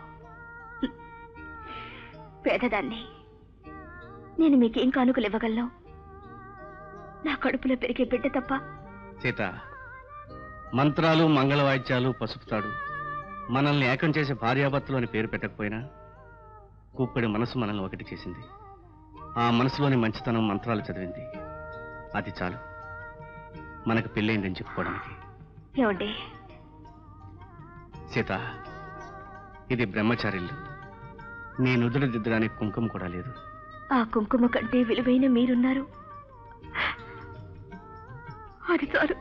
పేదదాన్ని నేను మీకేం కానుకలు ఇవ్వగలను నా కడుపులో పెరిగే బిడ్డ తప్ప సీత మంత్రాలు మంగళవాయిద్యాలు పసుపుతాడు మనల్ని ఏకం చేసే భార్యాభర్తలు అని పేరు పెట్టకపోయినా కూప్పడి మనసు మనల్ని ఒకటి చేసింది ఆ మనసులోని మంచితనం మంత్రాలు చదివింది అది చాలు మనకు పెళ్ళైందని చెప్పుకోవడానికి ఏమండి సీత ఇది బ్రహ్మచారిల్లు నీ నుదురు దిద్దడానికి కుంకుమ కూడా లేదు ఆ కుంకుమ కంటే విలువైన మీరున్నారు అది చాలు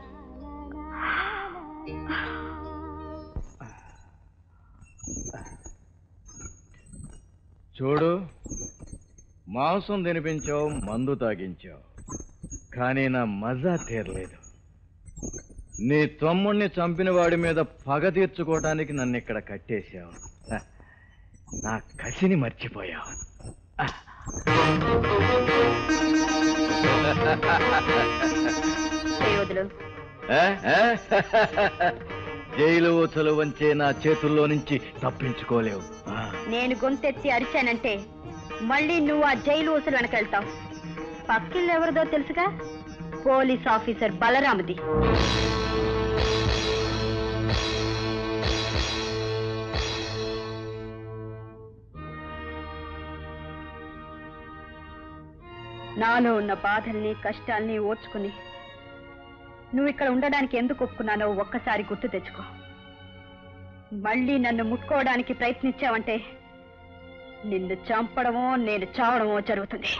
చూడు మాంసం తినిపించావు మందు తాగించావు కానీ నా మజా తీరలేదు నీ తమ్ముణ్ణి చంపిన వాడి మీద పగ తీర్చుకోవడానికి నన్ను ఇక్కడ కట్టేశావు హ, నా కసిని మర్చిపోయావు వదులు ఏ? ఏ? జైలు ఊచలు వంచే నా చేతుల్లో నుంచి తప్పించుకోలేవు ఆ. నేను గొంతెత్తి అరిచానంటే మళ్ళీ నువ్వు ఆ జైలు ఊసలు వెనకెళ్తావు పక్కిల్లు ఎవరిదో తెలుసుగా పోలీస్ ఆఫీసర్ బలరాముది నాలో ఉన్న బాధల్ని కష్టాల్ని ఓర్చుకుని నువ్వు ఇక్కడ ఉండడానికి ఎందుకు ఒప్పుకున్నానో ఒక్కసారి గుర్తు తెచ్చుకో మళ్ళీ నన్ను ముట్టుకోవడానికి ప్రయత్నించావంటే నిన్ను చంపడమో నేను చావడమో జరుగుతుంది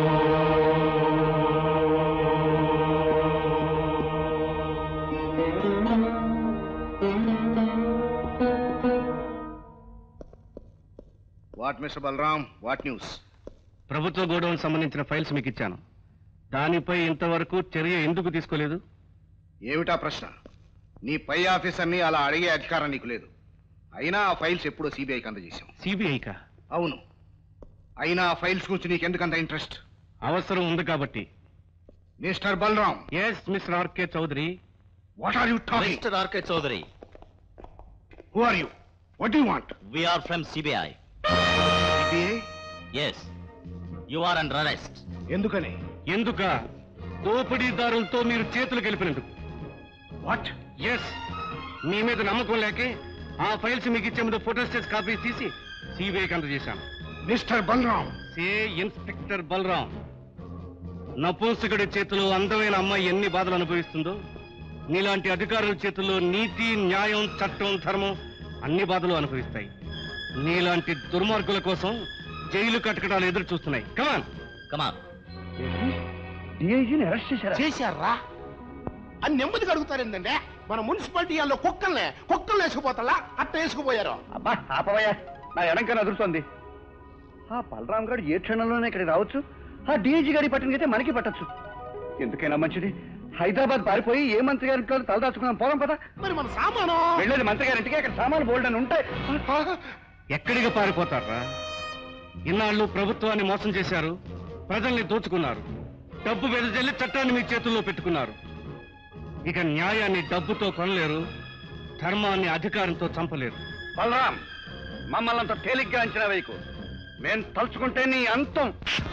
what mister Balaram what news ప్రభుత్వ గోడౌన్ సంబంధించిన ఫైల్స్ మీకు ఇచ్చాను దానిపై ఇంతవరకు చర్య ఎందుకు తీసుకోలేదు ఏమిటా ప్రశ్న నీ పై ఆఫీసర్ని అలా అడిగే అధికారం నీకు లేదు అయినా ఆ ఫైల్స్ ఎప్పుడో సిబిఐకి అందజేశాం సిబిఐకా అవును అయినా ఆ ఫైల్స్ గురించి నీకెందుకంత ఇంట్రెస్ట్ అవసరం ఉంది కాబట్టి mister Balaram yes mister R K Chowdary what are you talking mister R K Chowdary who are you what you want we are from CBI CBI yes you are under arrest ఎందుకని ఎందుక దోపిడీదారులతో మీరు చేతులు కలిపినందుకు వాట్ ఎస్ మీ మీద నమ్మకం లేకే ఆ ఫైల్స్ మీకు ఇచ్చే ముందు ఫోటోస్టేట్ కాపీస్ తీసి సిబిఐకి అందజేశాను mister Balaram say inspector Balaram నపుంసకుడి చేతిలో అందమైన అమ్మాయి ఎన్ని బాధలు అనుభవిస్తుందో నీలాంటి అధికారుల చేతుల్లో నీతి న్యాయం చట్టం ధర్మం అన్ని బాధలు అనుభవిస్తాయి నీలాంటి దుర్మార్గుల కోసం జైలు కటకటాలు ఎదురు చూస్తున్నాయి కమాన్ కమాన్ డిఐజీని అరెస్ట్ చేశారా చేశారా అని నెమ్మదిగా అడుగుతారు ఏంటంటే మన మున్సిపాలిటీ వాళ్ళు కుక్కల్ని కుక్కల్ని వేసుకుపోతాలా అట్ట వేసుకుపోయారు అబ్బా ఆపవయ్యా నా ఎడంకన అదురుతోంది ఆ బలరాం గారు ఏ క్షణంలోనే ఇక్కడికి రావచ్చు ఆ డిఐజీ గారి పట్టినకైతే మనకి పట్టొచ్చు ఎందుకైనా మంచిది హైదరాబాద్ పారిపోయి ఏ మంత్రి గారి ఇంట్లో తలదాచుకుందాం పోదాం పదా మరి మన సామాను వెళ్ళేది మంత్రి గారింటికి అక్కడ సామాన్లు బోల్డ్ అని ఉంటాయి ఎక్కడికి పారిపోతారా ఇన్నాళ్ళు ప్రభుత్వాన్ని మోసం చేశారు ప్రజల్ని దోచుకున్నారు డబ్బు వెదజల్లి చట్టాన్ని మీ చేతుల్లో పెట్టుకున్నారు ఇక న్యాయాన్ని డబ్బుతో కొనలేరు ధర్మాన్ని అధికారంతో చంపలేరు బలరాం మమ్మల్ని అంత తేలిగ్గా అంచనా వేయకు మేం తలుచుకుంటే నీ అంతం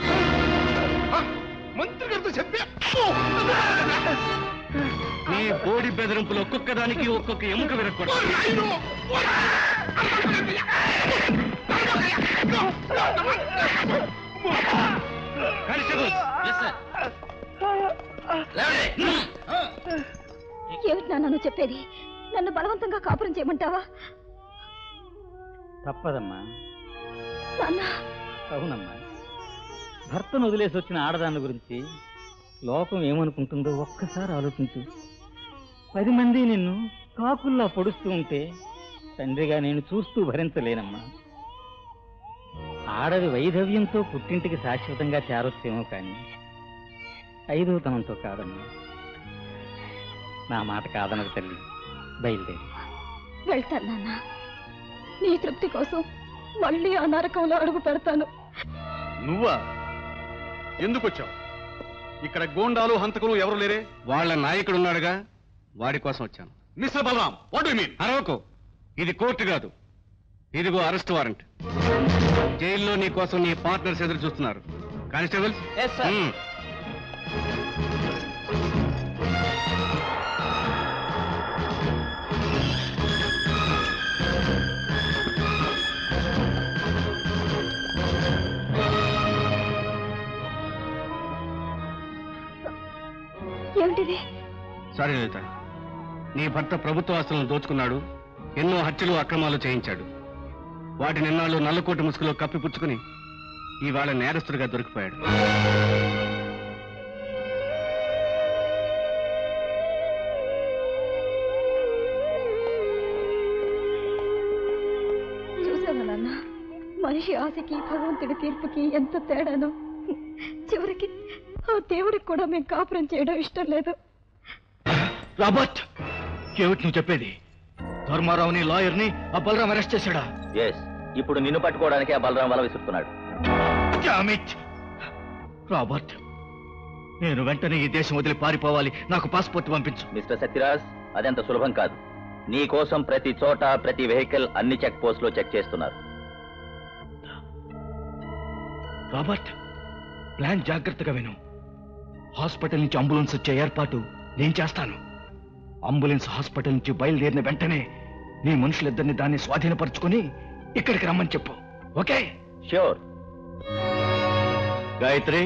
మంత్రి గారితో చెప్పి నీ బోడి బెదిరింపులు ఒక్కొక్క దానికి ఒక్కొక్క ఎముక విరక్కొట్టారు కానిస్టేబుల్స్, ఏమిటి నాన్న చెప్పేది నన్ను బలవంతంగా కాపురం చేయమంటావా తప్పదమ్మా నాన్న అవునమ్మా భర్తను వదిలేసి వచ్చిన ఆడదాని గురించి లోకం ఏమనుకుంటుందో ఒక్కసారి ఆలోచించు పది మంది నిన్ను కాకుల్లా పొడుస్తూ ఉంటే తండ్రిగా నేను చూస్తూ భరించలేనమ్మా ఆడది వైధవ్యంతో పుట్టింటికి శాశ్వతంగా చేరొచ్చేమో కానీ ఐదవతనంతో కాదమ్మా నా మాట కాదనకు తల్లి బయలుదేరి వెళ్తాను నాన్న నీ తృప్తి కోసం మళ్ళీ ఆ నరకంలో అడుగు పెడతాను నువ్వా ఎందుకు వచ్చావు ఇక్కడ గోండాలు హంతకులు ఎవరు లేరే వాళ్ళ నాయకుడు ఉన్నాడుగా వాడి కోసం వచ్చాను mister Balaram what you mean అరవకు ఇది కోర్టు కాదు ఇదిగో అరెస్ట్ వారెంట్ జైల్లో నీ కోసం నీ పార్ట్నర్స్ ఎదురు చూస్తున్నారు కానిస్టేబుల్స్ మ్మ్. ఏమిటిది సారీ లలిత నీ భర్త ప్రభుత్వ ఆస్తులను దోచుకున్నాడు ఎన్నో హత్యలు అక్రమాలు చేయించాడు వాటి నిన్నాళ్ళు నల్లకోట ముసుగులో కప్పిపుచ్చుకుని ఇవాళ నేరస్తుడిగా దొరికిపోయాడు చూసావా నాన్న మనిషి ఆశకి భగవంతుడి తీర్పుకి ఎంత తేడానో చివరికి ఆ దేవుడికి కూడా మేము కాపురం చేయడం ఇష్టం లేదు రాబర్ట్ ఏమిటి నువ్వు చెప్పేది ధర్మారావుని లాయర్ని ఆ బలరాం అరెస్ట్ చేశాడా ఎస్ ఇప్పుడు నిన్ను పట్టుకోవడానికి ఆ బలరాం వల విసురుతున్నాడు Damn it! రాబర్ట్ నేను వెంటనే ఈ దేశం వదిలి పారిపోవాలి నాకు పాస్పోర్ట్ పంపించు మిస్టర్ సత్యరాజ్ అదంత సులభం కాదు నీ కోసం ప్రతి చోట ప్రతి వెహికల్ అన్ని చెక్ పోస్ట్ లో చెక్ చేస్తున్నారు రాబర్ట్ ప్లాన్ జాగ్రత్తగా విను హాస్పిటల్ నుంచి అంబులెన్స్ వచ్చే ఏర్పాటు నేను చేస్తాను అంబులెన్స్ హాస్పిటల్ నుంచి బయలుదేరిన వెంటనే నీ మనుషులిద్దరిని దాన్ని స్వాధీనపరుచుకొని ఇక్కడికి రమ్మని చెప్పు ఓకే ష్యూర్ గాయత్రి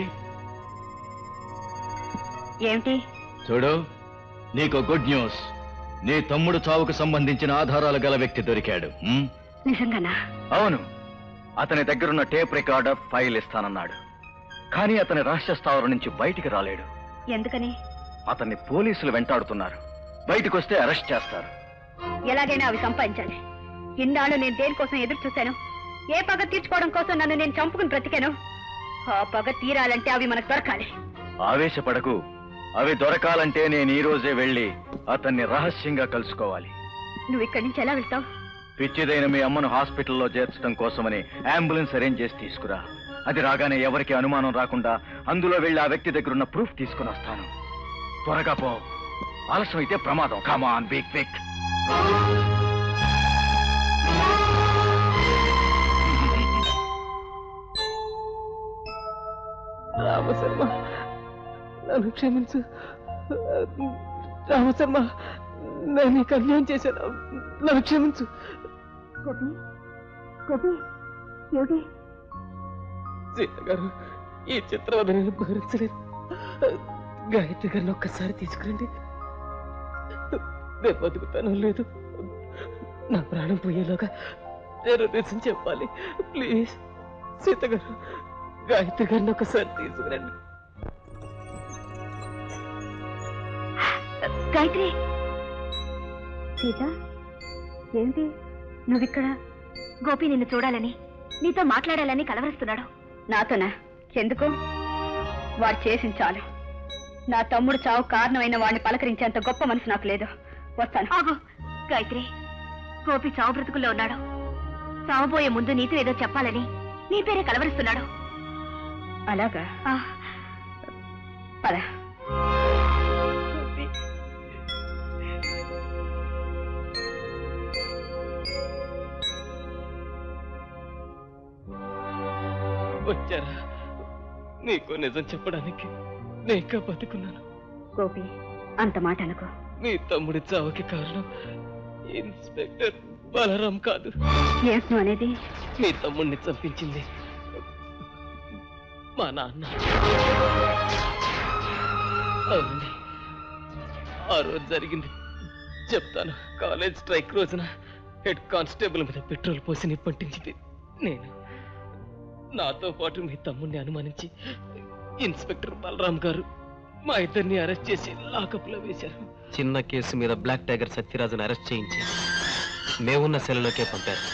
ఏమిటి చూడు నీకు గుడ్ న్యూస్ నీ తమ్ముడు చావుకు సంబంధించిన ఆధారాలు గల వ్యక్తి దొరికాడు ఉమ్? నిజంగానా అవును అతని దగ్గరున్న టేప్ రికార్డర్ ఫైల్ ఇస్తానన్నాడు కానీ అతని రహస్య స్థావరం నుంచి బయటికి రాలేడు ఎందుకని అతన్ని పోలీసులు వెంటాడుతున్నారు బయటికి వస్తే అరెస్ట్ చేస్తారు ఎలాగైనా అవి సంపాదించాలి ఇన్నాళ్ళు నేను దేనికోసం ఎదురు చూశాను ఏ పగ తీర్చుకోవడం కోసం నన్ను నేను చంపుకుని బ్రతికాను ఆ పగ తీరాలంటే అవి మనకు దొరకాలి ఆవేశపడకు అవి దొరకాలంటే నేను ఈ రోజే వెళ్ళి అతన్ని రహస్యంగా కలుసుకోవాలి నువ్వు ఇక్కడి నుంచి ఎలా వెళ్తావు పిచ్చిదైన మీ అమ్మను హాస్పిటల్లో చేర్చడం కోసమని అంబులెన్స్ అరేంజ్ చేసి తీసుకురా అది రాగానే ఎవరికి అనుమానం రాకుండా అందులో వెళ్ళి ఆ వ్యక్తి దగ్గర ఉన్న ప్రూఫ్ తీసుకుని వస్తాను త్వరగా పో ఆలస్యం అయితే ప్రమాదం కమాన్ బిగ్ బిగ్ రామశర్మ నన్ను క్షమించు రామశర్మ నేను నీకు అన్యాయం చేశాను నన్ను క్షమించు గోపి గోపి ఏమిటి సీత గారు ఈ చిత్రవద నేను భరించలేదు గాయత్రి గారిని ఒక్కసారి తీసుకురండి నేను బతుకుతానో లేదు నా ప్రాణం పోయేలోగా నేను నిజం చెప్పాలి ప్లీజ్ సీత గారు గాయత్రి గారిని ఒక్కసారి తీసుకురండి గాయత్రి సీత ఏంటి నువ్విక్కడ గోపి నిన్ను చూడాలని నీతో మాట్లాడాలని కలవరిస్తున్నాడు నాతోనా ఎందుకు వాడు చేసిన చాలు నా తమ్ముడు చావు కారణమైన వాడిని పలకరించేంత గొప్ప మనసు నాకు లేదు వస్తాను ఆగు గాయత్రి గోపి చావు బ్రతుకుల్లో ఉన్నాడు చావబోయే ముందు నీతో ఏదో చెప్పాలని నీ పేరే కలవరిస్తున్నాడు అలాగా పద వచ్చారా నీకు నిజం చెప్పడానికి నేను ఇంకా బతుకున్నాను గోపి అంత మాట అనుకో మీ తమ్ముడి చావుకి కారణం ఇన్స్పెక్టర్ బలరాం కాదు ఏమిటి నువ్వు అనేది మీ తమ్ముడిని చంపించింది మా నాన్న అవునండి ఆ రోజు జరిగింది చెప్తాను కాలేజ్ స్ట్రైక్ రోజున హెడ్ కానిస్టేబుల్ మీద పెట్రోల్ పోసి నిప్పంటించింది నేను నాతో పాటు మీ తమ్ముడిని అనుమానించి ఇన్స్పెక్టర్ బలరాం గారు మా ఇద్దరిని అరెస్ట్ చేసి లాకప్లో వేశారు చిన్న కేసు మీద బ్లాక్ టైగర్ సత్యరాజును అరెస్ట్ చేయించి మేమున్న సెలలోకే పంపారు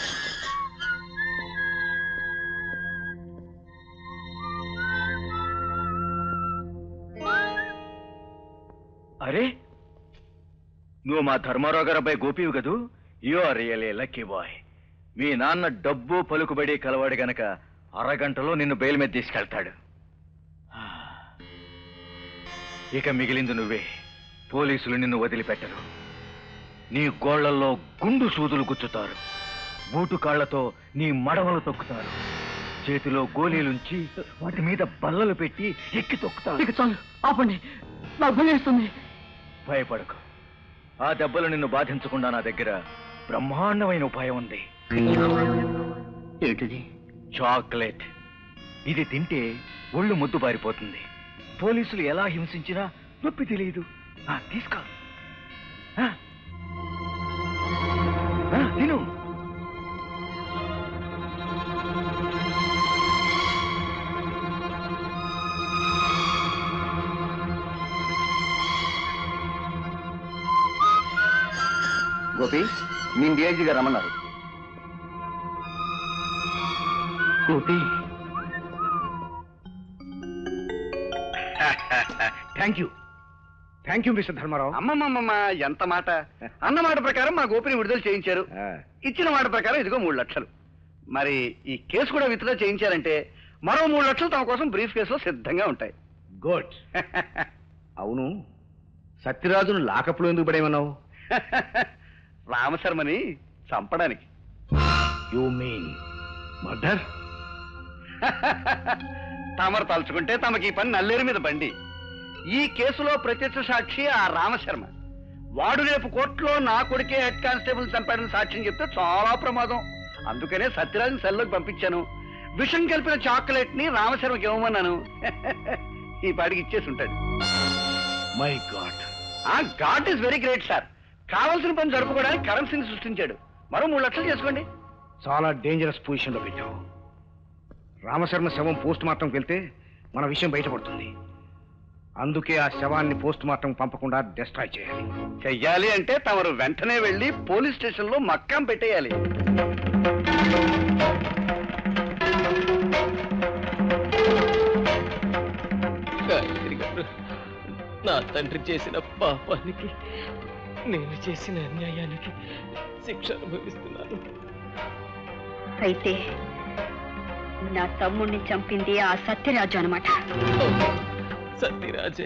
అరే నువ్వు మా ధర్మారావు గారు అబ్బాయి గోపివి కదూ you are really lucky boy మీ నాన్న డబ్బు పలుకుబడి కలవాడు గనక అరగంటలో నిన్ను బెయిల్ మీద తీసుకెళ్తాడు ఇక మిగిలింది నువ్వే పోలీసులు నిన్ను వదిలిపెట్టరు నీ గోళ్లల్లో గుండు సూదులు గుచ్చుతారు బూటు కాళ్లతో నీ మడవలు తొక్కుతారు చేతిలో గోళీలుంచి వాటి మీద బల్లలు పెట్టి ఎక్కి తొక్కుతారు చాలు ఆపండి నాకు భయస్తుంది భయపడకు ఆ దెబ్బలు నిన్ను బాధించకుండా నా దగ్గర బ్రహ్మాండమైన ఉపాయం ఉంది ఏంటిది చాక్లెట్ ఇది తింటే ఒళ్ళు ముద్దు బారిపోతుంది పోలీసులు ఎలా హింసించినా నొప్పి తెలియదు ఆ, తీసుకో ఆ. ఆ, తిను గోపి మీ డిఐజీ గారు రమ్మన్నారు Gopi thank you thank you mister Dharmarao అమ్మమ్మమ్మ ఎంత మాట అన్న మాట ప్రకారం మా గోపిని విడుదల చేయించారు ఇచ్చిన మాట ప్రకారం ఇదిగో మూడు లక్షలు మరి ఈ కేసు కూడా విత్డ్రా చేయించారంటే మరో మూడు లక్షలు తమ కోసం బ్రీఫ్ కేసులో సిద్ధంగా ఉంటాయి గుడ్ అవును సత్యరాజును లాకప్లో ఎందుకు పడేమన్నావు రామశర్మని చంపడానికి యు మీన్ మర్డర్ తమరు తలుచుకుంటే తమకి ఈ పని నల్లేరు మీద బండి ఈ కేసులో ప్రత్యక్ష సాక్షి ఆ రామశర్మ వాడు రేపు కోర్టులో నా కొడుకే హెడ్ కానిస్టేబుల్ చంపాడని సాక్ష్యం చెప్తే చాలా ప్రమాదం అందుకనే సత్యరాజుని సెల్లోకి పంపించాను విషం కలిపిన చాక్లెట్ ని రామశర్మకి ఇవ్వమన్నాను ఈ పాటికి ఇచ్చేసి ఉంటాడు మై గాడ్ ఆ god is very great sir కావాల్సిన పని జరుపుకోవడానికి కరెన్సీని సృష్టించాడు మరో మూడు లక్షలు చేసుకోండి చాలా డేంజరస్ పొజిషన్ లో పెట్టావు రామశర్మ శవం పోస్ట్ మార్టంకి వెళ్తే మన విషయం బయటపడుతుంది అందుకే ఆ శవాన్ని పోస్ట్ మార్టం పంపకుండా డిస్ట్రాయ్ చేయాలి చెయ్యాలి అంటే తమరు వెంటనే వెళ్ళి పోలీస్ స్టేషన్ లో మక్కం పెట్టేయాలి గాయత్రి గారు నా తండ్రి చేసిన పాపానికి నేను చేసిన అన్యాయానికి శిక్ష అనుభవిస్తున్నాను అయితే నా తమ్ముణ్ణి చంపింది ఆ సత్యరాజు అనమాట సత్యరాజే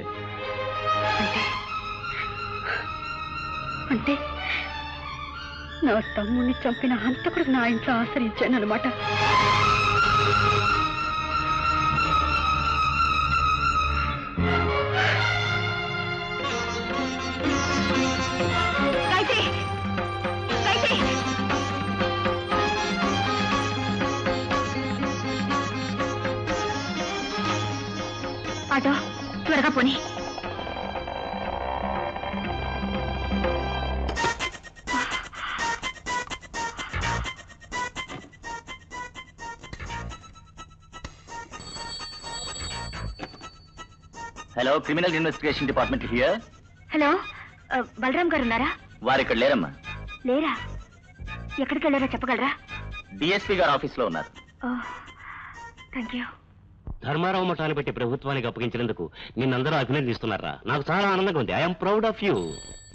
అంటే నా తమ్ముణ్ణి చంపిన హంతకుడు నా ఇంట్లో ఆశ్రయించాను అనమాట ఆటో త్వరగా పోనీ hello criminal investigation department here hello ఆ, బలరాం గారు ఉన్నారా వారు ఇక్కడ లేరమ్మా లేరా ఎక్కడికి వెళ్ళారో చెప్పగలరా డిఎస్పీ గారు ఆఫీస్లో ఉన్నారు థ్యాంక్ యూ ధర్మారావు మఠాన్ని పెట్టి ప్రభుత్వానికి అప్పగించినందుకు నిన్నందరూ అభినందిస్తున్నారా నాకు చాలా ఆనందంగా ఉంది I'm proud of you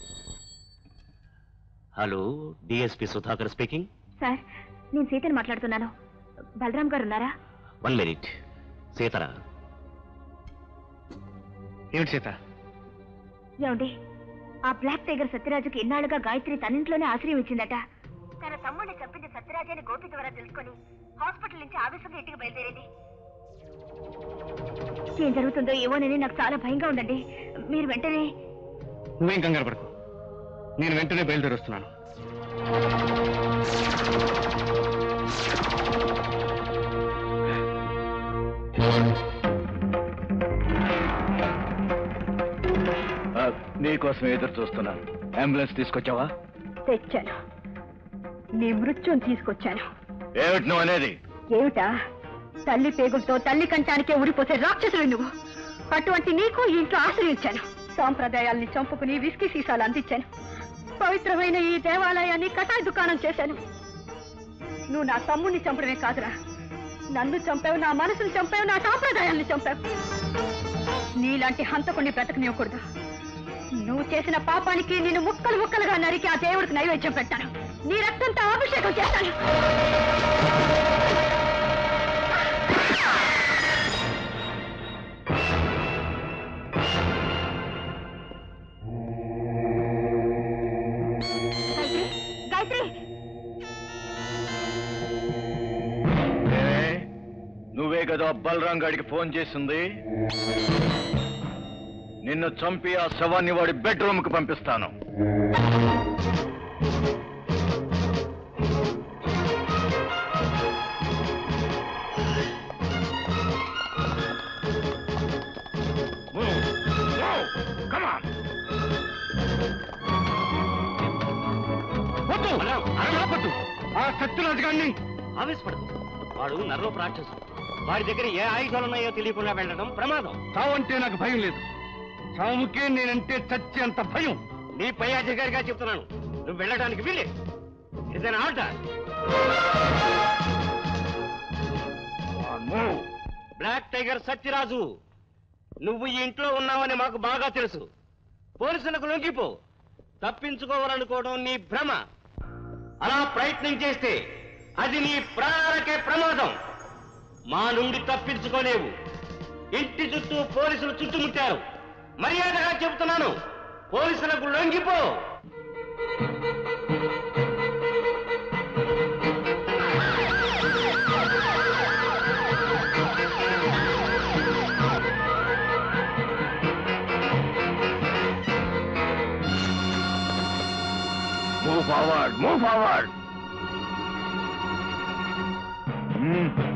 hello DSP Sudhakar speaking sir నేను సీతని మాట్లాడుతున్నాను బలరాం గారు ఉన్నారా వన్ మినిట్ సీతరా ఏమిటి సీత ఏమండి ఆ బ్లాక్ టైగర్ సత్యరాజుకి ఇన్నాళ్ళుగా గాయత్రి తనింట్లోనే ఆశ్రయం ఇచ్చిందట తన తమ్ముడిని చంపింది సత్యరాజు అని గోపి ద్వారా తెలుసుకొని హాస్పిటల్ నుంచి ఆవేశంగా ఇంటికి బయలుదేరింది ఏం జరుగుతుందో ఏమోనని నాకు చాలా భయంగా ఉందండి మీరు వెంటనే నువ్వేం కంగారు పడకు నేను వెంటనే బయలుదేరి వస్తున్నాను నీకోసం ఎదురు చూస్తున్నాను అంబులెన్స్ తీసుకొచ్చావా తెచ్చాను నీ మృత్యుని తీసుకొచ్చాను ఏమిటి నువ్వు అనేది ఏమిటా తల్లి పేగులతో తల్లి కంటానికే ఉరిపోసే రాక్షసుడు నువ్వు అటువంటి నీకు ఈ ఇంట్లో ఆశ్రయించాను సాంప్రదాయాల్ని చంపుకుని విస్కీ సీసాలు అందించాను పవిత్రమైన ఈ దేవాలయాన్ని కషాయ దుకాణం చేశాను నువ్వు నా తమ్ముణ్ణి చంపడమే కాదురా నన్ను చంపావు నా మనసును చంపావు నా సాంప్రదాయాల్ని చంపావు నీలాంటి హంతకుణ్ణి బ్రతకనివ్వకూడదు నువ్వు చేసిన పాపానికి నిన్ను ముక్కలు ముక్కలుగా నరికి ఆ దేవుడికి నైవేద్యం పెట్టాను నీ రక్తంతో అభిషేకం చేస్తాను గాయత్రి గాయత్రి ఏ, నువ్వే కదా బలరాం గాడికి ఫోన్ చేసింది నిన్ను చంపి ఆ శవాన్ని వాడి బెడ్రూమ్ కు పంపిస్తాను వద్దు ఆపొద్దు. ఆ సత్యరాజు గారిని ఆవేశపడదు వాడు నర్రపు రాక్షసుడు వాడి దగ్గర ఏ ఆయుధాలు ఉన్నాయో తెలియకుండా వెళ్ళడం ప్రమాదం చావంటే నాకు భయం లేదు చావుకే నేనంటే చచ్చేంత భయం నీ పై అధికారిగా చెప్తున్నాను నువ్వు వెళ్ళడానికి వీలే ఇదే ఆర్డర్ బ్లాక్ టైగర్ సత్యరాజు నువ్వు ఈ ఇంట్లో ఉన్నావని మాకు బాగా తెలుసు పోలీసులకు లొంగిపో తప్పించుకోవాలనుకోవడం నీ భ్రమ అలా ప్రయత్నం చేస్తే అది నీ ప్రాణాలకే ప్రమాదం మా నుండి తప్పించుకోలేవు ఇంటి చుట్టూ పోలీసులు చుట్టుముట్టారు మర్యాదగా చెబుతున్నాను పోలీసులకు లొంగిపో Move forward, move forward. Hmm.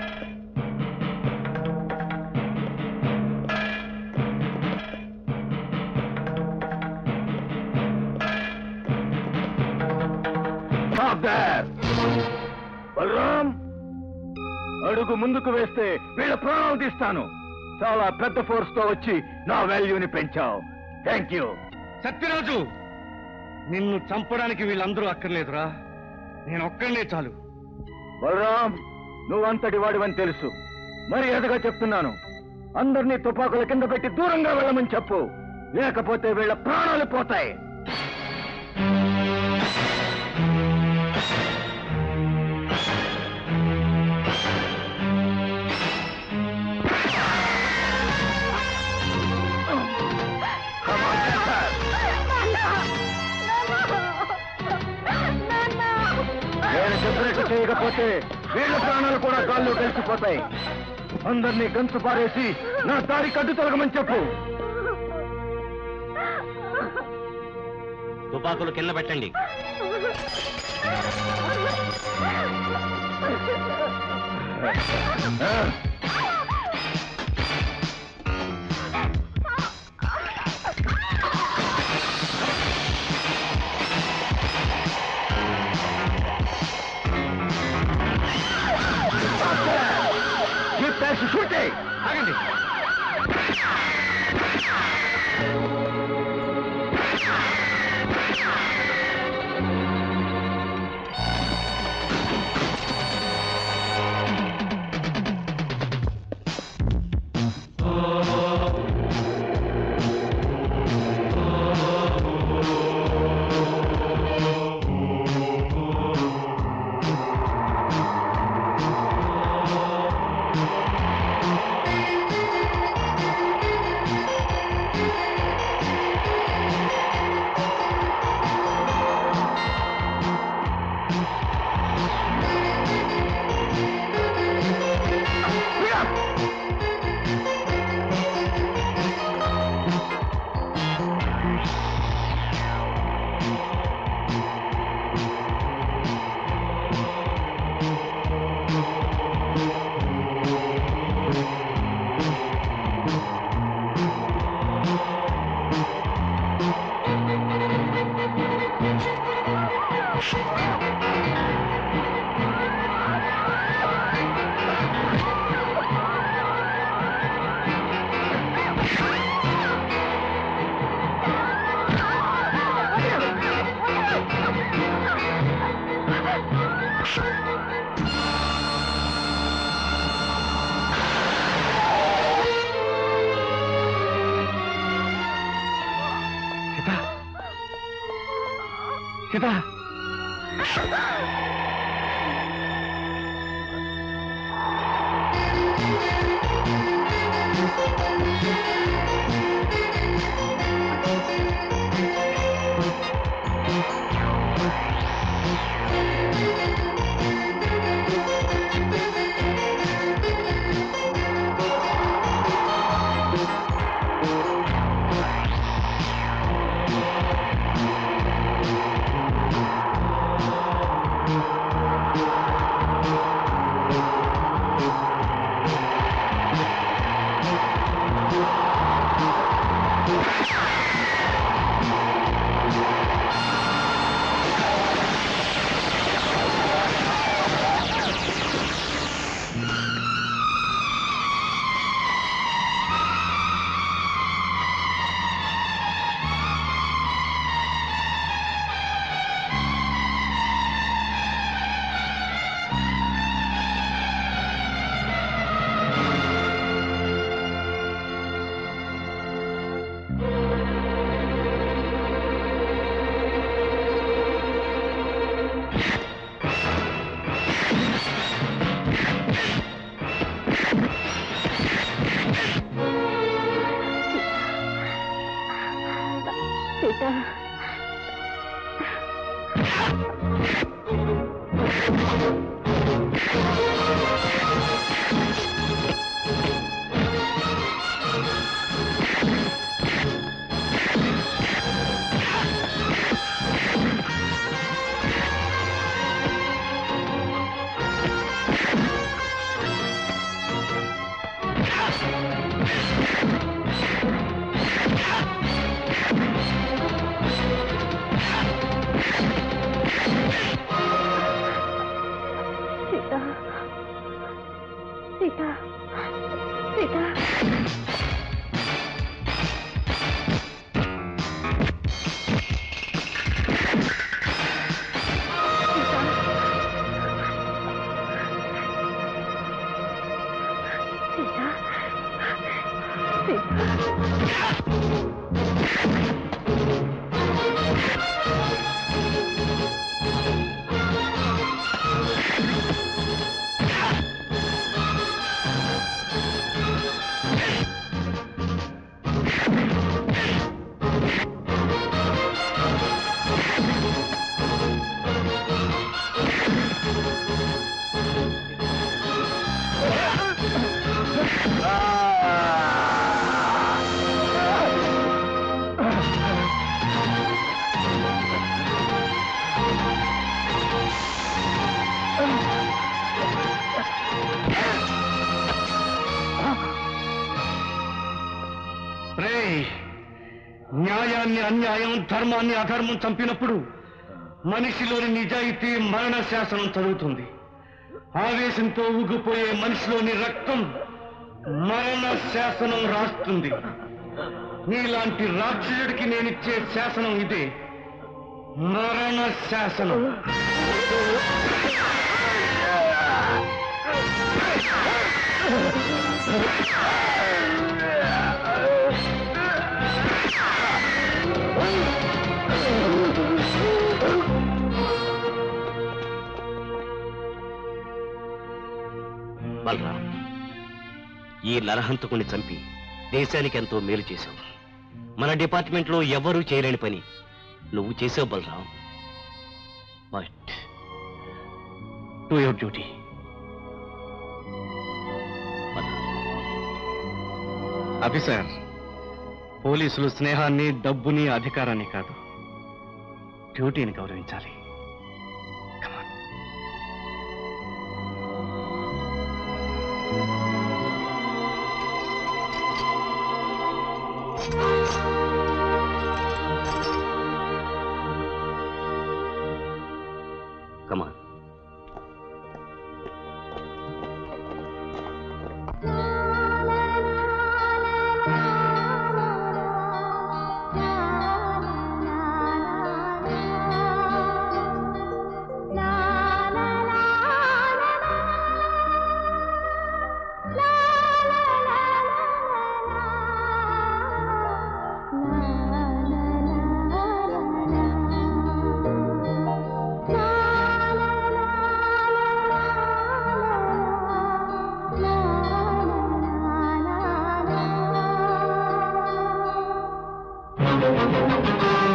Stop there! Balaram అడుగు ముందుకు వేస్తే వీళ్ళ ప్రాణాలు తీస్తాను చాలా పెద్ద ఫోర్స్ తో వచ్చి నా వాల్యూని పెంచావు థ్యాంక్ యూ సత్యరాజు నిన్ను చంపడానికి వీళ్ళందరూ అక్కర్లేదురా నేను ఒక్కడనే చాలు బలరాం నువ్వంతటి వాడివని తెలుసు మర్యాదగా చెప్తున్నాను అందరినీ తుపాకుల కింద పెట్టి దూరంగా వెళ్ళమని చెప్పు లేకపోతే వీళ్ళ ప్రాణాలు పోతాయి నేను చెప్పినట్టు చేయకపోతే వీళ్ళ ప్రాణాలు కూడా గాల్లో కలిసిపోతాయి అందరినీ గంతు పారేసి నా దారి కడ్డు తొలగమని చెప్పు తుపాకులు కింద పెట్టండి షూటింగ్ ఆగండి సీత సీత సీత సీత సీత రేయ్ న్యాయాన్ని అన్యాయం ధర్మాన్ని అధర్మం చంపినప్పుడు మనిషిలోని నిజాయితీ మరణ శాసనం చదువుతుంది ఆవేశంతో ఊగిపోయే మనిషిలోని రక్తం మరణ శాసనం రాస్తుంది నీలాంటి రాక్షసుడికి నేనిచ్చే శాసనం ఇదే మరణ శాసనం బలరాం ఈ నరహంతకుని చంపి దేశానికి ఎంతో మేలు చేశావు మన డిపార్ట్మెంట్లో ఎవరూ చేయలేని పని నువ్వు చేసావు Balaram but to your duty officer పోలీసులు స్నేహాన్ని డబ్బుని అధికారాన్ని కాదు డ్యూటీని గౌరవించాలి కమాన్ ఆ